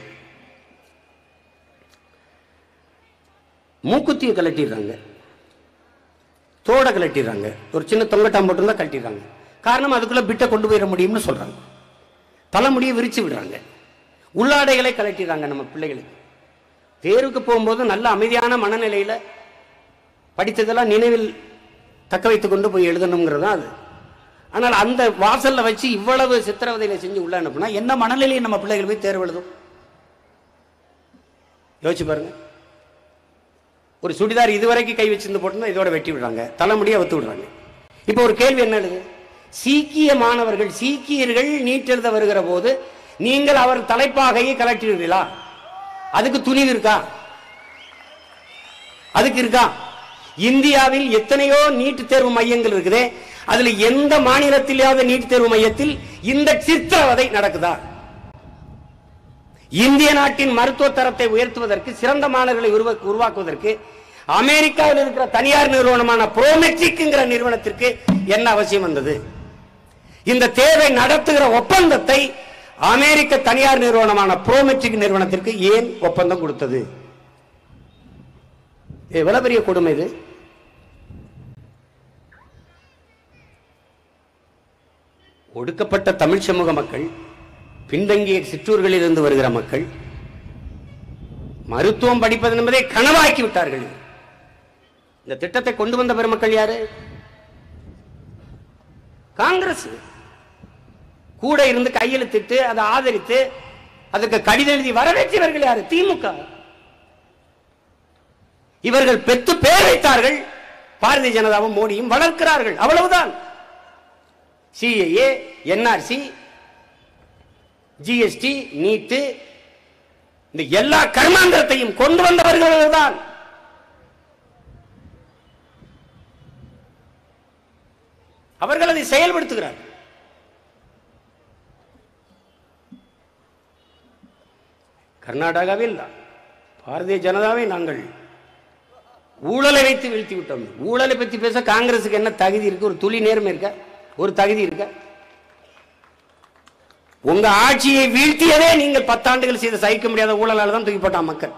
மூக்குத்தியை கலட்டிடுறாங்க தோடை கலட்டிடுறாங்க ஒரு சின்ன தொங்கட்டாம் போட்டிருந்தா கழட்டிடுறாங்க காரணம் அதுக்குள்ள பிட்டை கொண்டு போயிட முடியும்னு சொல்றாங்க தலைமுடியை விரிச்சு விடுறாங்க உள்ளாடைகளை கலட்டிடுறாங்க நம்ம பிள்ளைகளுக்கு தேர்வுக்கு போகும்போது நல்ல அமைதியான மனநிலையில படித்ததெல்லாம் நினைவில் தக்க வைத்துக் கொண்டு போய் எழுதணுங்கிறது தான் அது ஆனால் அந்த வாசல்ல வச்சு இவ்வளவு சித்திரவதையில செஞ்சு உள்ள அனுப்புனா என்ன மனநிலையில் நம்ம பிள்ளைகள் போய் தேர்வு எழுதும் யோசிச்சு பாருங்க ஒரு சுடிதார் இதுவரைக்கும் கை வச்சிருந்து போட்டுருந்தா இதோட வெட்டி விடுறாங்க தலைமுடியை அவுத்து விடுறாங்க இப்போ ஒரு கேள்வி என்ன எழுது சீக்கிய மாணவர்கள் சீக்கியர்கள் நீட் எழுத வருகிற போது நீங்கள் அவர் தலைப்பாகையை கலட்டிடுவீர்களா அதுக்கு துணிவு இருக்கா அதுக்கு இருக்கா இந்தியாவில் எத்தனையோ நீட் தேர்வு மையங்கள் இருக்குதே அதுல எந்த மாநிலத்திலாவது நீட் தேர்வு மையத்தில் இந்த சித்திரவதை நடக்குதா இந்திய நாட்டின் மருத்துவ தரத்தை உயர்த்துவதற்கு சிறந்த மாணவர்களை உருவா- உருவாக்குவதற்கு அமெரிக்காவில் இருக்கிற தனியார் நிறுவனமான புரோமெட்ரிக்ங்கிற நிறுவனத்திற்கு என்ன அவசியம் வந்தது இந்த தேவை நடத்துகிற ஒப்பந்தத்தை அமெரிக்க தனியார் நிறுவனமான புரோமெட்ரிக் நிறுவனத்திற்கு ஏன் ஒப்பந்தம் கொடுத்தது எவ்வளவு பெரிய கொடுமை இது ஒடுக்கப்பட்ட தமிழ் சமூக மக்கள் பின்தங்கிய சிற்றூர்களில் இருந்து வருகிற மக்கள் மருத்துவம் படிப்பது என்பதை கனவாக்கி விட்டார்கள் இந்த திட்டத்தை கொண்டு வந்த பெருமக்கள் யாரு காங்கிரஸ் கூட இருந்து கையெழுத்திட்டு அதை ஆதரித்து அதுக்கு கடிதம் எழுதி வரவேற்றவர்கள் யாரு திமுக இவர்கள் பெத்து பேர் வைத்தார்கள் பாரதிய ஜனதாவும் மோடியும் வளர்க்கிறார்கள் அவ்வளவுதான் சிஏஏ என்ஆர்சி ஜிஎஸ்டி நீட்டு இந்த எல்லா கர்மாந்திரத்தையும் கொண்டு வந்தவர்கள் தான் அவர்கள் அதை செயல்படுத்துகிறார்கள் கர்நாடகாவில் பாரதிய ஜனதாவை நாங்கள் ஊழலை வைத்து வீழ்த்தி விட்டோம் ஊழலை பத்தி பேச காங்கிரசுக்கு என்ன தகுதி இருக்கு ஒரு துளி நேர்மை இருக்கா ஒரு தகுதி இருக்கா உங்க ஆட்சியை வீழ்த்தியதே நீங்கள் பத்தாண்டுகள் செய்த சகிக்க முடியாத ஊழலால தான் தூக்கி போட்டான் மக்கள்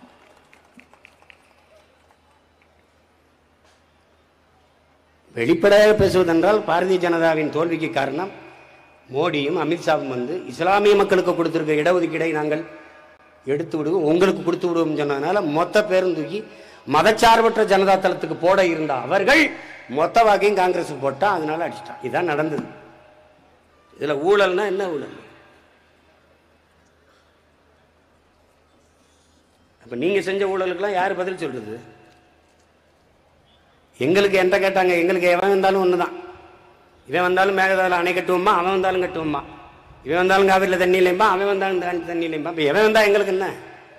வெளிப்படையாக பேசுவதென்றால் பாரதிய ஜனதாவின் தோல்விக்கு காரணம் மோடியும் அமித்ஷாவும் வந்து இஸ்லாமிய மக்களுக்கு கொடுத்திருக்க இடஒதுக்கீடை நாங்கள் எடுத்து விடுவோம் உங்களுக்கு கொடுத்து விடுவோம் சொன்னதுனால மொத்த பேரும் தூக்கி மதச்சார்பற்ற ஜனதா தளத்துக்கு போட இருந்த அவர்கள் மொத்த வாக்கையும் காங்கிரஸுக்கு போட்டா அதனால அடிச்சிட்டான் இதான் நடந்தது இதுல ஊழல்னா என்ன ஊழல் அப்ப நீங்க செஞ்ச ஊழலுக்கெல்லாம் யார் பதில் சொல்றது எங்களுக்கு என்கிட்ட கேட்டாங்க எங்களுக்கு எவன் வந்தாலும் ஒண்ணுதான் இவன் வந்தாலும் மேகதாதுல அணை கட்டுவோமா அவன் வந்தாலும் கட்டுவோமா இவன் வந்தாலும் காவிரியில் தண்ணி இல்லைம்பா அவன் வந்தாலும் தண்ணி- தண்ணி இல்லைம்பா இப்போ எவன் வந்தா எங்களுக்கு என்ன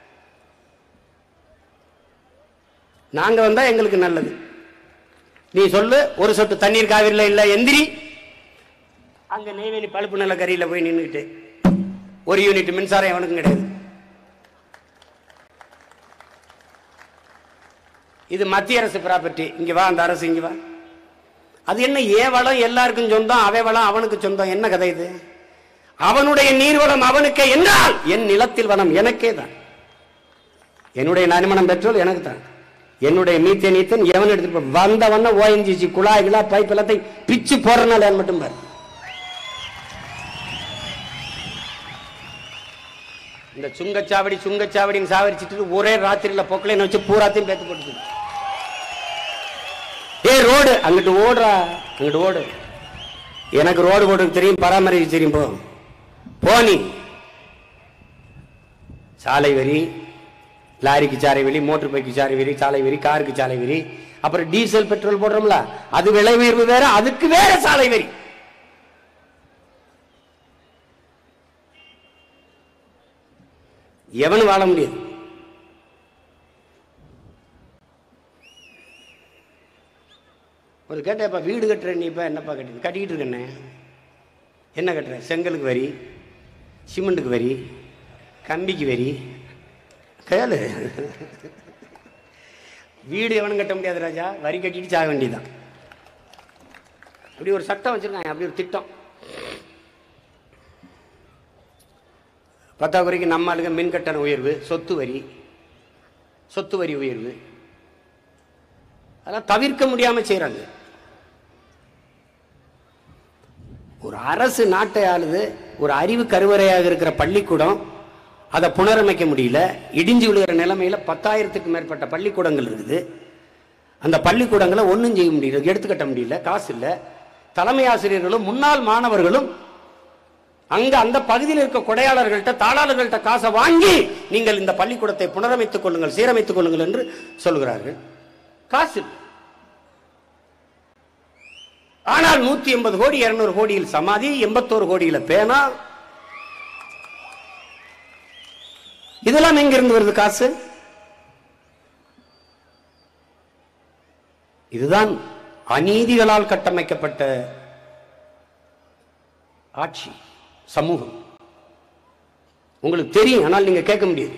நாங்க வந்தா எங்களுக்கு நல்லது நீ சொல்லு ஒரு சொட்டு தண்ணீர் காவிரியில் இல்ல எந்திரி அங்க நெய்வேலி பழுப்பு நில கரியில போய் நின்றுக்கிட்டு ஒரு யூனிட் மின்சாரம் எவனுக்கும் கிடையாது இது மத்திய அரசு ப்ராப்பர்ட்டி இங்க வா அந்த அரசு இங்க வா அது என்ன ஏ வளம் எல்லாருக்கும் சொந்தம் அவை வளம் அவனுக்கு சொந்தம் என்ன கதை இது அவனுடைய நீர்வளம் அவனுக்கே என்றால் என் நிலத்தில் வனம் எனக்கே தான் என்னுடைய நறுமணம் பெட்ரோல் எனக்கு தான் என்னுடைய மீத்தேன் ஈத்தன் எவன் எடுத்துட்டு போ- வந்த வண்ண ஓஎன்ஜிசி குழாய் கிளா பைப் எல்லாத்தையும் பிச்சு போறனால என் மட்டும் பாரு இந்த சுங்கச்சாவடி சுங்கச்சாவடின்னு சாவடிச்சிட்டு ஒரே ராத்திரியில பொக்கலைன்னு வச்சு பூராத்தையும் பேத்து போட்டு ஏ ரோடு அங்கிட்டு ஓடுறா அங்கிட்டு ஓடு எனக்கு ரோடு போட்டு தெரியும் பராமரிக்க தெரியும் போ போ நீ சாலை வரி லாரிக்கு சாலை வரி மோட்டர் பைக்கு சாலை வரி சாலை வரி காருக்கு சாலை வரி அப்புறம் டீசல் பெட்ரோல் போடுறோம்ல அது விலை உயர்வு வேற அதுக்கு வேற சாலை வரி எவனும் வாழ முடியாது ஒரு கேட்டப்பா வீடு கட்டுற நீ இப்போ என்னப்பா கட்டி கட்டிக்கிட்டு இருக்கண்ணே என்ன கட்டுற செங்கலுக்கு வரி சிமெண்ட்டுக்கு வரி கம்பிக்கு வரி கேளு வீடு எவனும் கட்ட முடியாது ராஜா வரி கட்டிட்டு சாக வேண்டியதுதான் அப்படி ஒரு சட்டம் வச்சிருக்காங்க அப்படி ஒரு திட்டம் பத்தாக்குறைக்கு நம்ம ஆளுங்க மின் கட்டண உயர்வு சொத்து வரி சொத்து வரி உயர்வு அதெல்லாம் தவிர்க்க முடியாம செய்றாங்க ஒரு அரசு நாட்டை ஆளுது ஒரு அறிவு கருவறையாக இருக்கிற பள்ளிக்கூடம் அதை புனரமைக்க முடியல இடிஞ்சு விழுகிற நிலைமையில பத்தாயிரத்துக்கு மேற்பட்ட பள்ளிக்கூடங்கள் இருக்குது அந்த பள்ளிக்கூடங்களை ஒன்றும் செய்ய முடியல எடுத்து கட்ட முடியல காசு இல்லை தலைமை ஆசிரியர்களும் முன்னாள் மாணவர்களும் அங்க அந்த பகுதியில் இருக்க கொடையாளர்கள்ட்ட தாளாளர்கள்ட்ட காசை வாங்கி நீங்கள் இந்த பள்ளிக்கூடத்தை புனரமைத்துக் கொள்ளுங்கள் சீரமைத்துக் கொள்ளுங்கள் என்று சொல்கிறார்கள் காசு இல்லை. ஆனால் நூத்தி எண்பது கோடி இருநூறு கோடியில் சமாதி எண்பத்தோரு கோடியில பேனா இதெல்லாம் எங்கிருந்து வருது காசு இதுதான் அநீதிகளால் கட்டமைக்கப்பட்ட ஆட்சி சமூகம் உங்களுக்கு தெரியும் ஆனால் நீங்க கேட்க முடியாது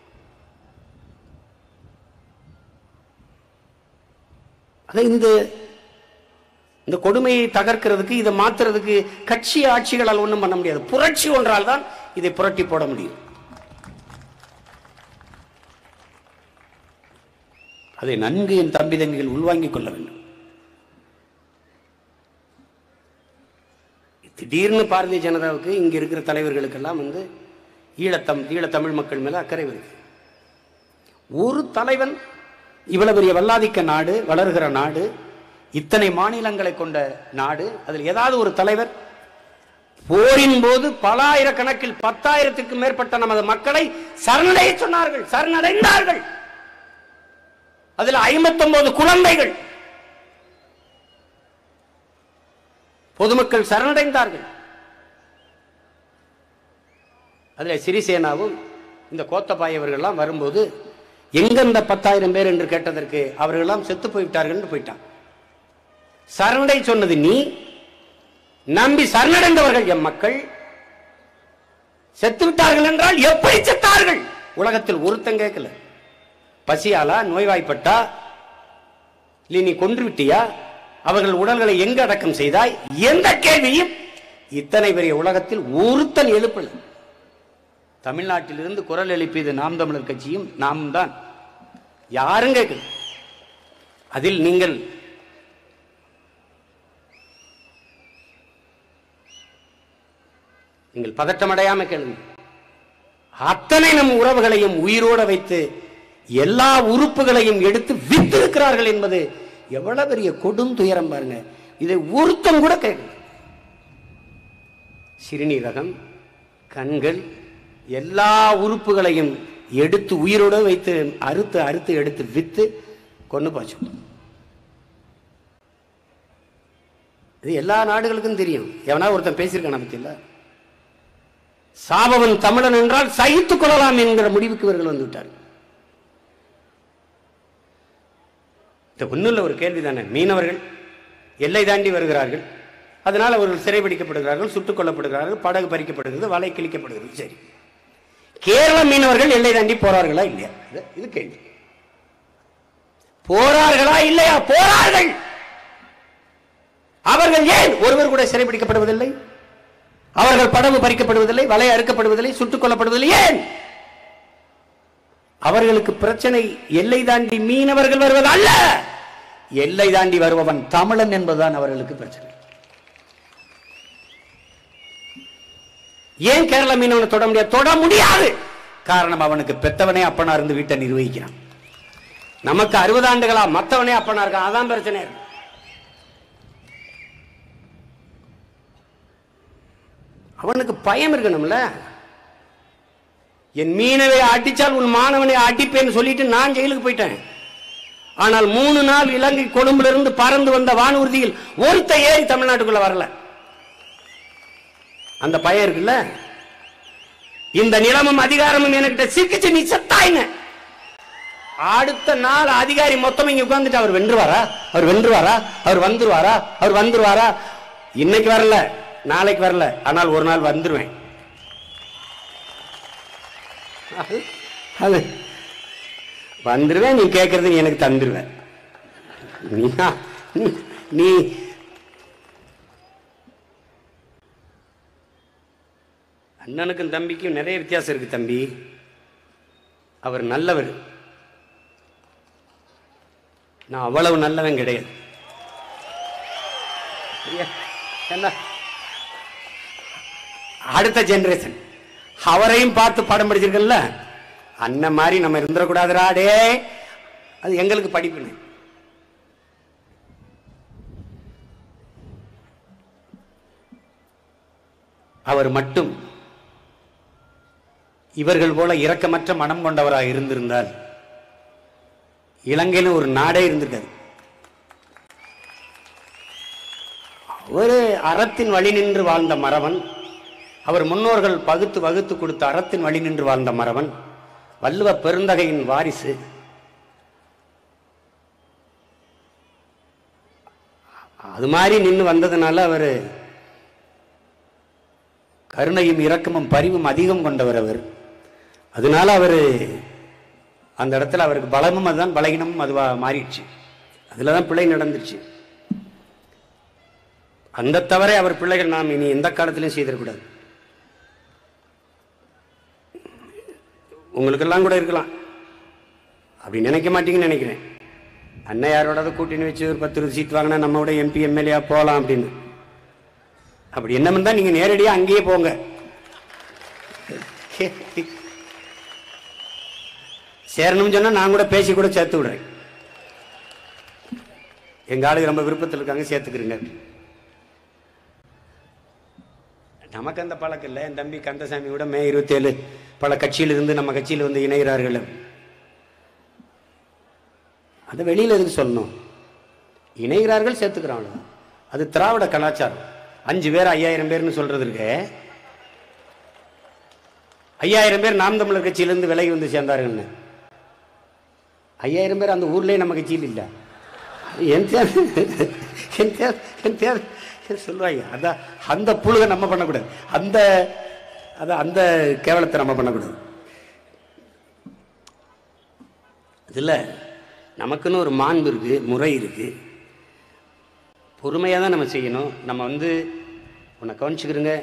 அதான் இந்த இந்த கொடுமையை தகர்க்கிறதுக்கு இதை மாத்துறதுக்கு கட்சி ஆட்சிகளால் ஒண்ணும் பண்ண முடியாது புரட்சி ஒன்றால் தான் இதை புரட்டி போட முடியும் அதை நன்கு என் தம்பி தங்கிகள் உள்வாங்கிக் கொள்ள வேண்டும் திடீர்னு பாரதிய ஜனதாவுக்கு இங்க இருக்கிற தலைவர்களுக்கெல்லாம் வந்து ஈழத்தம் ஈழத்தமிழ் மக்கள் மேல அக்கறை வருது ஒரு தலைவன் இவ்வளவு பெரிய வல்லாதிக்க நாடு வளர்கிற நாடு இத்தனை மாநிலங்களை கொண்ட நாடு அதில் ஏதாவது ஒரு தலைவர் போரின் போது பல ஆயிரக்கணக்கில் பத்தாயிரத்துக்கு மேற்பட்ட நமது மக்களை சரணடைய சொன்னார்கள் சரணடைந்தார்கள் அதில் ஐம்பத்தொன்பது குழந்தைகள் பொதுமக்கள் சரணடைந்தார்கள் அதில் சிறிசேனாவும் இந்த கோத்தபாய் அவர்கள்லாம் வரும்போது எங்க இந்த பத்தாயிரம் பேர் என்று கேட்டதற்கு அவர்களெல்லாம் செத்து போய்விட்டார்கள் என்று போயிட்டான் சரணடை சொன்னது நீ நம்பி சரணடைந்தவர்கள் எம் மக்கள் செத்து விட்டார்கள் என்றால் எப்படி செத்தார்கள் உலகத்தில் ஒருத்தன் கேட்கல பசியாலா நோய்வாய்ப்பட்டா இல்லை நீ கொன்று விட்டியா அவர்கள் உடல்களை எங்க அடக்கம் செய்தாய் எந்த கேள்வியும் இத்தனை பெரிய உலகத்தில் ஒருத்தன் எழுப்பல தமிழ்நாட்டிலிருந்து குரல் எழுப்பியது நாம் தமிழர் கட்சியும் நாம் தான் யாரும் கேட்கல அதில் நீங்கள் நீங்கள் பதட்டமடையாம கேளுங்க அத்தனை நம் உறவுகளையும் உயிரோட வைத்து எல்லா உறுப்புகளையும் எடுத்து வித்திருக்கிறார்கள் என்பது எவ்வளவு பெரிய கொடும் துயரம் பாருங்க இதை ஒருத்தம் கூட கேட்கல சிறுநீரகம் கண்கள் எல்லா உறுப்புகளையும் எடுத்து உயிரோட வைத்து அறுத்து அறுத்து எடுத்து வித்து கொண்டு போச்சு இது எல்லா நாடுகளுக்கும் தெரியும் எவனா ஒருத்தன் பேசியிருக்கான பத்தி இல்ல சாபவன் தமிழன் என்றால் சகித்துக் கொள்ளலாம் என்கிற முடிவுக்கு இவர்கள் வந்து விட்டார்கள் இது ஒன்றும் இல்லை ஒரு கேள்வி தானே மீனவர்கள் எல்லை தாண்டி வருகிறார்கள் அதனால் அவர்கள் சிறைபிடிக்கப்படுகிறார்கள் சுட்டுக் கொல்லப்படுகிறார்கள் படகு பறிக்கப்படுகிறது வலை கிழிக்கப்படுகிறது சரி கேரள மீனவர்கள் எல்லை தாண்டி போறார்களா இல்லையா இது- இது கேள்வி போறார்களா இல்லையா போறார்கள் அவர்கள் ஏன் ஒருவர் கூட சிறைபிடிக்கப்படுவதில்லை அவர்கள் படகு பறிக்கப்படுவதில்லை வலை அறுக்கப்படுவதில்லை சுட்டுக் கொல்லப்படுவதில்லை ஏன் அவர்களுக்கு பிரச்சனை எல்லை தாண்டி மீனவர்கள் வருவது அல்ல எல்லை தாண்டி வருபவன் தமிழன் என்பதுதான் அவர்களுக்கு பிரச்சனை ஏன் கேரள மீனவனை தொட முடியாது தொட முடியாது காரணம் அவனுக்கு பெத்தவனே அப்பனா இருந்து வீட்டை நிர்வகிக்கிறான் நமக்கு அறுபது ஆண்டுகளா மத்தவனே அப்பனா இருக்கான் அதான் பிரச்சனை இருக்கு அவனுக்கு பயம் இருக்கணும்ல என் மீனவை அடிச்சால் உன் மாணவனை அடிப்பேன்னு சொல்லிட்டு நான் ஜெயிலுக்கு போயிட்டேன் ஆனால் மூணு நாள் இலங்கை கொழும்புல இருந்து பறந்து வந்த வானூர்தியில் ஒருத்த ஏறி தமிழ்நாட்டுக்குள்ள வரல அந்த பயம் இருக்குல்ல இந்த நிலமும் அதிகாரமும் என்கிட்ட சிக்கிச்சு நீ செத்தாயின அடுத்த நாள் அதிகாரி மொத்தம் இங்க உட்கார்ந்துட்டு அவர் வென்றுவாரா அவர் வென்றுவாரா அவர் வந்துருவாரா அவர் வந்துருவாரா இன்னைக்கு வரல நாளைக்கு வரல ஆனால் ஒரு நாள் வந்துருவேன் அது- அது வந்துருவேன் நீ கேட்கறது நீ எனக்கு தந்துருவேன் நீ- நீ- நீ அண்ணனுக்கும் தம்பிக்கும் நிறைய வித்தியாசம் இருக்கு தம்பி அவர் நல்லவர் நான் அவ்வளவு நல்லவன் கிடையாது ஐயா, என்ன அடுத்த ஜெனரேஷன் அவரையும் பார்த்து படம் படிச்சிருக்கல அண்ணன் மாதிரி நம்ம இருந்துடக்கூடாதுடா டே அது எங்களுக்கு படிப்புன்னு அவர் மட்டும் இவர்கள் போல இரக்கமற்ற மனம் கொண்டவராக இருந்திருந்தால் இலங்கையில ஒரு நாடே இருந்திருக்காது ஒரு அறத்தின் வழி நின்று வாழ்ந்த மறவன் அவர் முன்னோர்கள் பகுத்து வகுத்து கொடுத்த அறத்தின் வழி நின்று வாழ்ந்த மறவன் வள்ளுவ பெருந்தகையின் வாரிசு அது மாதிரி நின்று வந்ததுனால அவர் கருணையும் இரக்கமும் பரிவும் அதிகம் கொண்டவர் அவர் அதனால அவர் அந்த இடத்துல அவருக்கு பலமும் அதுதான் பலகீனமும் அதுவா மாறிடுச்சு அதில் தான் பிழை நடந்துருச்சு அந்த தவறை அவர் பிள்ளைகள் நாம் இனி எந்த காலத்திலையும் செய்திடக்கூடாது உங்களுக்கெல்லாம் கூட இருக்கலாம் அப்படி நினைக்க மாட்டீங்கன்னு நினைக்கிறேன் அண்ணன் யாரோடாவது கூட்டணி வச்சு ஒரு பத்து இருபது சீட் வாங்கினா நம்மளோட எம்பி எம்எல்ஏ போகலாம் அப்படின்னு அப்படி என்ன இருந்தா நீங்க நேரடியா அங்கேயே போங்க சேரணும்னு சொன்னா நான் கூட பேசி கூட சேர்த்து விடுறேன் எங்க ஆளுங்க ரொம்ப விருப்பத்தில் இருக்காங்க சேர்த்துக்கிறீங்க நமக்கு அந்த பழக்கம் இல்லை என் தம்பி கந்தசாமி கூட மே இருபத்தேழு பல கட்சியில் இருந்து நம்ம கட்சியில் வந்து இணைகிறார்கள் அதை வெளியில எதுக்கு சொல்லணும் இணைகிறார்கள் சேர்த்துக்கிறாங்க அது திராவிட கலாச்சாரம் அஞ்சு பேர் ஐயாயிரம் பேர்னு சொல்றது இருக்கு ஐயாயிரம் பேர் நாம் தமிழர் கட்சியிலிருந்து விலகி வந்து சேர்ந்தாருன்னு ஐயாயிரம் பேர் அந்த ஊர்லயே நம்ம கட்சியில் இல்லை என் தேவை என் தேவை என் தேவை சொல்லுவாங்க அதான் அந்த புழுகை நம்ம பண்ணக்கூடாது அந்த அதான் அந்த கேவலத்தை நம்ம பண்ணக்கூடாது இதில் நமக்குன்னு ஒரு மாண்பு இருக்கு முறை இருக்கு பொறுமையாக தான் நம்ம செய்யணும் நம்ம வந்து உன்னை கவனிச்சுக்கிறோங்க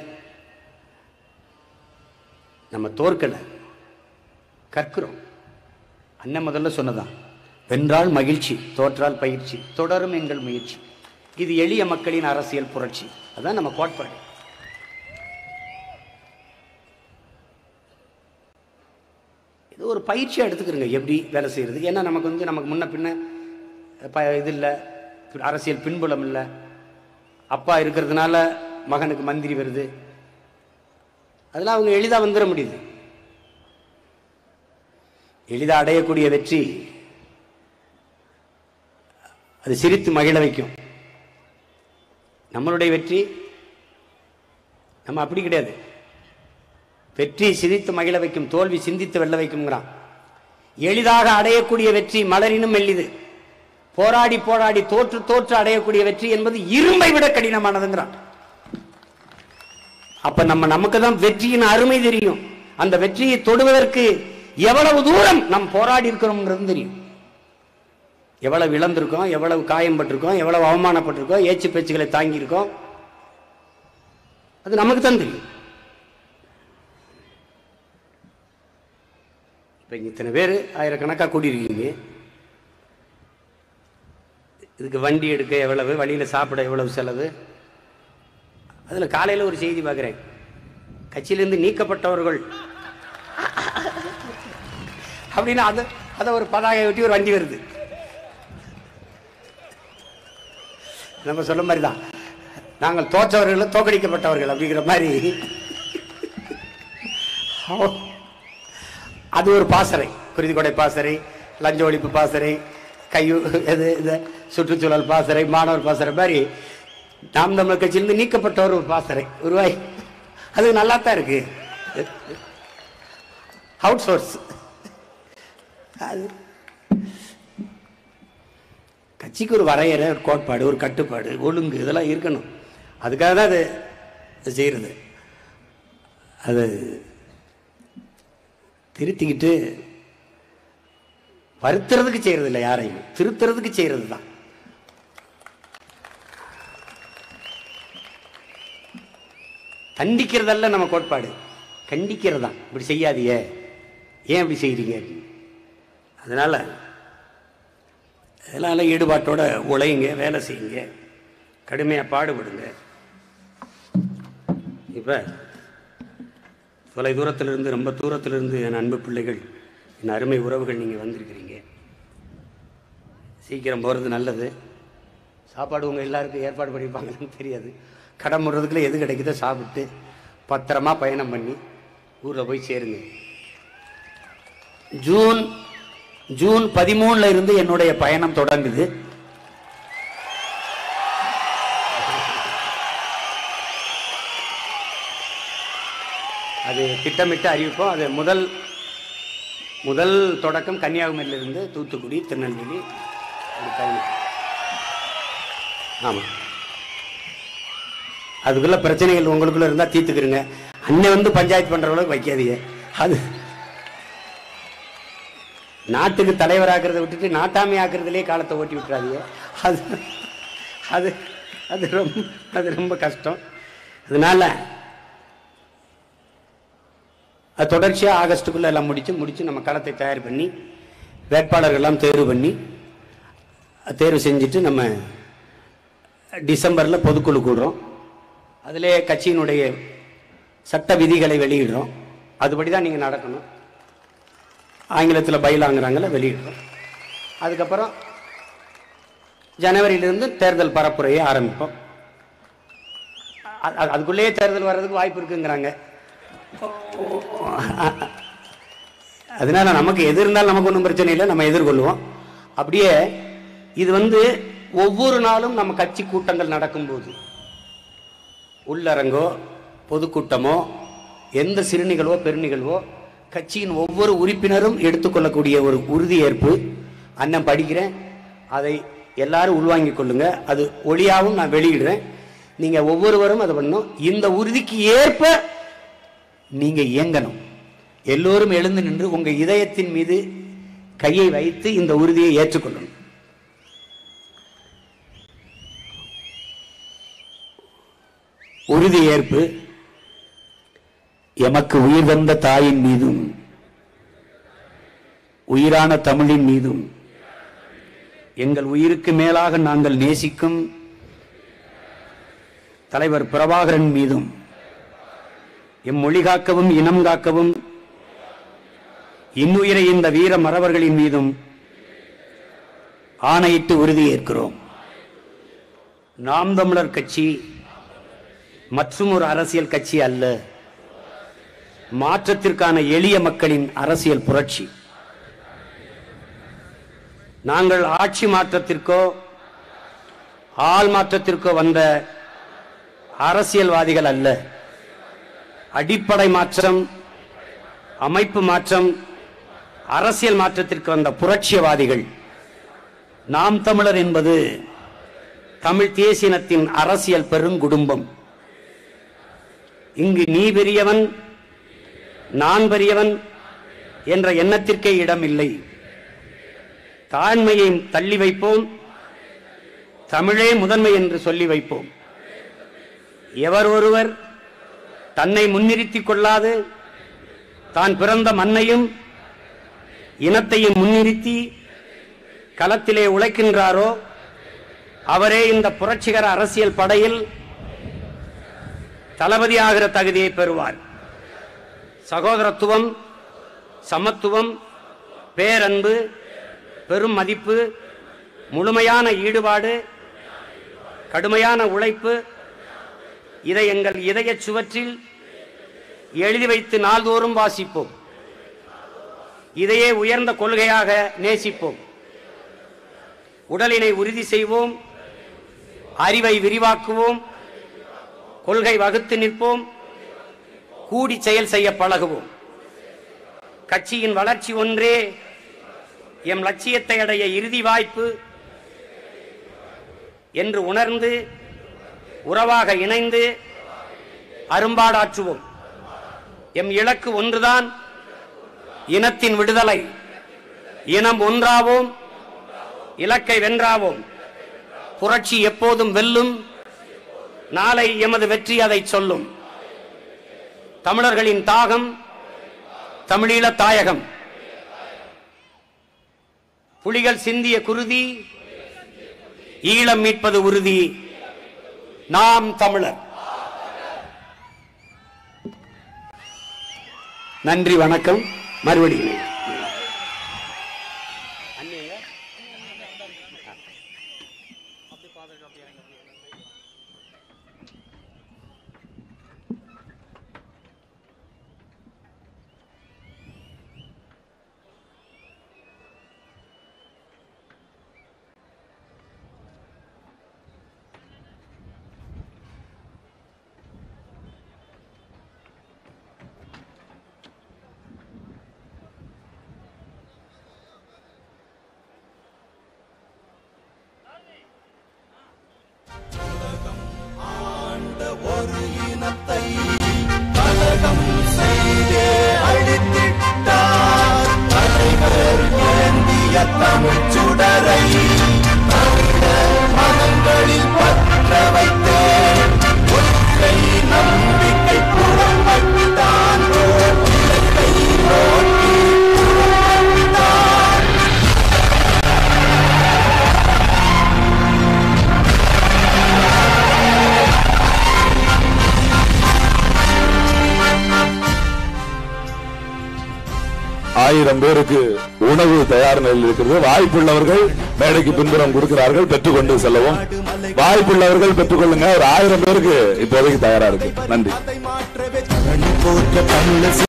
நம்ம தோற்கலை கற்கிறோம் அண்ணன் முதல்ல சொன்னதான் வென்றால் மகிழ்ச்சி தோற்றால் பயிற்சி தொடரும் எங்கள் முயற்சி இது எளிய மக்களின் அரசியல் புரட்சி அதான் நம்ம கோட்பாடு இது ஒரு பயிற்சியாக எடுத்துக்கிறோங்க எப்படி வேலை செய்கிறது ஏன்னா நமக்கு வந்து நமக்கு முன்ன பின்ன ப இது இல்லை அரசியல் பின்புலம் இல்லை அப்பா இருக்கிறதுனால மகனுக்கு மந்திரி வருது அதெல்லாம் அவங்க எளிதாக வந்துட முடியுது எளிதாக அடையக்கூடிய வெற்றி அது சிரித்து மகிழ வைக்கும் நம்மளுடைய வெற்றி நம்ம அப்படி கிடையாது வெற்றி சிரித்து மகிழ வைக்கும் தோல்வி சிந்தித்து வெல்ல வைக்கும்ங்கிறான் எளிதாக அடையக்கூடிய வெற்றி மலரினும் மெல்லிது போராடி போராடி தோற்று தோற்று அடையக்கூடிய வெற்றி என்பது இரும்பை விட கடினமானதுங்கிறான் அப்ப நம்ம நமக்கு தான் வெற்றியின் அருமை தெரியும் அந்த வெற்றியை தொடுவதற்கு எவ்வளவு தூரம் நம் போராடி இருக்கிறோம்ங்கிறது தெரியும் எவ்வளவு இழந்திருக்கோம் எவ்வளவு காயம் பட்டிருக்கோம் எவ்வளவு அவமானப்பட்டிருக்கோம் ஏச்சு பேச்சுகளை தாங்கியிருக்கோம் அது நமக்கு தான் தெரியும் இப்போ இத்தனை பேர் ஆயிரக்கணக்காக கூட்டியிருக்கீங்க இதுக்கு வண்டி எடுக்க எவ்வளவு வழியில் சாப்பிட எவ்வளவு செலவு அதில் காலையில் ஒரு செய்தி பார்க்குறேன் கட்சியிலேருந்து நீக்கப்பட்டவர்கள் அப்படின்னு அது அதை ஒரு பதாகை ஒட்டி ஒரு வண்டி வருது நம்ம சொல்ல மாதிரி தான் நாங்கள் தோற்றவர்கள் தோக்கடிக்கப்பட்டவர்கள் அப்படிங்கிற மாதிரி அது ஒரு பாசறை குருதிக்கொடை பாசறை லஞ்ச ஒழிப்பு பாசறை கையு இது இது சுற்றுச்சூழல் பாசறை மாணவர் பாசறை மாதிரி நாம் தமிழர் கட்சியிலிருந்து நீக்கப்பட்ட ஒரு பாசறை உருவாய் அது நல்லா தான் இருக்கு அவுட் சோர்ஸ் அது கட்சிக்கு ஒரு வரையறை ஒரு கோட்பாடு ஒரு கட்டுப்பாடு ஒழுங்கு இதெல்லாம் இருக்கணும் அதுக்காக தான் அது செய்கிறது அது திருத்திக்கிட்டு வருத்துறதுக்கு செய்யறது இல்லை யாரையும் திருத்துறதுக்கு செய்யறது தான் தண்டிக்கிறதல்ல நம்ம கோட்பாடு கண்டிக்கிறது தான் இப்படி செய்யாதீங்க ஏன் இப்படி செய்கிறீங்க அப்படின்னு. அதனால அதனால ஈடுபாட்டோட உழையுங்க வேலை செய்யுங்க கடுமையாக பாடுபடுங்க இப்போ தொலை தூரத்திலிருந்து ரொம்ப தூரத்திலிருந்து என் அன்பு பிள்ளைகள் என் அருமை உறவுகள் நீங்கள் வந்திருக்கிறீங்க சீக்கிரம் போகிறது நல்லது சாப்பாடு உங்கள் எல்லாருக்கும் ஏற்பாடு பண்ணியிருப்பாங்கன்னு தெரியாது கடன் முடுறதுக்குள்ள எது கிடைக்குதோ சாப்பிட்டு பத்திரமா பயணம் பண்ணி ஊரில் போய் சேருங்க ஜூன் ஜூன் பதிமூணுல இருந்து என்னுடைய பயணம் தொடங்குது அது திட்டமிட்டு அறிவிப்போம் அது முதல் முதல் தொடக்கம் கன்னியாகுமரியிலிருந்து தூத்துக்குடி திருநெல்வேலி அப்படி பயணம் ஆமாம் அதுக்குள்ள பிரச்சனைகள் உங்களுக்குள்ள இருந்தால் தீர்த்துக்கிறங்க அன்னை வந்து பஞ்சாயத்து பண்ற அளவுக்கு வைக்காதீங்க அது நாட்டுக்கு தலைவராக்கிறத விட்டுட்டு நாட்டாமை ஆக்குறதுலேயே காலத்தை ஓட்டி விட்டுறாதீங்க அது அது அது ரொம்ப அது ரொம்ப கஷ்டம் அதனால அது தொடர்ச்சியாக ஆகஸ்ட்டுக்குள்ள எல்லாம் முடிச்சு முடிச்சு நம்ம களத்தை தயார் பண்ணி வேட்பாளர்கள் எல்லாம் தேர்வு பண்ணி தேர்வு செஞ்சுட்டு நம்ம டிசம்பரில் பொதுக்குழு கூடுறோம் அதிலே கட்சியினுடைய சட்ட விதிகளை வெளியிடுறோம் அதுபடி தான் நீங்கள் நடக்கணும் ஆங்கிலத்தில் பயிலாங்கிறாங்கள வெளியிடுறோம் அதுக்கப்புறம் ஜனவரியிலிருந்து தேர்தல் பரப்புரையை ஆரம்பிப்போம் அ- அ- அதுக்குள்ளேயே தேர்தல் வர்றதுக்கு வாய்ப்பு இருக்குங்கிறாங்க அதனால நமக்கு எது இருந்தாலும் நமக்கு ஒன்றும் பிரச்சனை இல்லை நம்ம எதிர்கொள்வோம் அப்படியே இது வந்து ஒவ்வொரு நாளும் நம்ம கட்சி கூட்டங்கள் நடக்கும்போது உள்ளரங்கோ பொதுக்கூட்டமோ எந்த சிறு நிகழ்வோ பெருநிகழ்வோ கட்சியின் ஒவ்வொரு உறுப்பினரும் எடுத்துக்கொள்ளக்கூடிய ஒரு உறுதியேற்பு அண்ணன் படிக்கிறேன் அதை எல்லாரும் உள்வாங்கிக் கொள்ளுங்க அது ஒளியாவும் நான் வெளியிடுறேன் நீங்க ஒவ்வொருவரும் அதை பண்ணணும் இந்த உறுதிக்கு ஏற்ப நீங்க இயங்கணும் எல்லோரும் எழுந்து நின்று உங்க இதயத்தின் மீது கையை வைத்து இந்த உறுதியை ஏற்றுக்கொள்ளணும் உறுதி ஏற்பு எமக்கு உயிர் தந்த தாயின் மீதும் உயிரான தமிழின் மீதும் எங்கள் உயிருக்கு மேலாக நாங்கள் நேசிக்கும் தலைவர் பிரபாகரன் மீதும் எம் மொழி காக்கவும் இனம் காக்கவும் இன்னுயிரை இந்த வீர மறவர்களின் மீதும் ஆணையிட்டு உறுதியேற்கிறோம் நாம் தமிழர் கட்சி மற்றும் ஒரு அரசியல் கட்சி அல்ல மாற்றத்திற்கான எளிய மக்களின் அரசியல் புரட்சி நாங்கள் ஆட்சி மாற்றத்திற்கோ ஆள் மாற்றத்திற்கோ வந்த அரசியல்வாதிகள் அல்ல அடிப்படை மாற்றம் அமைப்பு மாற்றம் அரசியல் மாற்றத்திற்கு வந்த புரட்சியவாதிகள் நாம் தமிழர் என்பது தமிழ் தேசினத்தின் அரசியல் பெருங்குடும்பம் இங்கு நீ பெரியவன் நான் பெரியவன் என்ற எண்ணத்திற்கே இடமில்லை தாழ்மையை தள்ளி வைப்போம் தமிழே முதன்மை என்று சொல்லி வைப்போம் எவர் ஒருவர் தன்னை முன்னிறுத்திக் கொள்ளாது தான் பிறந்த மண்ணையும் இனத்தையும் முன்னிறுத்தி களத்திலே உழைக்கின்றாரோ அவரே இந்த புரட்சிகர அரசியல் படையில் தளபதியாகிற தகுதியை பெறுவார் சகோதரத்துவம் சமத்துவம் பேரன்பு பெரும் மதிப்பு முழுமையான ஈடுபாடு கடுமையான உழைப்பு இதை எங்கள் இதய சுவற்றில் எழுதி வைத்து நாள்தோறும் வாசிப்போம் இதையே உயர்ந்த கொள்கையாக நேசிப்போம் உடலினை உறுதி செய்வோம் அறிவை விரிவாக்குவோம் கொள்கை வகுத்து நிற்போம் கூடி செயல் செய்ய பழகுவோம் கட்சியின் வளர்ச்சி ஒன்றே எம் லட்சியத்தை அடைய இறுதி வாய்ப்பு என்று உணர்ந்து உறவாக இணைந்து அரும்பாடாற்றுவோம் எம் இலக்கு ஒன்றுதான் இனத்தின் விடுதலை இனம் ஒன்றாவோம் இலக்கை வென்றாவோம் புரட்சி எப்போதும் வெல்லும் நாளை எமது வெற்றி அதை சொல்லும் தமிழர்களின் தாகம் தமிழீழ தாயகம் புலிகள் சிந்திய குருதி ஈழம் மீட்பது உறுதி நாம் தமிழர் நன்றி வணக்கம் மறுபடியும் ஒரு இனத்தை கலகம் செய்தே அழித்திட்டார் தலைவர் ஏந்திய தமிழ் சுடரை தமிழர் மனங்களில் பற்ற வைத்தே ஒற்றை நம்பிக்கை புறப்பட்டான் ஓர் இலக்கை நோக்கி புறப்பட்டான் ஆயிரம் பேருக்கு உணவு தயார் நிலையில் இருக்கிறது வாய்ப்புள்ளவர்கள் மேடைக்கு பின்புறம் கொடுக்கிறார்கள் பெற்றுக்கொண்டு செல்லவும் வாய்ப்புள்ளவர்கள் பெற்றுக்கொள்ளுங்க ஒரு ஆயிரம் பேருக்கு இப்போதைக்கு தயாரா இருக்கு நன்றி அதை மாற்றவே தரணி போற்ற தமிழ